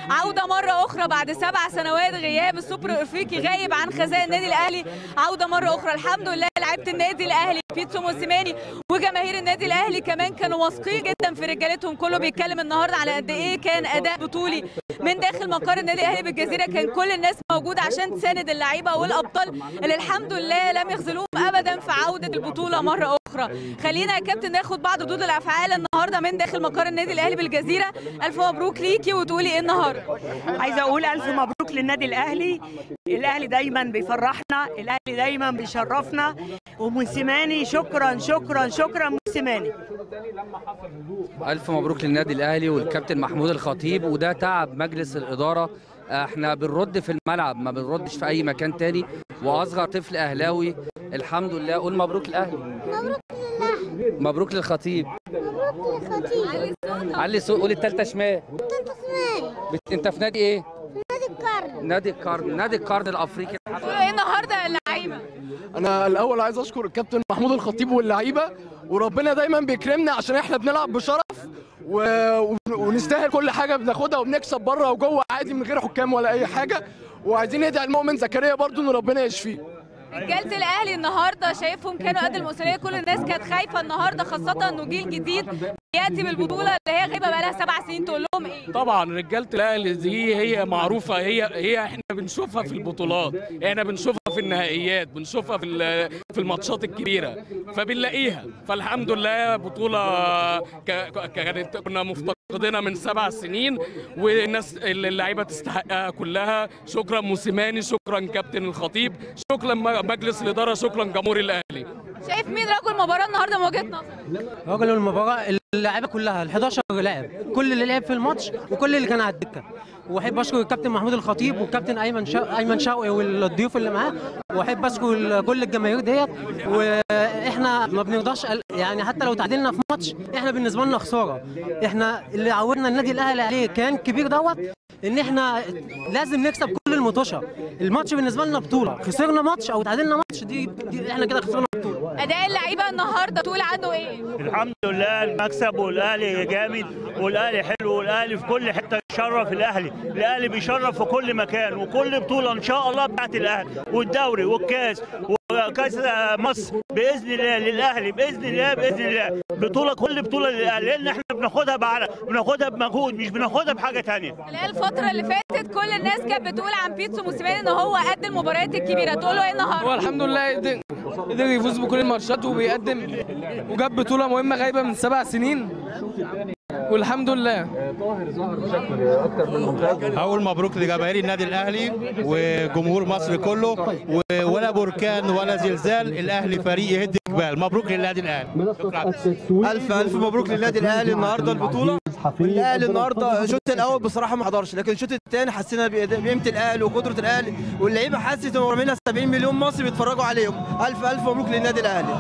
عوده مره اخرى بعد سبع سنوات غياب السوبر الافريقي غايب عن خزائن النادي الاهلي عوده مره اخرى الحمد لله لعيبه النادي الاهلي بيتسو موسيماني وجماهير النادي الاهلي كمان كانوا واثقين جدا في رجالتهم كله بيتكلم النهارده على قد ايه كان اداء بطولي من داخل مقر النادي الاهلي بالجزيره كان كل الناس موجوده عشان تساند اللعيبه والابطال اللي الحمد لله لم يخذلوهم ابدا في عوده البطوله مره اخرى خلينا يا كابتن ناخد بعض ردود الافعال النهارده من داخل مقر النادي الاهلي بالجزيره الف مبروك ليكي وتقولي ايه النهارده عايزه اقول الف مبروك للنادي الاهلي الاهلي دايما بيفرحنا الاهلي دايما بيشرفنا وموسيماني شكرا شكرا شكرا موسيماني ألف مبروك للنادي الأهلي والكابتن محمود الخطيب وده تعب مجلس الإدارة احنا بنرد في الملعب ما بنردش في أي مكان تاني وأصغر طفل أهلاوي الحمد لله قول مبروك الأهلي مبروك لله مبروك للخطيب مبروك للخطيب علي صوت قول التالتة شمال تالتة اسماعيل بت- أنت في نادي إيه؟ نادي القرن نادي القرن نادي القرن الأفريقي تقولوا ايه النهارده يا اللعيبه انا الاول عايز اشكر الكابتن محمود الخطيب واللعيبه وربنا دايما بيكرمنا عشان احنا بنلعب بشرف و... و- ونستاهل كل حاجه بناخدها وبنكسب بره وجوه عادي من غير حكام ولا اي حاجه وعايزين ندعي المؤمن زكريا برضو ان ربنا يشفيه رجاله الاهلي النهارده شايفهم كانوا قد المسؤوليه كل الناس كانت خايفه النهارده خاصه انه جيل جديد ياتي بالبطوله اللي هي غايبه بقالها سبع سنين تقول لهم ايه طبعا رجاله الاهلي دي هي معروفه هي هي احنا بنشوفها في البطولات احنا بنشوفها في النهائيات بنشوفها في ال- في الماتشات الكبيره فبنلاقيها فالحمد لله بطوله ك- ك- كانت كنا مفتقدينها من سبع سنين والناس اللعيبه تستحقها كلها شكرا موسيماني شكرا كابتن الخطيب شكرا م- مجلس الاداره شكرا جمهور الاهلي شايف مين رجل المباراه النهارده من وجهه نظرك رجل المباراة اللاعيبة كلها ال 11 لاعب كل اللي لعب في الماتش وكل اللي كان على الدكة واحب اشكر الكابتن محمود الخطيب والكابتن ايمن شا... ايمن شوقي والضيوف اللي معاه واحب اشكر ال- كل الجماهير ديت واحنا ما بنرضاش ال- يعني حتى لو تعادلنا في ماتش احنا بالنسبه لنا خساره احنا اللي عودنا النادي الاهلي عليه كان كبير دوت ان احنا لازم نكسب كل الماتشات الماتش بالنسبه لنا بطوله خسرنا ماتش او تعادلنا ماتش دي, دي احنا كده خسرنا بطوله اداء اللعيبه النهارده تقول عنه ايه الحمد لله المكسب والاهلي جامد والاهلي حلو والاهلي في كل حته يشرف الاهلي الاهلي بيشرف في كل مكان وكل بطوله ان شاء الله بتاعت الاهلي والدوري والكاس وكاس مصر باذن الله للاهلي باذن الله باذن الله بطوله كل بطوله للاهلي لان احنا بناخدها بعرق بناخدها بمجهود مش بناخدها بحاجه ثانيه خلال الفتره اللي فاتت كل الناس كانت بتقول عن بيتسو موسيماني ان هو قد المباريات الكبيره تقولوا ايه النهارده هو الحمد لله قدر قدر يفوز بكل الماتشات وبيقدم وجاب بطوله مهمه غايبه من سبع سنين والحمد لله اول مبروك لجماهير النادي الاهلي وجمهور مصر كله و- ولا بركان ولا زلزال الاهلي فريق يهد جبال مبروك للنادي الاهلي الف الف مبروك للنادي الاهلي النهارده البطوله الاهلي النهارده الشوط الاول بصراحه ما حضرش لكن الشوط الثاني حسينا بإد- بقيمه الاهلي وقدره الاهلي واللعيبه حست ان ورا 70 مليون مصري بيتفرجوا عليهم الف الف مبروك للنادي الاهلي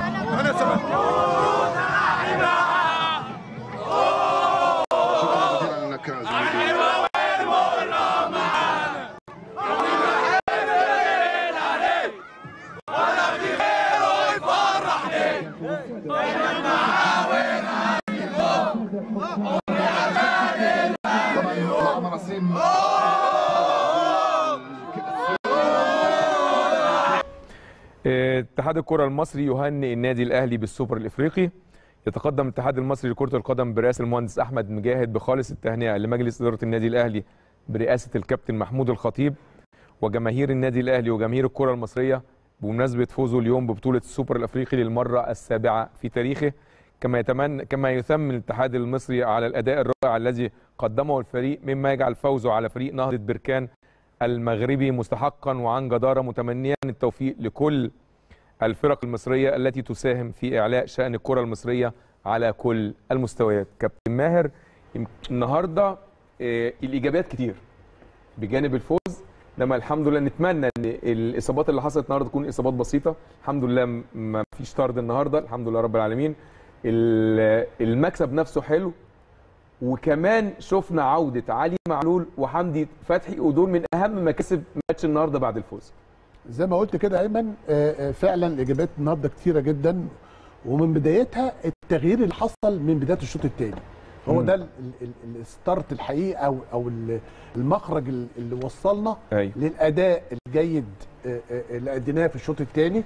اتحاد الكرة المصري يهنئ النادي الأهلي بالسوبر الإفريقي يتقدم الاتحاد المصري لكرة القدم برئاسة المهندس أحمد مجاهد بخالص التهنئة لمجلس إدارة النادي الأهلي برئاسة الكابتن محمود الخطيب وجماهير النادي الأهلي وجماهير الكرة المصرية بمناسبة فوزه اليوم ببطولة السوبر الأفريقي للمرة السابعة في تاريخه كما يتمنى كما يثمن الاتحاد المصري على الأداء الرائع الذي قدمه الفريق مما يجعل فوزه على فريق نهضة بركان المغربي مستحقا وعن جدارة متمنيا التوفيق لكل الفرق المصرية التي تساهم في إعلاء شأن الكرة المصرية على كل المستويات كابتن ماهر يمكن النهاردة آه، الإيجابيات كتير بجانب الفوز لما الحمد لله نتمنى ان الاصابات اللي حصلت النهارده تكون اصابات بسيطه الحمد لله م- ما فيش طرد النهارده الحمد لله رب العالمين ال- المكسب نفسه حلو وكمان شفنا عوده علي معلول وحمدي فتحي ودول من اهم مكاسب ماتش النهارده بعد الفوز زي ما قلت كده ايمن آه، آه، فعلا الاجابات النهارده كتيره جدا ومن بدايتها التغيير اللي حصل من بدايه الشوط الثاني هو مم. ده ال- ال- ال- الستارت الحقيقي او او ال- المخرج ال- اللي وصلنا أيوة. للاداء الجيد آه، آه، اللي اديناه في الشوط الثاني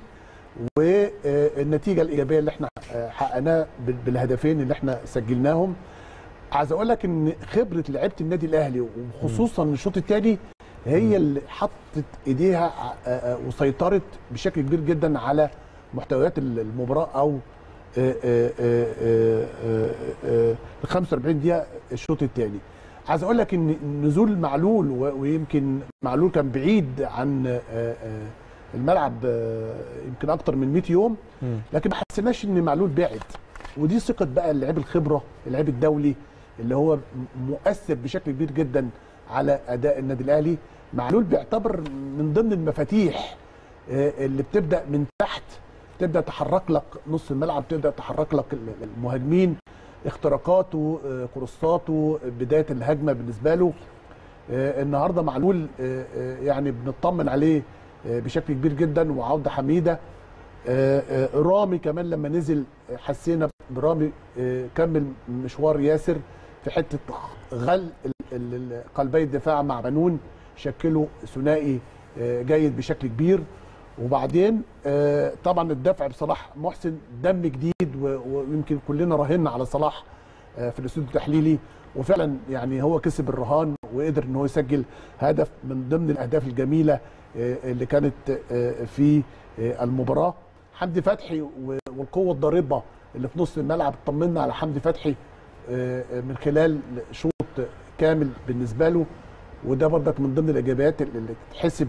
والنتيجه الايجابيه اللي احنا آه، حققناها بال- بالهدفين اللي احنا سجلناهم عايز اقول لك ان خبره لعيبه النادي الاهلي وخصوصا الشوط الثاني هي اللي حطت ايديها آه، آه، وسيطرت بشكل كبير جدا على محتويات ال- المباراه او آه، آه، آه، آه، آه، آه، ال 45 دقيقه الشوط الثاني عايز اقول لك ان نزول معلول و- ويمكن معلول كان بعيد عن آه، آه، الملعب آه، يمكن اكتر من 100 يوم لكن ما حسيناش ان معلول بعد ودي ثقه بقى اللعيب الخبره اللعيب الدولي اللي هو م- مؤثر بشكل كبير جدا على اداء النادي الاهلي معلول بيعتبر من ضمن المفاتيح آه، اللي بتبدا من تحت تبدا تحرك لك نص الملعب تبدا تحرك لك ال- المهاجمين اختراقاته آه، كروساته بدايه الهجمه بالنسبه له آه، النهارده معلول آه، آه، يعني بنطمن عليه آه، بشكل كبير جدا وعوده حميده آه، آه، رامي كمان لما نزل آه، حسينا برامي آه، كمل مشوار ياسر في حته غل ال- ال- ال- قلبي الدفاع مع بنون شكلوا ثنائي آه، جيد بشكل كبير وبعدين آه، طبعا الدفع بصلاح محسن دم جديد و- ويمكن كلنا راهنا على صلاح آه، في الاستوديو التحليلي وفعلا يعني هو كسب الرهان وقدر ان هو يسجل هدف من ضمن الاهداف الجميله آه، اللي كانت آه، في آه، المباراه حمدي فتحي و- والقوه الضاربه اللي في نص الملعب طمنا على حمدي فتحي آه، آه، من خلال شوط كامل بالنسبه له وده برضك من ضمن الايجابيات اللي تتحسب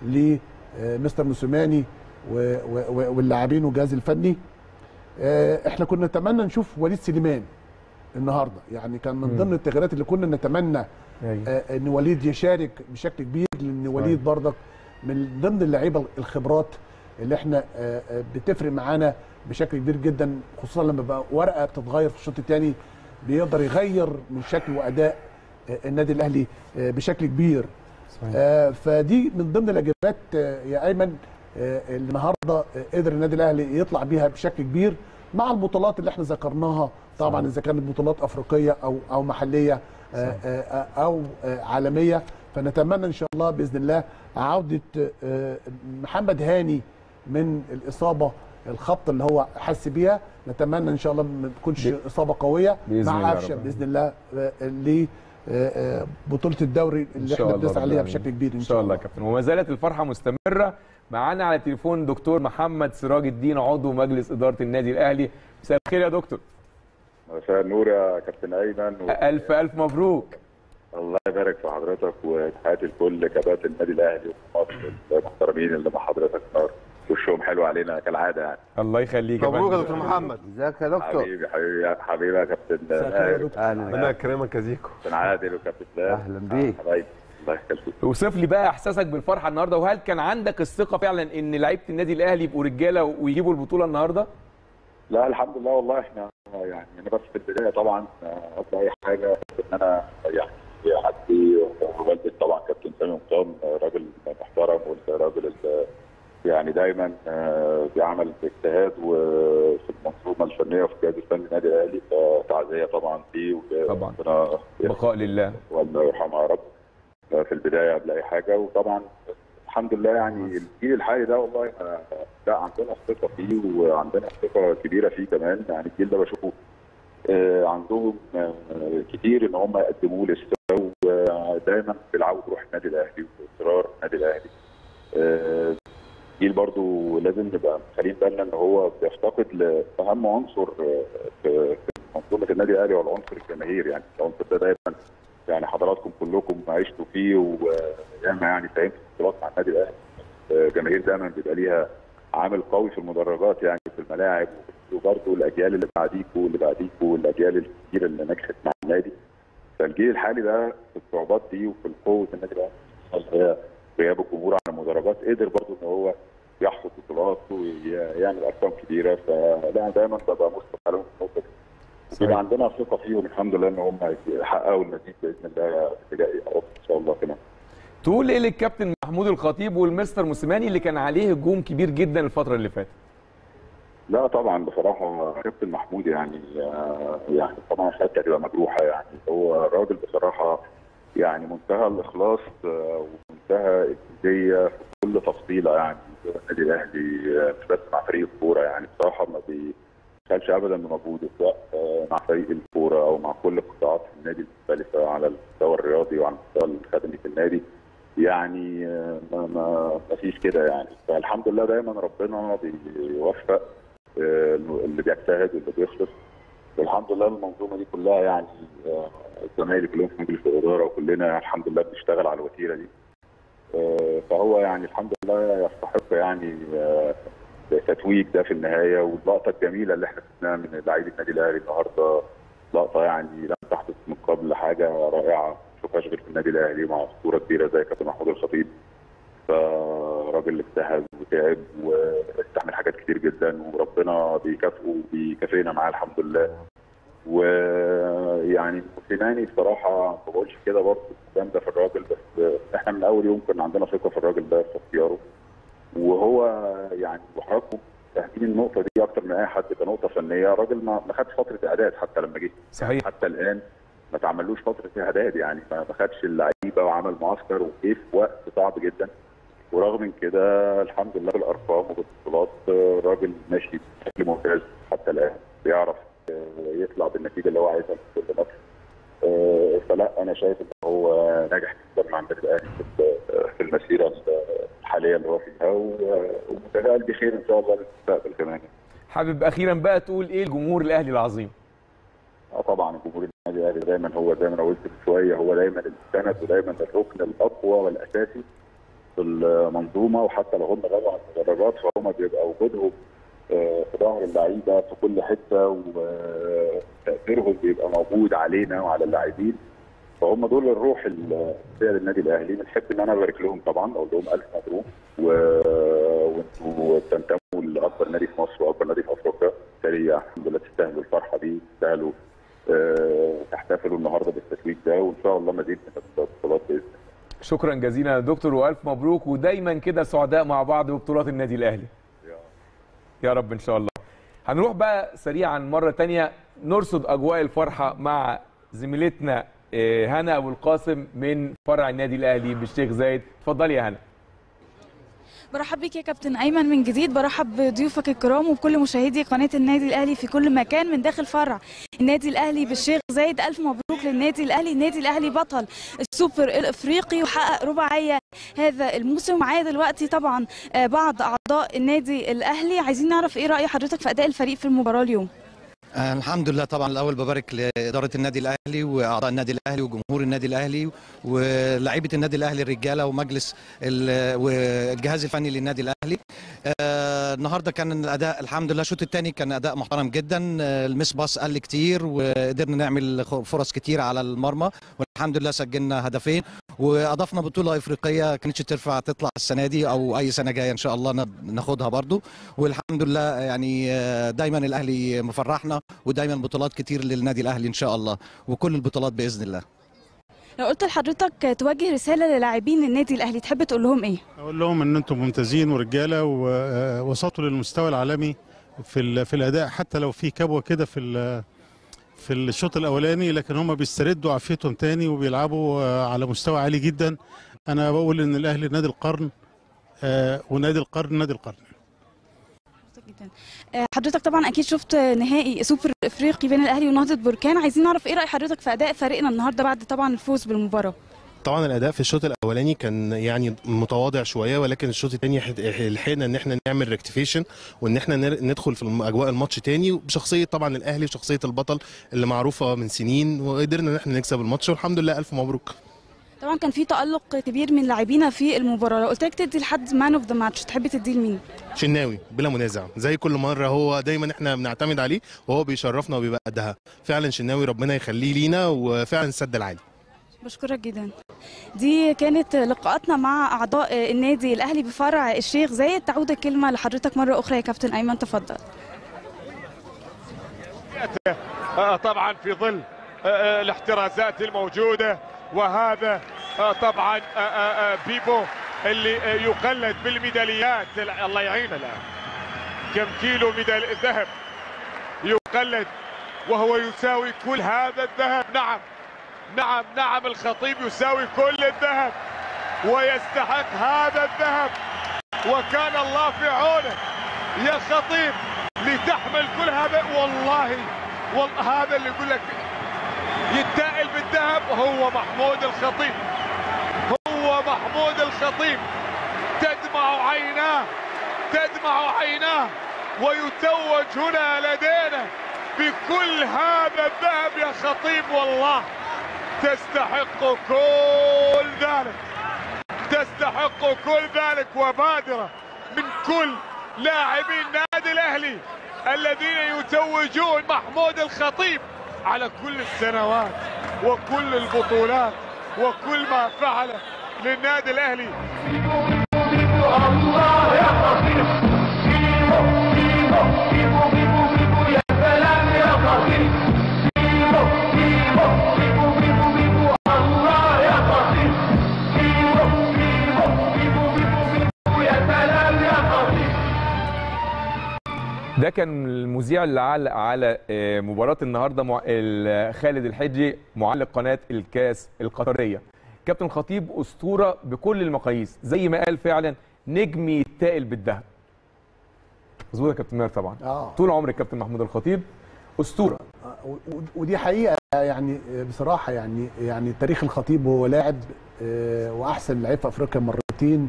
لمستر موسيماني و- و- واللاعبين والجهاز الفني آه، احنا كنا نتمنى نشوف وليد سليمان النهارده يعني كان من مم. ضمن التغييرات اللي كنا نتمنى أيوة. آه، ان وليد يشارك بشكل كبير لان وليد برضك من ضمن اللعيبه الخبرات اللي احنا آه، آه، بتفرق معانا بشكل كبير جدا خصوصا لما بقى ورقه بتتغير في الشوط الثاني بيقدر يغير من شكل واداء آه، النادي الاهلي آه، بشكل كبير آه، فدي من ضمن الاجابات آه، يا ايمن آه، اللي النهارده آه، قدر النادي الاهلي يطلع بيها بشكل كبير مع البطولات اللي احنا ذكرناها طبعا اذا كانت بطولات افريقيه او او محليه آه، آه، او آه، عالميه فنتمنى ان شاء الله باذن الله عوده آه، محمد هاني من الاصابه الخط اللي هو حس بيها نتمنى ان شاء الله ما تكونش ب- اصابه قويه بإذن الله مع يا قفشه رب. باذن الله آه، ل آه، آه، بطوله الدوري ان اللي شاء احنا الله بنسعى رب عليها العالمين. بشكل كبير ان شاء الله يا كابتن وما زالت الفرحه مستمره معانا على التليفون دكتور محمد سراج الدين عضو مجلس اداره النادي الاهلي مساء الخير يا دكتور مساء النور يا كابتن ايمن و... الف الف مبروك الله يبارك في حضرتك وتحياتي لكل كباتن النادي الاهلي ومصر المحترمين اللي مع حضرتك نار وشهم حلو علينا كالعاده يعني الله يخليك مبروك يا فندم. دكتور محمد ازيك يا دكتور حبيبي حبيبي حبيبي يا كابتن مساء الخير يا دكتور. أهلا. ربنا يكرمك يا زيكو كابتن عادل وكابتن لا اهلا بيك حبايبي الله يخليك اوصف لي بقى احساسك بالفرحه النهارده وهل كان عندك الثقه فعلا ان لعيبه النادي الاهلي يبقوا رجاله ويجيبوا البطوله النهارده لا الحمد لله والله احنا يعني انا بس في البدايه طبعا آه، قبل اي حاجه ان انا يعني عندي والدي طبعا كابتن سامي مقام آه، راجل محترم والراجل اللي يعني دايما آه، بيعمل باجتهاد وفي المنظومه الفنيه وفي الجهاز الفني النادي الاهلي فتعزيه طبعا ليه طبعا ربنا بقاء لله والله يرحمه يا رب آه، في البدايه قبل اي حاجه وطبعا الحمد لله يعني الجيل الحالي ده والله آه، لا عندنا ثقه فيه وعندنا ثقه كبيره فيه كمان يعني الجيل ده بشوفه آه، عندهم آه، كتير ان هم يقدموه للسوا ودايما بيلعبوا بروح النادي الاهلي واصرار النادي الاهلي آه، جيل برضو لازم نبقى خلين بالنا ان هو بيفتقد لاهم عنصر آه، في في منظومه النادي الاهلي هو العنصر الجماهيري يعني العنصر ده دايما يعني حضراتكم كلكم عشتوا فيه وياما يعني فهمت بطولات مع النادي الاهلي آه، الجماهير دايما بيبقى ليها عامل قوي في المدرجات يعني في الملاعب وبرضه الاجيال اللي بعديكوا واللي بعديكوا والاجيال الكتير اللي نجحت مع النادي فالجيل الحالي ده في الصعوبات دي وفي القوه النادي الاهلي اللي هي غياب الجمهور عن المدرجات قدر برضه ان هو يحصد بطولات ويعمل ارقام كبيره فلا دايما ببقى مصطفى عليهم في النقطه دي وبيبقى عندنا ثقه فيهم الحمد لله ان هم يحققوا المزيد باذن الله اللي جاي يا رب ان شاء الله كمان تقول ايه للكابتن محمود الخطيب والمستر موسيماني اللي كان عليه هجوم كبير جدا الفتره اللي فاتت لا طبعا بصراحه كابتن محمود يعني آه، يعني طبعا شهادتي هتبقى مجروحه يعني هو راجل بصراحه يعني منتهى الاخلاص آه، ومنتهى الجديه في كل تفصيله يعني النادي الاهلي آه، مش بس مع فريق الكوره يعني بصراحه ما بيخلش ابدا من مجهوده سواء آه، مع فريق الكوره او مع كل قطاعات النادي المختلفه على المستوى الرياضي وعلى المستوى الخدمي في النادي يعني آه، ما ما ما فيش كده يعني فالحمد لله دايما ربنا بيوفق آه، اللي بيجتهد واللي بيخلص والحمد لله المنظومه دي كلها يعني آه، الزمايلي كلهم في مجلس الاداره وكلنا الحمد لله بنشتغل على الوتيره دي آه، فهو يعني الحمد لله يستحق يعني آه، التتويج ده في النهايه واللقطه الجميله اللي احنا شفناها من لعيبه النادي الاهلي النهارده لقطه يعني لم تحدث من قبل حاجه رائعه ما شوفهاش غير في النادي الاهلي مع اسطوره كبيره زي كابتن محمود الخطيب فراجل اجتهد وتعب واستحمل حاجات كتير جدا وربنا بيكافئه وبيكافئنا معاه الحمد لله ويعني موسيماني بصراحه ما بقولش كده برضه جامده في الراجل بس احنا من اول يوم كان عندنا ثقه في الراجل ده في اختياره وهو يعني وحضراتكم فاهمين النقطه دي اكتر من اي حد كنقطه فنيه الراجل ما ما خدش فتره اعداد حتى لما جه صحيح حتى الان ما تعملوش فتره اعداد يعني ما ما خدش اللعيبه وعمل معسكر وجه في وقت صعب جدا ورغم من كده الحمد لله بالارقام وبالبطولات آه، الراجل ماشي بشكل ممتاز حتى الان بيعرف آه، يطلع بالنتيجه اللي هو عايزها في كل ماتش آه، فلا انا شايف ان هو ناجح جدا مع النادي الاهلي في- في المسيره الحاليه اللي هو فيها و- ومتفائل بخير ان شاء الله للمستقبل كمان حابب اخيرا بقى تقول ايه الجمهور الاهلي العظيم اه طبعا الجمهور النادي الاهلي دايما هو زي ما انا قلت من شويه هو دايما السند ودايما الركن الاقوى والاساسي في المنظومه وحتى لو هم غابوا عن المدرجات فهم بيبقى وجودهم آه، في ظهر اللعيبه في كل حته وتاثيرهم بيبقى موجود علينا وعلى اللاعبين فهم دول الروح الاساسيه للنادي الاهلي بنحب ان انا ابارك لهم طبعا اقول لهم الف مبروك و- وانتوا بتنتموا لاكبر نادي في مصر واكبر نادي في افريقيا بالتالي الحمد لله تستاهلوا الفرحه دي تستاهلوا آه، تحتفلوا النهارده بالتتويج ده وان شاء الله مزيد من البطولات باذن الله شكرا جزيلا يا دكتور والف مبروك ودايما كده سعداء مع بعض ببطولات النادي الاهلي يا رب ان شاء الله هنروح بقى سريعا مره تانية نرصد اجواء الفرحه مع زميلتنا آه، هنا ابو القاسم من فرع النادي الاهلي بالشيخ زايد اتفضلي يا هنا برحب بيك يا كابتن ايمن من جديد برحب بضيوفك الكرام وبكل مشاهدي قناه النادي الاهلي في كل مكان من داخل فرع النادي الاهلي بالشيخ زايد الف مبروك للنادي الاهلي النادي الاهلي بطل السوبر الافريقي وحقق رباعيه هذا الموسم معايا دلوقتي طبعا آه، بعض اعضاء النادي الاهلي عايزين نعرف ايه راي حضرتك في اداء الفريق في المباراه اليوم آه، الحمد لله طبعا الاول ببارك لاداره النادي الاهلي واعضاء النادي الاهلي وجمهور النادي الاهلي ولاعيبه النادي الاهلي الرجاله ومجلس ال- والجهاز الفني للنادي الاهلي آه، النهارده كان الاداء الحمد لله الشوط الثاني كان اداء محترم جدا آه، المس باص قل كتير وقدرنا نعمل خ- فرص كتير على المرمى والحمد لله سجلنا هدفين واضفنا بطوله افريقيه كانتش ترفع تطلع السنه دي او اي سنه جايه ان شاء الله نب- ناخدها برضو والحمد لله يعني آه، دايما الاهلي مفرحنا ودايما بطولات كتير للنادي الاهلي ان شاء الله وكل البطولات باذن الله لو قلت لحضرتك توجه رساله للاعبين النادي الاهلي تحب تقول لهم ايه اقول لهم ان انتم ممتازين ورجاله ووصلتوا للمستوى العالمي في ال- في الاداء حتى لو في كبوه كده في ال- في الشوط الاولاني لكن هم بيستردوا عافيتهم تاني وبيلعبوا آه، على مستوى عالي جدا انا بقول ان الاهلي نادي القرن آه، ونادي القرن نادي القرن آه، حضرتك طبعا اكيد شفت نهائي سوبر افريقي بين الاهلي ونهضه بركان عايزين نعرف ايه راي حضرتك في اداء فريقنا النهارده بعد طبعا الفوز بالمباراه طبعا الاداء في الشوط الاولاني كان يعني متواضع شويه ولكن الشوط الثاني لحقنا ان احنا نعمل ريكتيفيشن وان احنا نر- ندخل في الم- اجواء الماتش تاني بشخصيه طبعا الاهلي وشخصيه البطل اللي معروفه من سنين وقدرنا ان احنا نكسب الماتش والحمد لله الف مبروك طبعا كان في تالق كبير من لاعبينا في المباراه لو قلت لك تدي لحد مان اوف ذا ماتش تحب تديه لمين شناوي بلا منازع زي كل مره هو دايما احنا بنعتمد عليه وهو بيشرفنا وبيبقى قدها فعلا شناوي ربنا يخليه لينا وفعلا السد العالي بشكرك جدا دي كانت لقاءاتنا مع اعضاء النادي الاهلي بفرع الشيخ زايد تعود الكلمه لحضرتك مره اخرى يا كابتن ايمن تفضل آه، طبعا في ظل آه، آه، الاحترازات الموجوده وهذا آه، طبعا آه، آه، آه، بيبو اللي آه، يقلد بالميداليات الله يعينه الان كم كيلو من الذهب يقلد وهو يساوي كل هذا الذهب نعم نعم نعم الخطيب يساوي كل الذهب ويستحق هذا الذهب وكان الله في عونه يا خطيب لتحمل كل هذا والله والله هذا اللي يقول لك يتائل بالذهب هو محمود الخطيب هو محمود الخطيب تدمع عيناه تدمع عيناه ويتوج هنا لدينا بكل هذا الذهب يا خطيب والله تستحق كل ذلك تستحق كل ذلك وبادرة من كل لاعبي النادي الأهلي الذين يتوجون محمود الخطيب على كل السنوات وكل البطولات وكل ما فعله للنادي الأهلي الله يا خطيب يا سلام يا خطيب الله يا خطيب يا سلام يا خطيب ده كان المذيع اللي علق على آه، مباراة النهارده مع ال- خالد الحجي معلق قناة الكاس القطرية. كابتن خطيب أسطورة بكل المقاييس زي ما قال فعلا نجم يتقل بالذهب. مظبوط يا كابتن ماهر طبعا. آه. طول عمر الكابتن محمود الخطيب أسطورة. و- و- ودي حقيقه يعني بصراحه يعني يعني تاريخ الخطيب وهو لاعب آه، واحسن لعيب في افريقيا مرتين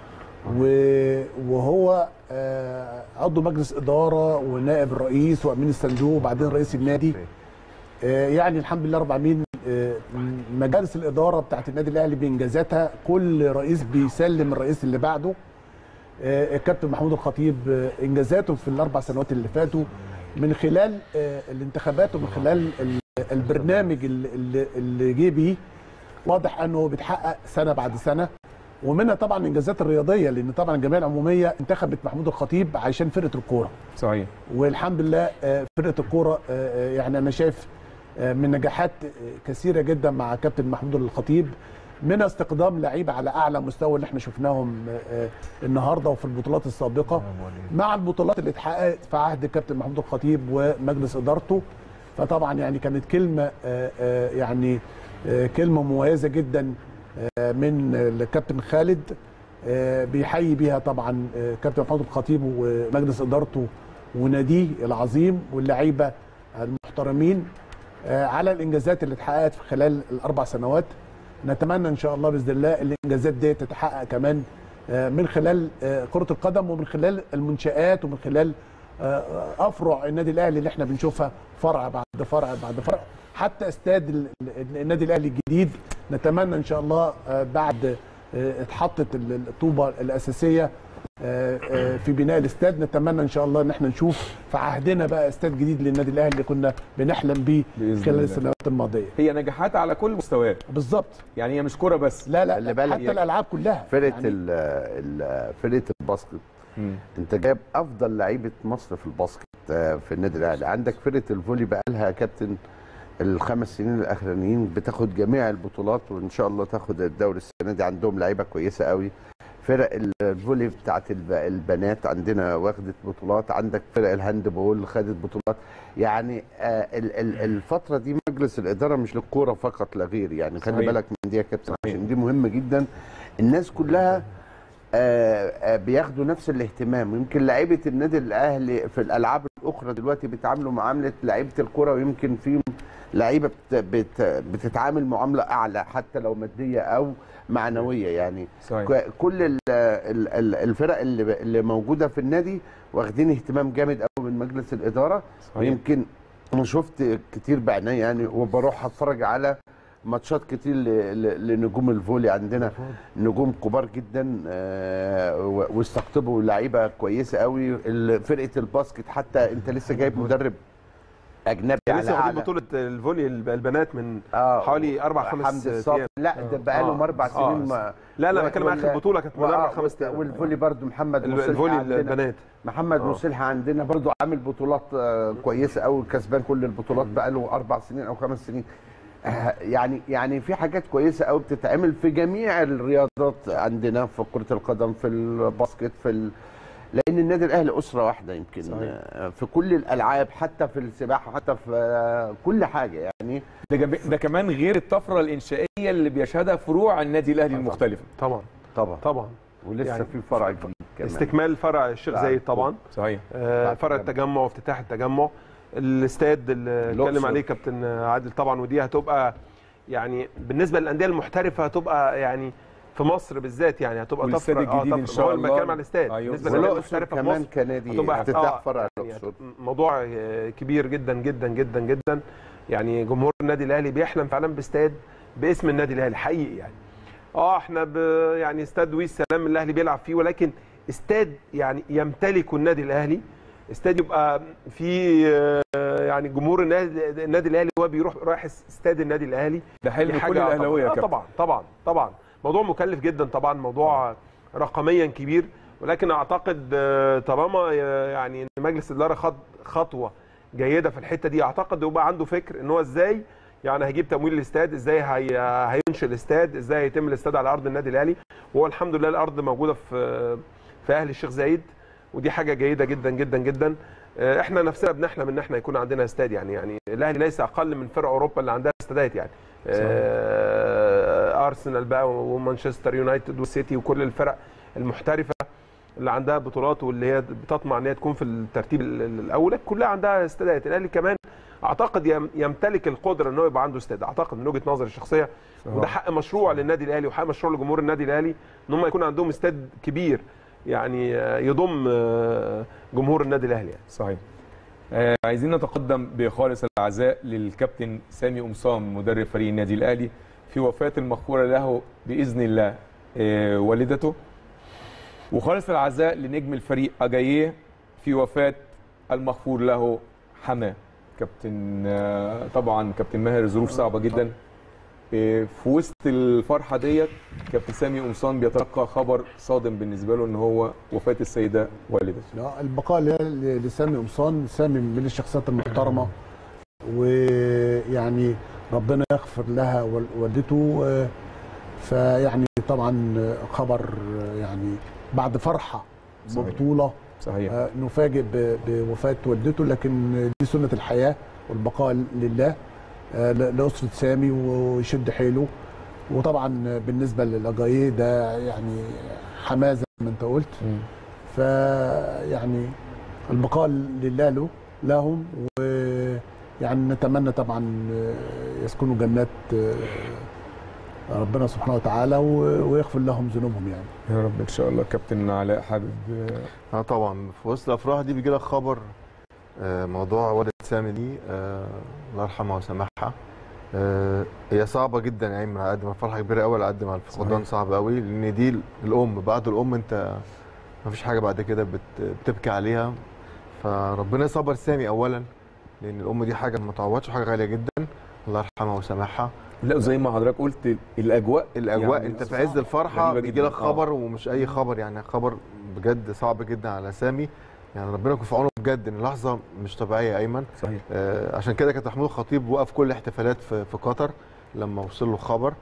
و- وهو آه، عضو مجلس اداره ونائب الرئيس وامين الصندوق وبعدين رئيس النادي آه، يعني الحمد لله رب العالمين آه، مجالس الاداره بتاعت النادي الاهلي بانجازاتها كل رئيس بيسلم الرئيس اللي بعده آه، الكابتن محمود الخطيب آه، انجازاته في الاربع سنوات اللي فاتوا من خلال آه، الانتخابات ومن خلال ال- البرنامج اللي- اللي اللي جه بيه واضح انه بيتحقق سنه بعد سنه ومنها طبعا الانجازات الرياضيه لان طبعا الجمعيه العموميه انتخبت محمود الخطيب عشان فرقه الكوره صحيح والحمد لله آه، فرقه الكوره آه، آه، يعني انا شايف آه، من نجاحات آه، كثيره جدا مع كابتن محمود الخطيب منها استقدام لعيبه على اعلى مستوى اللي احنا شفناهم آه، آه، النهارده وفي البطولات السابقه مع البطولات اللي اتحققت في عهد الكابتن محمود الخطيب ومجلس ادارته فطبعا يعني كانت كلمه آه، آه، يعني آه، كلمه مميزه جدا آه، من الكابتن خالد آه، بيحيي بيها طبعا آه، كابتن محمود الخطيب ومجلس ادارته وناديه العظيم واللعيبه المحترمين آه، على الانجازات اللي اتحققت في خلال الاربع سنوات نتمنى ان شاء الله باذن الله الانجازات دي تتحقق كمان آه، من خلال آه، كره القدم ومن خلال المنشات ومن خلال آه، افرع النادي الاهلي اللي احنا بنشوفها فرع بعد فرع بعد فرع حتى استاد ال- ال- النادي الاهلي الجديد نتمنى ان شاء الله آه، بعد آه، اتحطت ال- الطوبه الاساسيه آه، آه، في بناء الاستاد نتمنى ان شاء الله ان احنا نشوف في عهدنا بقى استاد جديد للنادي الاهلي اللي كنا بنحلم بيه بإذن خلال الله. السنوات الماضيه هي نجاحات على كل المستويات. بالظبط. يعني هي مش كوره بس. لا لا خلي بالك حتى الالعاب كلها فرقه يعني- ال ال فرقه الباسكت انت جايب افضل لعيبه مصر في الباسكت آه، في النادي الاهلي عندك فرقه الفولي بقى لها كابتن الخمس سنين الاخرانيين بتاخد جميع البطولات وان شاء الله تاخد الدوري السنه دي عندهم لعيبه كويسه قوي فرق الفولي بتاعت الب- البنات عندنا واخدت بطولات عندك فرق الهاند بول خدت بطولات يعني آه ال- ال- الفتره دي مجلس الاداره مش للكوره فقط لا غير يعني خلي صحيح. بالك من دي يا كابتن عشان دي مهمه جدا الناس كلها آه، آه، بياخدوا نفس الاهتمام ويمكن لعيبه النادي الاهلي في الالعاب الاخرى دلوقتي بيتعاملوا معامله لعيبه الكره ويمكن في لعيبه بت بت بتتعامل معامله اعلى حتى لو ماديه او معنويه يعني صحيح. ك- كل ال- ال- ال- الفرق اللي اللي موجوده في النادي واخدين اهتمام جامد قوي من مجلس الاداره صحيح. يمكن انا شفت كتير بعيني يعني وبروح اتفرج على ماتشات كتير ل- ل- لنجوم الفولي عندنا نجوم كبار جدا آه، و- واستقطبوا لعيبه كويسه قوي ال- فرقه الباسكت حتى انت لسه جايب مدرب اجنبي كان على لسه واخدين أعلى. بطوله الفولي الب- البنات من آه، حوالي اربع خمس حمدي الصافي. ايام لا ده بقالهم آه. اربع آه. سنين ما لا لا و- بتكلم عن اخر وال- بطوله كانت من وآه، اربع خمس ايام والفولي برضو محمد ال- مصلحي الفولي عندنا. البنات. محمد آه. مصلحي عندنا برضو عامل بطولات آه، كويسه قوي كسبان كل البطولات بقى له اربع سنين او خمس سنين آه، يعني يعني في حاجات كويسه قوي بتتعمل في جميع الرياضات عندنا في كره القدم في الباسكت في ال- لان النادي الاهلي اسره واحده يمكن صحيح. آه، في كل الالعاب حتى في السباحه حتى في آه، كل حاجه يعني ده, جم... ده كمان غير الطفره الانشائيه اللي بيشهدها فروع النادي الاهلي المختلفه طبعا طبعا طبعا ولسه يعني في فرع جديد كمان استكمال فرع الشيخ بعد زايد طبعا صحيح آه، بعد فرع التجمع. التجمع وافتتاح التجمع الاستاد اللي اتكلم الأقصر. عليه كابتن عادل طبعا ودي هتبقى يعني بالنسبه للانديه المحترفه هتبقى يعني في مصر بالذات يعني هتبقى والاستاد طفره الجديد إن شاء هو الله. بتكلم على الاستاد أيوة. بالنسبه للانديه والأقصر المحترفه في كمان مصر كنادي هتبقى افتتاح آه، فرع يعني الاقصر موضوع آه، كبير جدا جدا جدا جدا يعني جمهور النادي الاهلي بيحلم فعلا باستاد باسم النادي الاهلي حقيقي يعني اه احنا ب يعني استاد ويس سلام الاهلي بيلعب فيه ولكن استاد يعني يمتلكه النادي الاهلي استاد يبقى فيه آه، يعني جمهور النادي النادي الاهلي هو بيروح رايح استاد النادي الاهلي ده حلم دي كل حاجة الأهلاوية يا طبعا, آه كابتن. طبعا طبعا طبعا موضوع مكلف جدا طبعا موضوع رقميا كبير ولكن اعتقد آه، طالما آه، يعني ان مجلس الاداره خد خطوه جيده في الحته دي اعتقد يبقى عنده فكر ان هو ازاي يعني هيجيب تمويل الاستاد ازاي هي هينشئ الاستاد ازاي هيتم الاستاد على ارض النادي الاهلي وهو الحمد لله الارض موجوده في في اهل الشيخ زايد ودي حاجه جيده جدا جدا جدا آه، احنا نفسنا بنحلم ان احنا يكون عندنا استاد يعني يعني الاهلي ليس اقل من فرق اوروبا اللي عندها استادات يعني آه، ارسنال بقى ومانشستر يونايتد والسيتي وكل الفرق المحترفه اللي عندها بطولات واللي هي بتطمع ان هي تكون في الترتيب ال- ال- الاول كلها عندها استادات الاهلي كمان اعتقد يم- يمتلك القدره ان هو يبقى عنده استاد اعتقد من وجهه نظري الشخصيه وده حق مشروع للنادي الاهلي وحق مشروع لجمهور النادي الاهلي ان هم يكون عندهم استاد كبير يعني آه، يضم آه، جمهور النادي الاهلي يعني. صحيح آه عايزين نتقدم بخالص العزاء للكابتن سامي قمصان مدرب فريق النادي الاهلي في وفاه المغفوره له باذن الله آه والدته وخالص العزاء لنجم الفريق اجاييه في وفاه المغفور له حماه كابتن آه طبعا كابتن ماهر ظروف صعبه جدا آه، في وسط الفرحه ديت كابتن سامي قمصان بيتلقى خبر صادم بالنسبه له ان هو وفاه السيده والدته لا البقاء ل- لسامي قمصان سامي من الشخصيات المحترمه ويعني ربنا يغفر لها وال- والدته آه، فيعني طبعا خبر آه، يعني بعد فرحه صحيح. ببطوله صحيح آه، نفاجئ ب- بوفاه والدته لكن دي سنه الحياه والبقاء لله آه، ل- لاسره سامي ويشد حيله وطبعا بالنسبه للاجاييه ده يعني حماه زي ما انت قلت فيعني البقاء لله له لهم ويعني نتمنى طبعا يسكنوا جنات ربنا سبحانه وتعالى ويغفر لهم ذنوبهم يعني يا رب ان شاء الله كابتن علاء حابب اه طبعا في وسط الافراح دي بيجي لك خبر آه، موضوع والد سامي دي آه، الله يرحمها ويسامحها آه، هي صعبه جدا يعني من على قد ما الفرحه كبيره قوي على قد ما الفقدان صحيح. صعب قوي لان دي الام بعد الام انت ما فيش حاجه بعد كده بت- بتبكي عليها فربنا يصبر سامي اولا لان الام دي حاجه ما تعوضش حاجه غاليه جدا الله يرحمها ويسامحها لا زي ما حضرتك قلت الاجواء الاجواء يعني يعني انت في عز الفرحه غريبة بيجي جداً. لك خبر ومش اي خبر يعني خبر بجد صعب جدا على سامي يعني ربنا يكون في عونه بجد ان لحظه مش طبيعيه ايمن صحيح آه عشان كده كابتن محمود الخطيب وقف كل الاحتفالات في, في قطر لما وصل له الخبر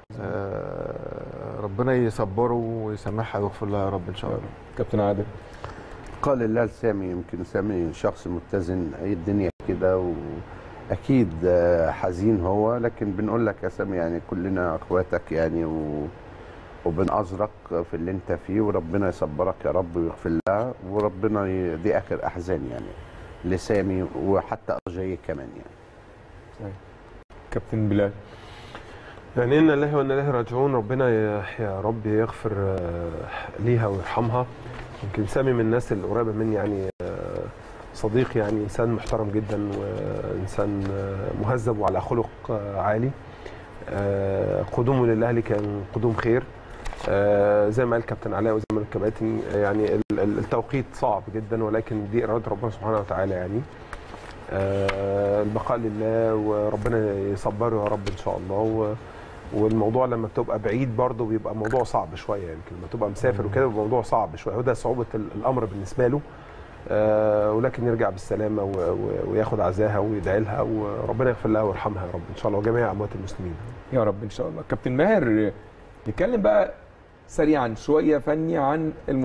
آه ربنا يصبره ويسامحها ويغفر لها يا رب ان شاء الله كابتن عادل قال الله لسامي يمكن سامي شخص متزن اي الدنيا كده واكيد آه، حزين هو لكن بنقول لك يا سامي يعني كلنا اخواتك يعني و... وبنعذرك في اللي انت فيه وربنا يصبرك يا رب ويغفر لها وربنا ي... دي اخر احزان يعني لسامي وحتى اجاي كمان يعني كابتن بلال يعني انا لله وانا اليه راجعون ربنا ي- يا رب يغفر آه، ليها ويرحمها يمكن سامي من الناس اللي قريبه مني يعني آه، صديق يعني انسان محترم جدا وانسان آه، مهذب وعلى خلق آه، عالي آه، قدومه للاهلي كان قدوم خير آه، زي ما قال كابتن علاء وزي ما قال الكباتن يعني ال- ال- التوقيت صعب جدا ولكن دي اراده ربنا سبحانه وتعالى يعني آه، البقاء لله وربنا يصبره يا رب ان شاء الله و والموضوع لما بتبقى بعيد برضه بيبقى موضوع صعب شويه يمكن لما تبقى مسافر وكده بيبقى موضوع صعب شويه وده صعوبه ال- الامر بالنسبه له آه ولكن يرجع بالسلامه و- و- وياخد عزاها ويدعي لها وربنا يغفر لها ويرحمها يا رب ان شاء الله وجميع اموات المسلمين يا رب ان شاء الله كابتن ماهر نتكلم بقى سريعا شويه فني عن المباراه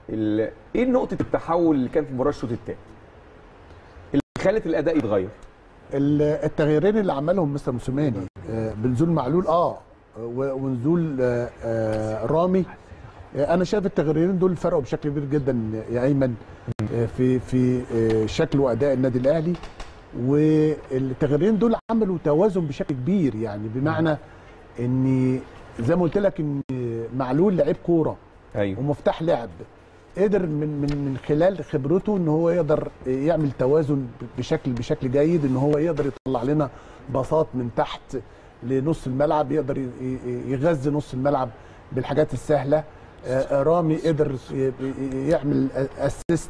ال- ايه نقطه التحول اللي كان في مباراه الشوط الثاني اللي خلت الاداء يتغير ال- التغييرين اللي عملهم مستر موسيماني آه، بنزول معلول اه و- ونزول آه، آه، رامي آه، انا شايف التغييرين دول فرقوا بشكل كبير جدا يا ايمن آه، في في آه، شكل واداء النادي الاهلي والتغييرين دول عملوا توازن بشكل كبير يعني بمعنى ان زي ما قلت لك ان معلول لعيب كوره ايوه ومفتاح لعب قدر من من من خلال خبرته ان هو يقدر يعمل توازن بشكل بشكل جيد ان هو يقدر يطلع لنا باصات من تحت لنص الملعب يقدر ي- ي- يغذي نص الملعب بالحاجات السهله آه، رامي قدر ي- ي- يعمل اسيست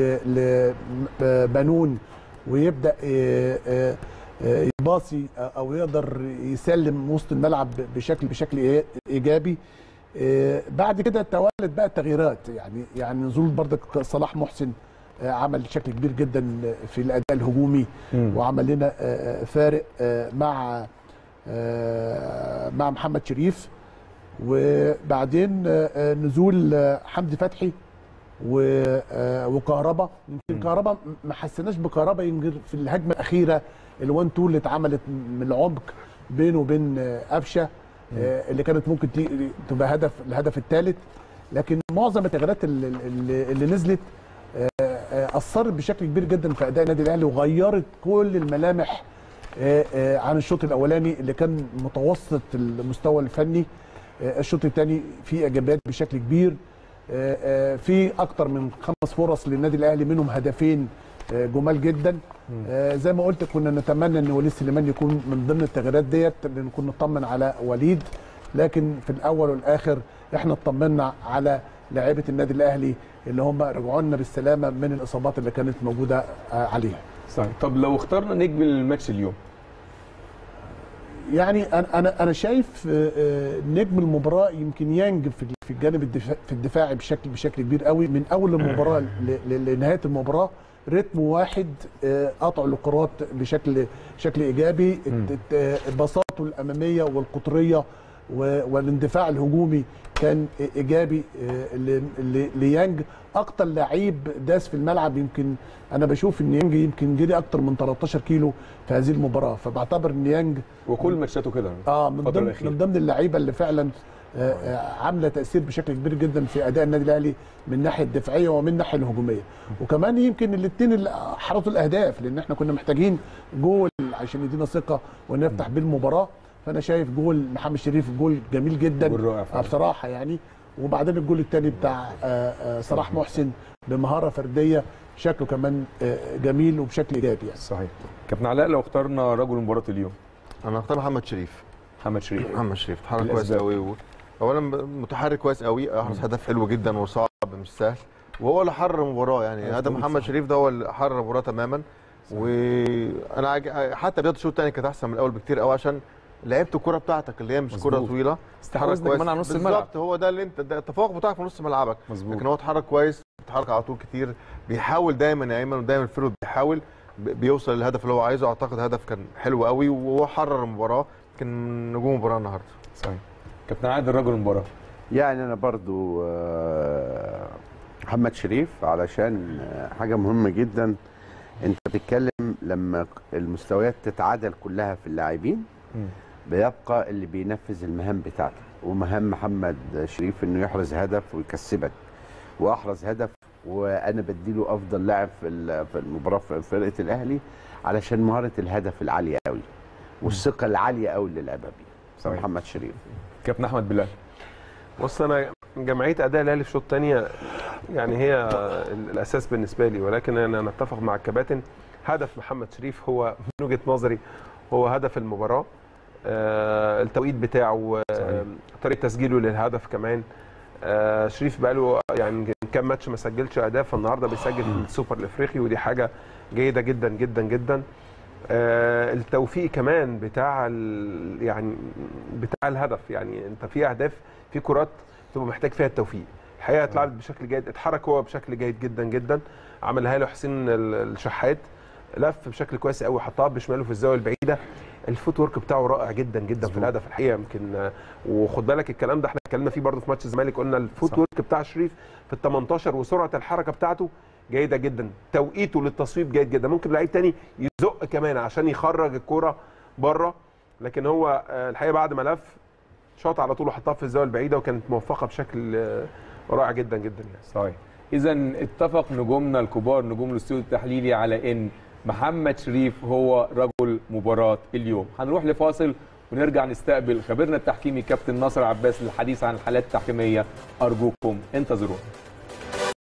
لبنون ويبدا آه، آه، آه، يباصي او يقدر يسلم وسط الملعب بشكل بشكل ايجابي آه، بعد كده توالت بقى التغييرات يعني يعني نزول برضك صلاح محسن آه، عمل شكل كبير جدا في الاداء الهجومي مم. وعمل لنا آه، آه، فارق آه، مع آه، مع محمد شريف وبعدين آه، آه، نزول آه، حمدي فتحي و- آه، وكهربا يمكن كهربا ما حسيناش بكهربا يمكن في الهجمه الاخيره الوان تو اللي اتعملت من العمق بينه وبين آه، قفشه آه، اللي كانت ممكن تي- تبقى هدف الهدف الثالث لكن معظم التغييرات اللي, اللي, اللي نزلت آه، آه، اثرت بشكل كبير جدا في اداء النادي الاهلي وغيرت كل الملامح آه، آه، عن الشوط الاولاني اللي كان متوسط المستوى الفني آه، الشوط الثاني فيه ايجابيات بشكل كبير آه، آه، في اكتر من خمس فرص للنادي الاهلي منهم هدفين آه، جمال جدا آه، زي ما قلت كنا نتمنى ان وليد سليمان يكون من ضمن التغييرات ديت نكون نطمن على وليد لكن في الاول والاخر احنا اطمنا على لاعيبه النادي الاهلي اللي هم رجعوا لنا بالسلامه من الاصابات اللي كانت موجوده آه، عليها صحيح طب لو اخترنا نجم الماتش اليوم يعني انا انا انا شايف آه، آه، نجم المباراه يمكن يانج في في الجانب الدفاع في الدفاعي بشكل بشكل كبير قوي من اول المباراه ل- ل- لنهايه المباراه رتم واحد آه، قطع الكرات بشكل بشكل ايجابي الت- الت- آه، باصاته الاماميه والقطريه و- والاندفاع الهجومي كان ايجابي آه، ل- ل- ليانج اكتر لعيب داس في الملعب يمكن انا بشوف ان يانج يمكن جري اكتر من 13 كيلو في هذه المباراه فبعتبر ان يانج وكل ماتشاته كده اه من الفترة ضمن الأخيرة. من ضمن اللعيبه اللي فعلا آه، آه، عامله تاثير بشكل كبير جدا في اداء النادي الاهلي من الناحيه الدفاعيه ومن الناحيه الهجوميه وكمان يمكن الاثنين اللي حرزوا الاهداف لان احنا كنا محتاجين جول عشان يدينا ثقه ونفتح بيه المباراه فانا شايف جول محمد شريف جول جميل جدا جول رائع فعلا. آه، بصراحه يعني وبعدين الجول الثاني بتاع آه، آه، صلاح محسن بمهاره فرديه شكله كمان آه، جميل وبشكل ايجابي يعني صحيح كابتن علاء لو اخترنا رجل مباراه اليوم انا هختار محمد شريف محمد شريف محمد شريف اتحرك كويس الأسباب. قوي و... اولا متحرك كويس قوي احرز هدف حلو جدا وصعب مش سهل وهو اللي حرر المباراه يعني هدف محمد شريف ده هو اللي حرر المباراه تماما وانا عج... حتى بدايه الشوط الثاني كانت احسن من الاول بكتير قوي عشان لعبت الكره بتاعتك اللي هي مش كره مظبوط. طويله استحوذنا كمان على نص الملعب. بالظبط هو ده اللي انت ده التفوق بتاعك في نص ملعبك مظبوط. لكن هو اتحرك كويس بيتحرك على طول كتير بيحاول دايما يا ايمن ودايما الفيرود بيحاول ب- بيوصل للهدف اللي هو عايزه اعتقد هدف كان حلو قوي وهو حرر المباراه كان من نجوم المباراه النهارده صحيح كابتن عادل رجل المباراه يعني انا برضو آه، محمد شريف علشان آه، حاجه مهمه جدا انت بتتكلم لما المستويات تتعادل كلها في اللاعبين بيبقى اللي بينفذ المهام بتاعته ومهام محمد شريف انه يحرز هدف ويكسبك واحرز هدف وانا بديله افضل لاعب في ال- في المباراه في فرقه الاهلي علشان مهاره الهدف العاليه قوي والثقه العاليه قوي اللي لعبها بيها محمد شريف كابتن احمد بلال بص انا جمعيه اداء الاهلي في الشوط الثاني يعني هي الاساس بالنسبه لي ولكن انا نتفق مع الكباتن هدف محمد شريف هو من وجهه نظري هو هدف المباراه آه، التوقيت بتاعه آه، طريقه تسجيله للهدف كمان آه، شريف بقاله يعني كام ماتش ما سجلش اهداف فالنهارده بيسجل في السوبر الافريقي ودي حاجه جيده جدا جدا جدا آه، التوفيق كمان بتاع ال- يعني بتاع الهدف يعني انت في اهداف في كرات تبقى محتاج فيها التوفيق الحقيقه اتلعبت بشكل جيد اتحرك هو بشكل جيد جدا جدا عملها له حسين ال- الشحات لف بشكل كويس قوي حطها بشماله في الزاويه البعيده الفوت ورك بتاعه رائع جدا جدا في الهدف الحقيقه يمكن آه، وخد بالك الكلام ده احنا اتكلمنا فيه برضه في ماتش الزمالك قلنا الفوت ورك بتاع شريف في ال 18 وسرعه الحركه بتاعته جيده جدا توقيته للتصويب جيد جدا ممكن لعيب تاني يزق كمان عشان يخرج الكوره بره لكن هو آه، الحقيقه بعد ما لف شاط على طول وحطها في الزاويه البعيده وكانت موفقه بشكل آه، رائع جدا جدا يعني صحيح اذا اتفق نجومنا الكبار نجوم الاستوديو التحليلي على ان محمد شريف هو رجل مباراه اليوم هنروح لفاصل ونرجع نستقبل خبيرنا التحكيمي كابتن ناصر عباس للحديث عن الحالات التحكيميه ارجوكم انتظرونا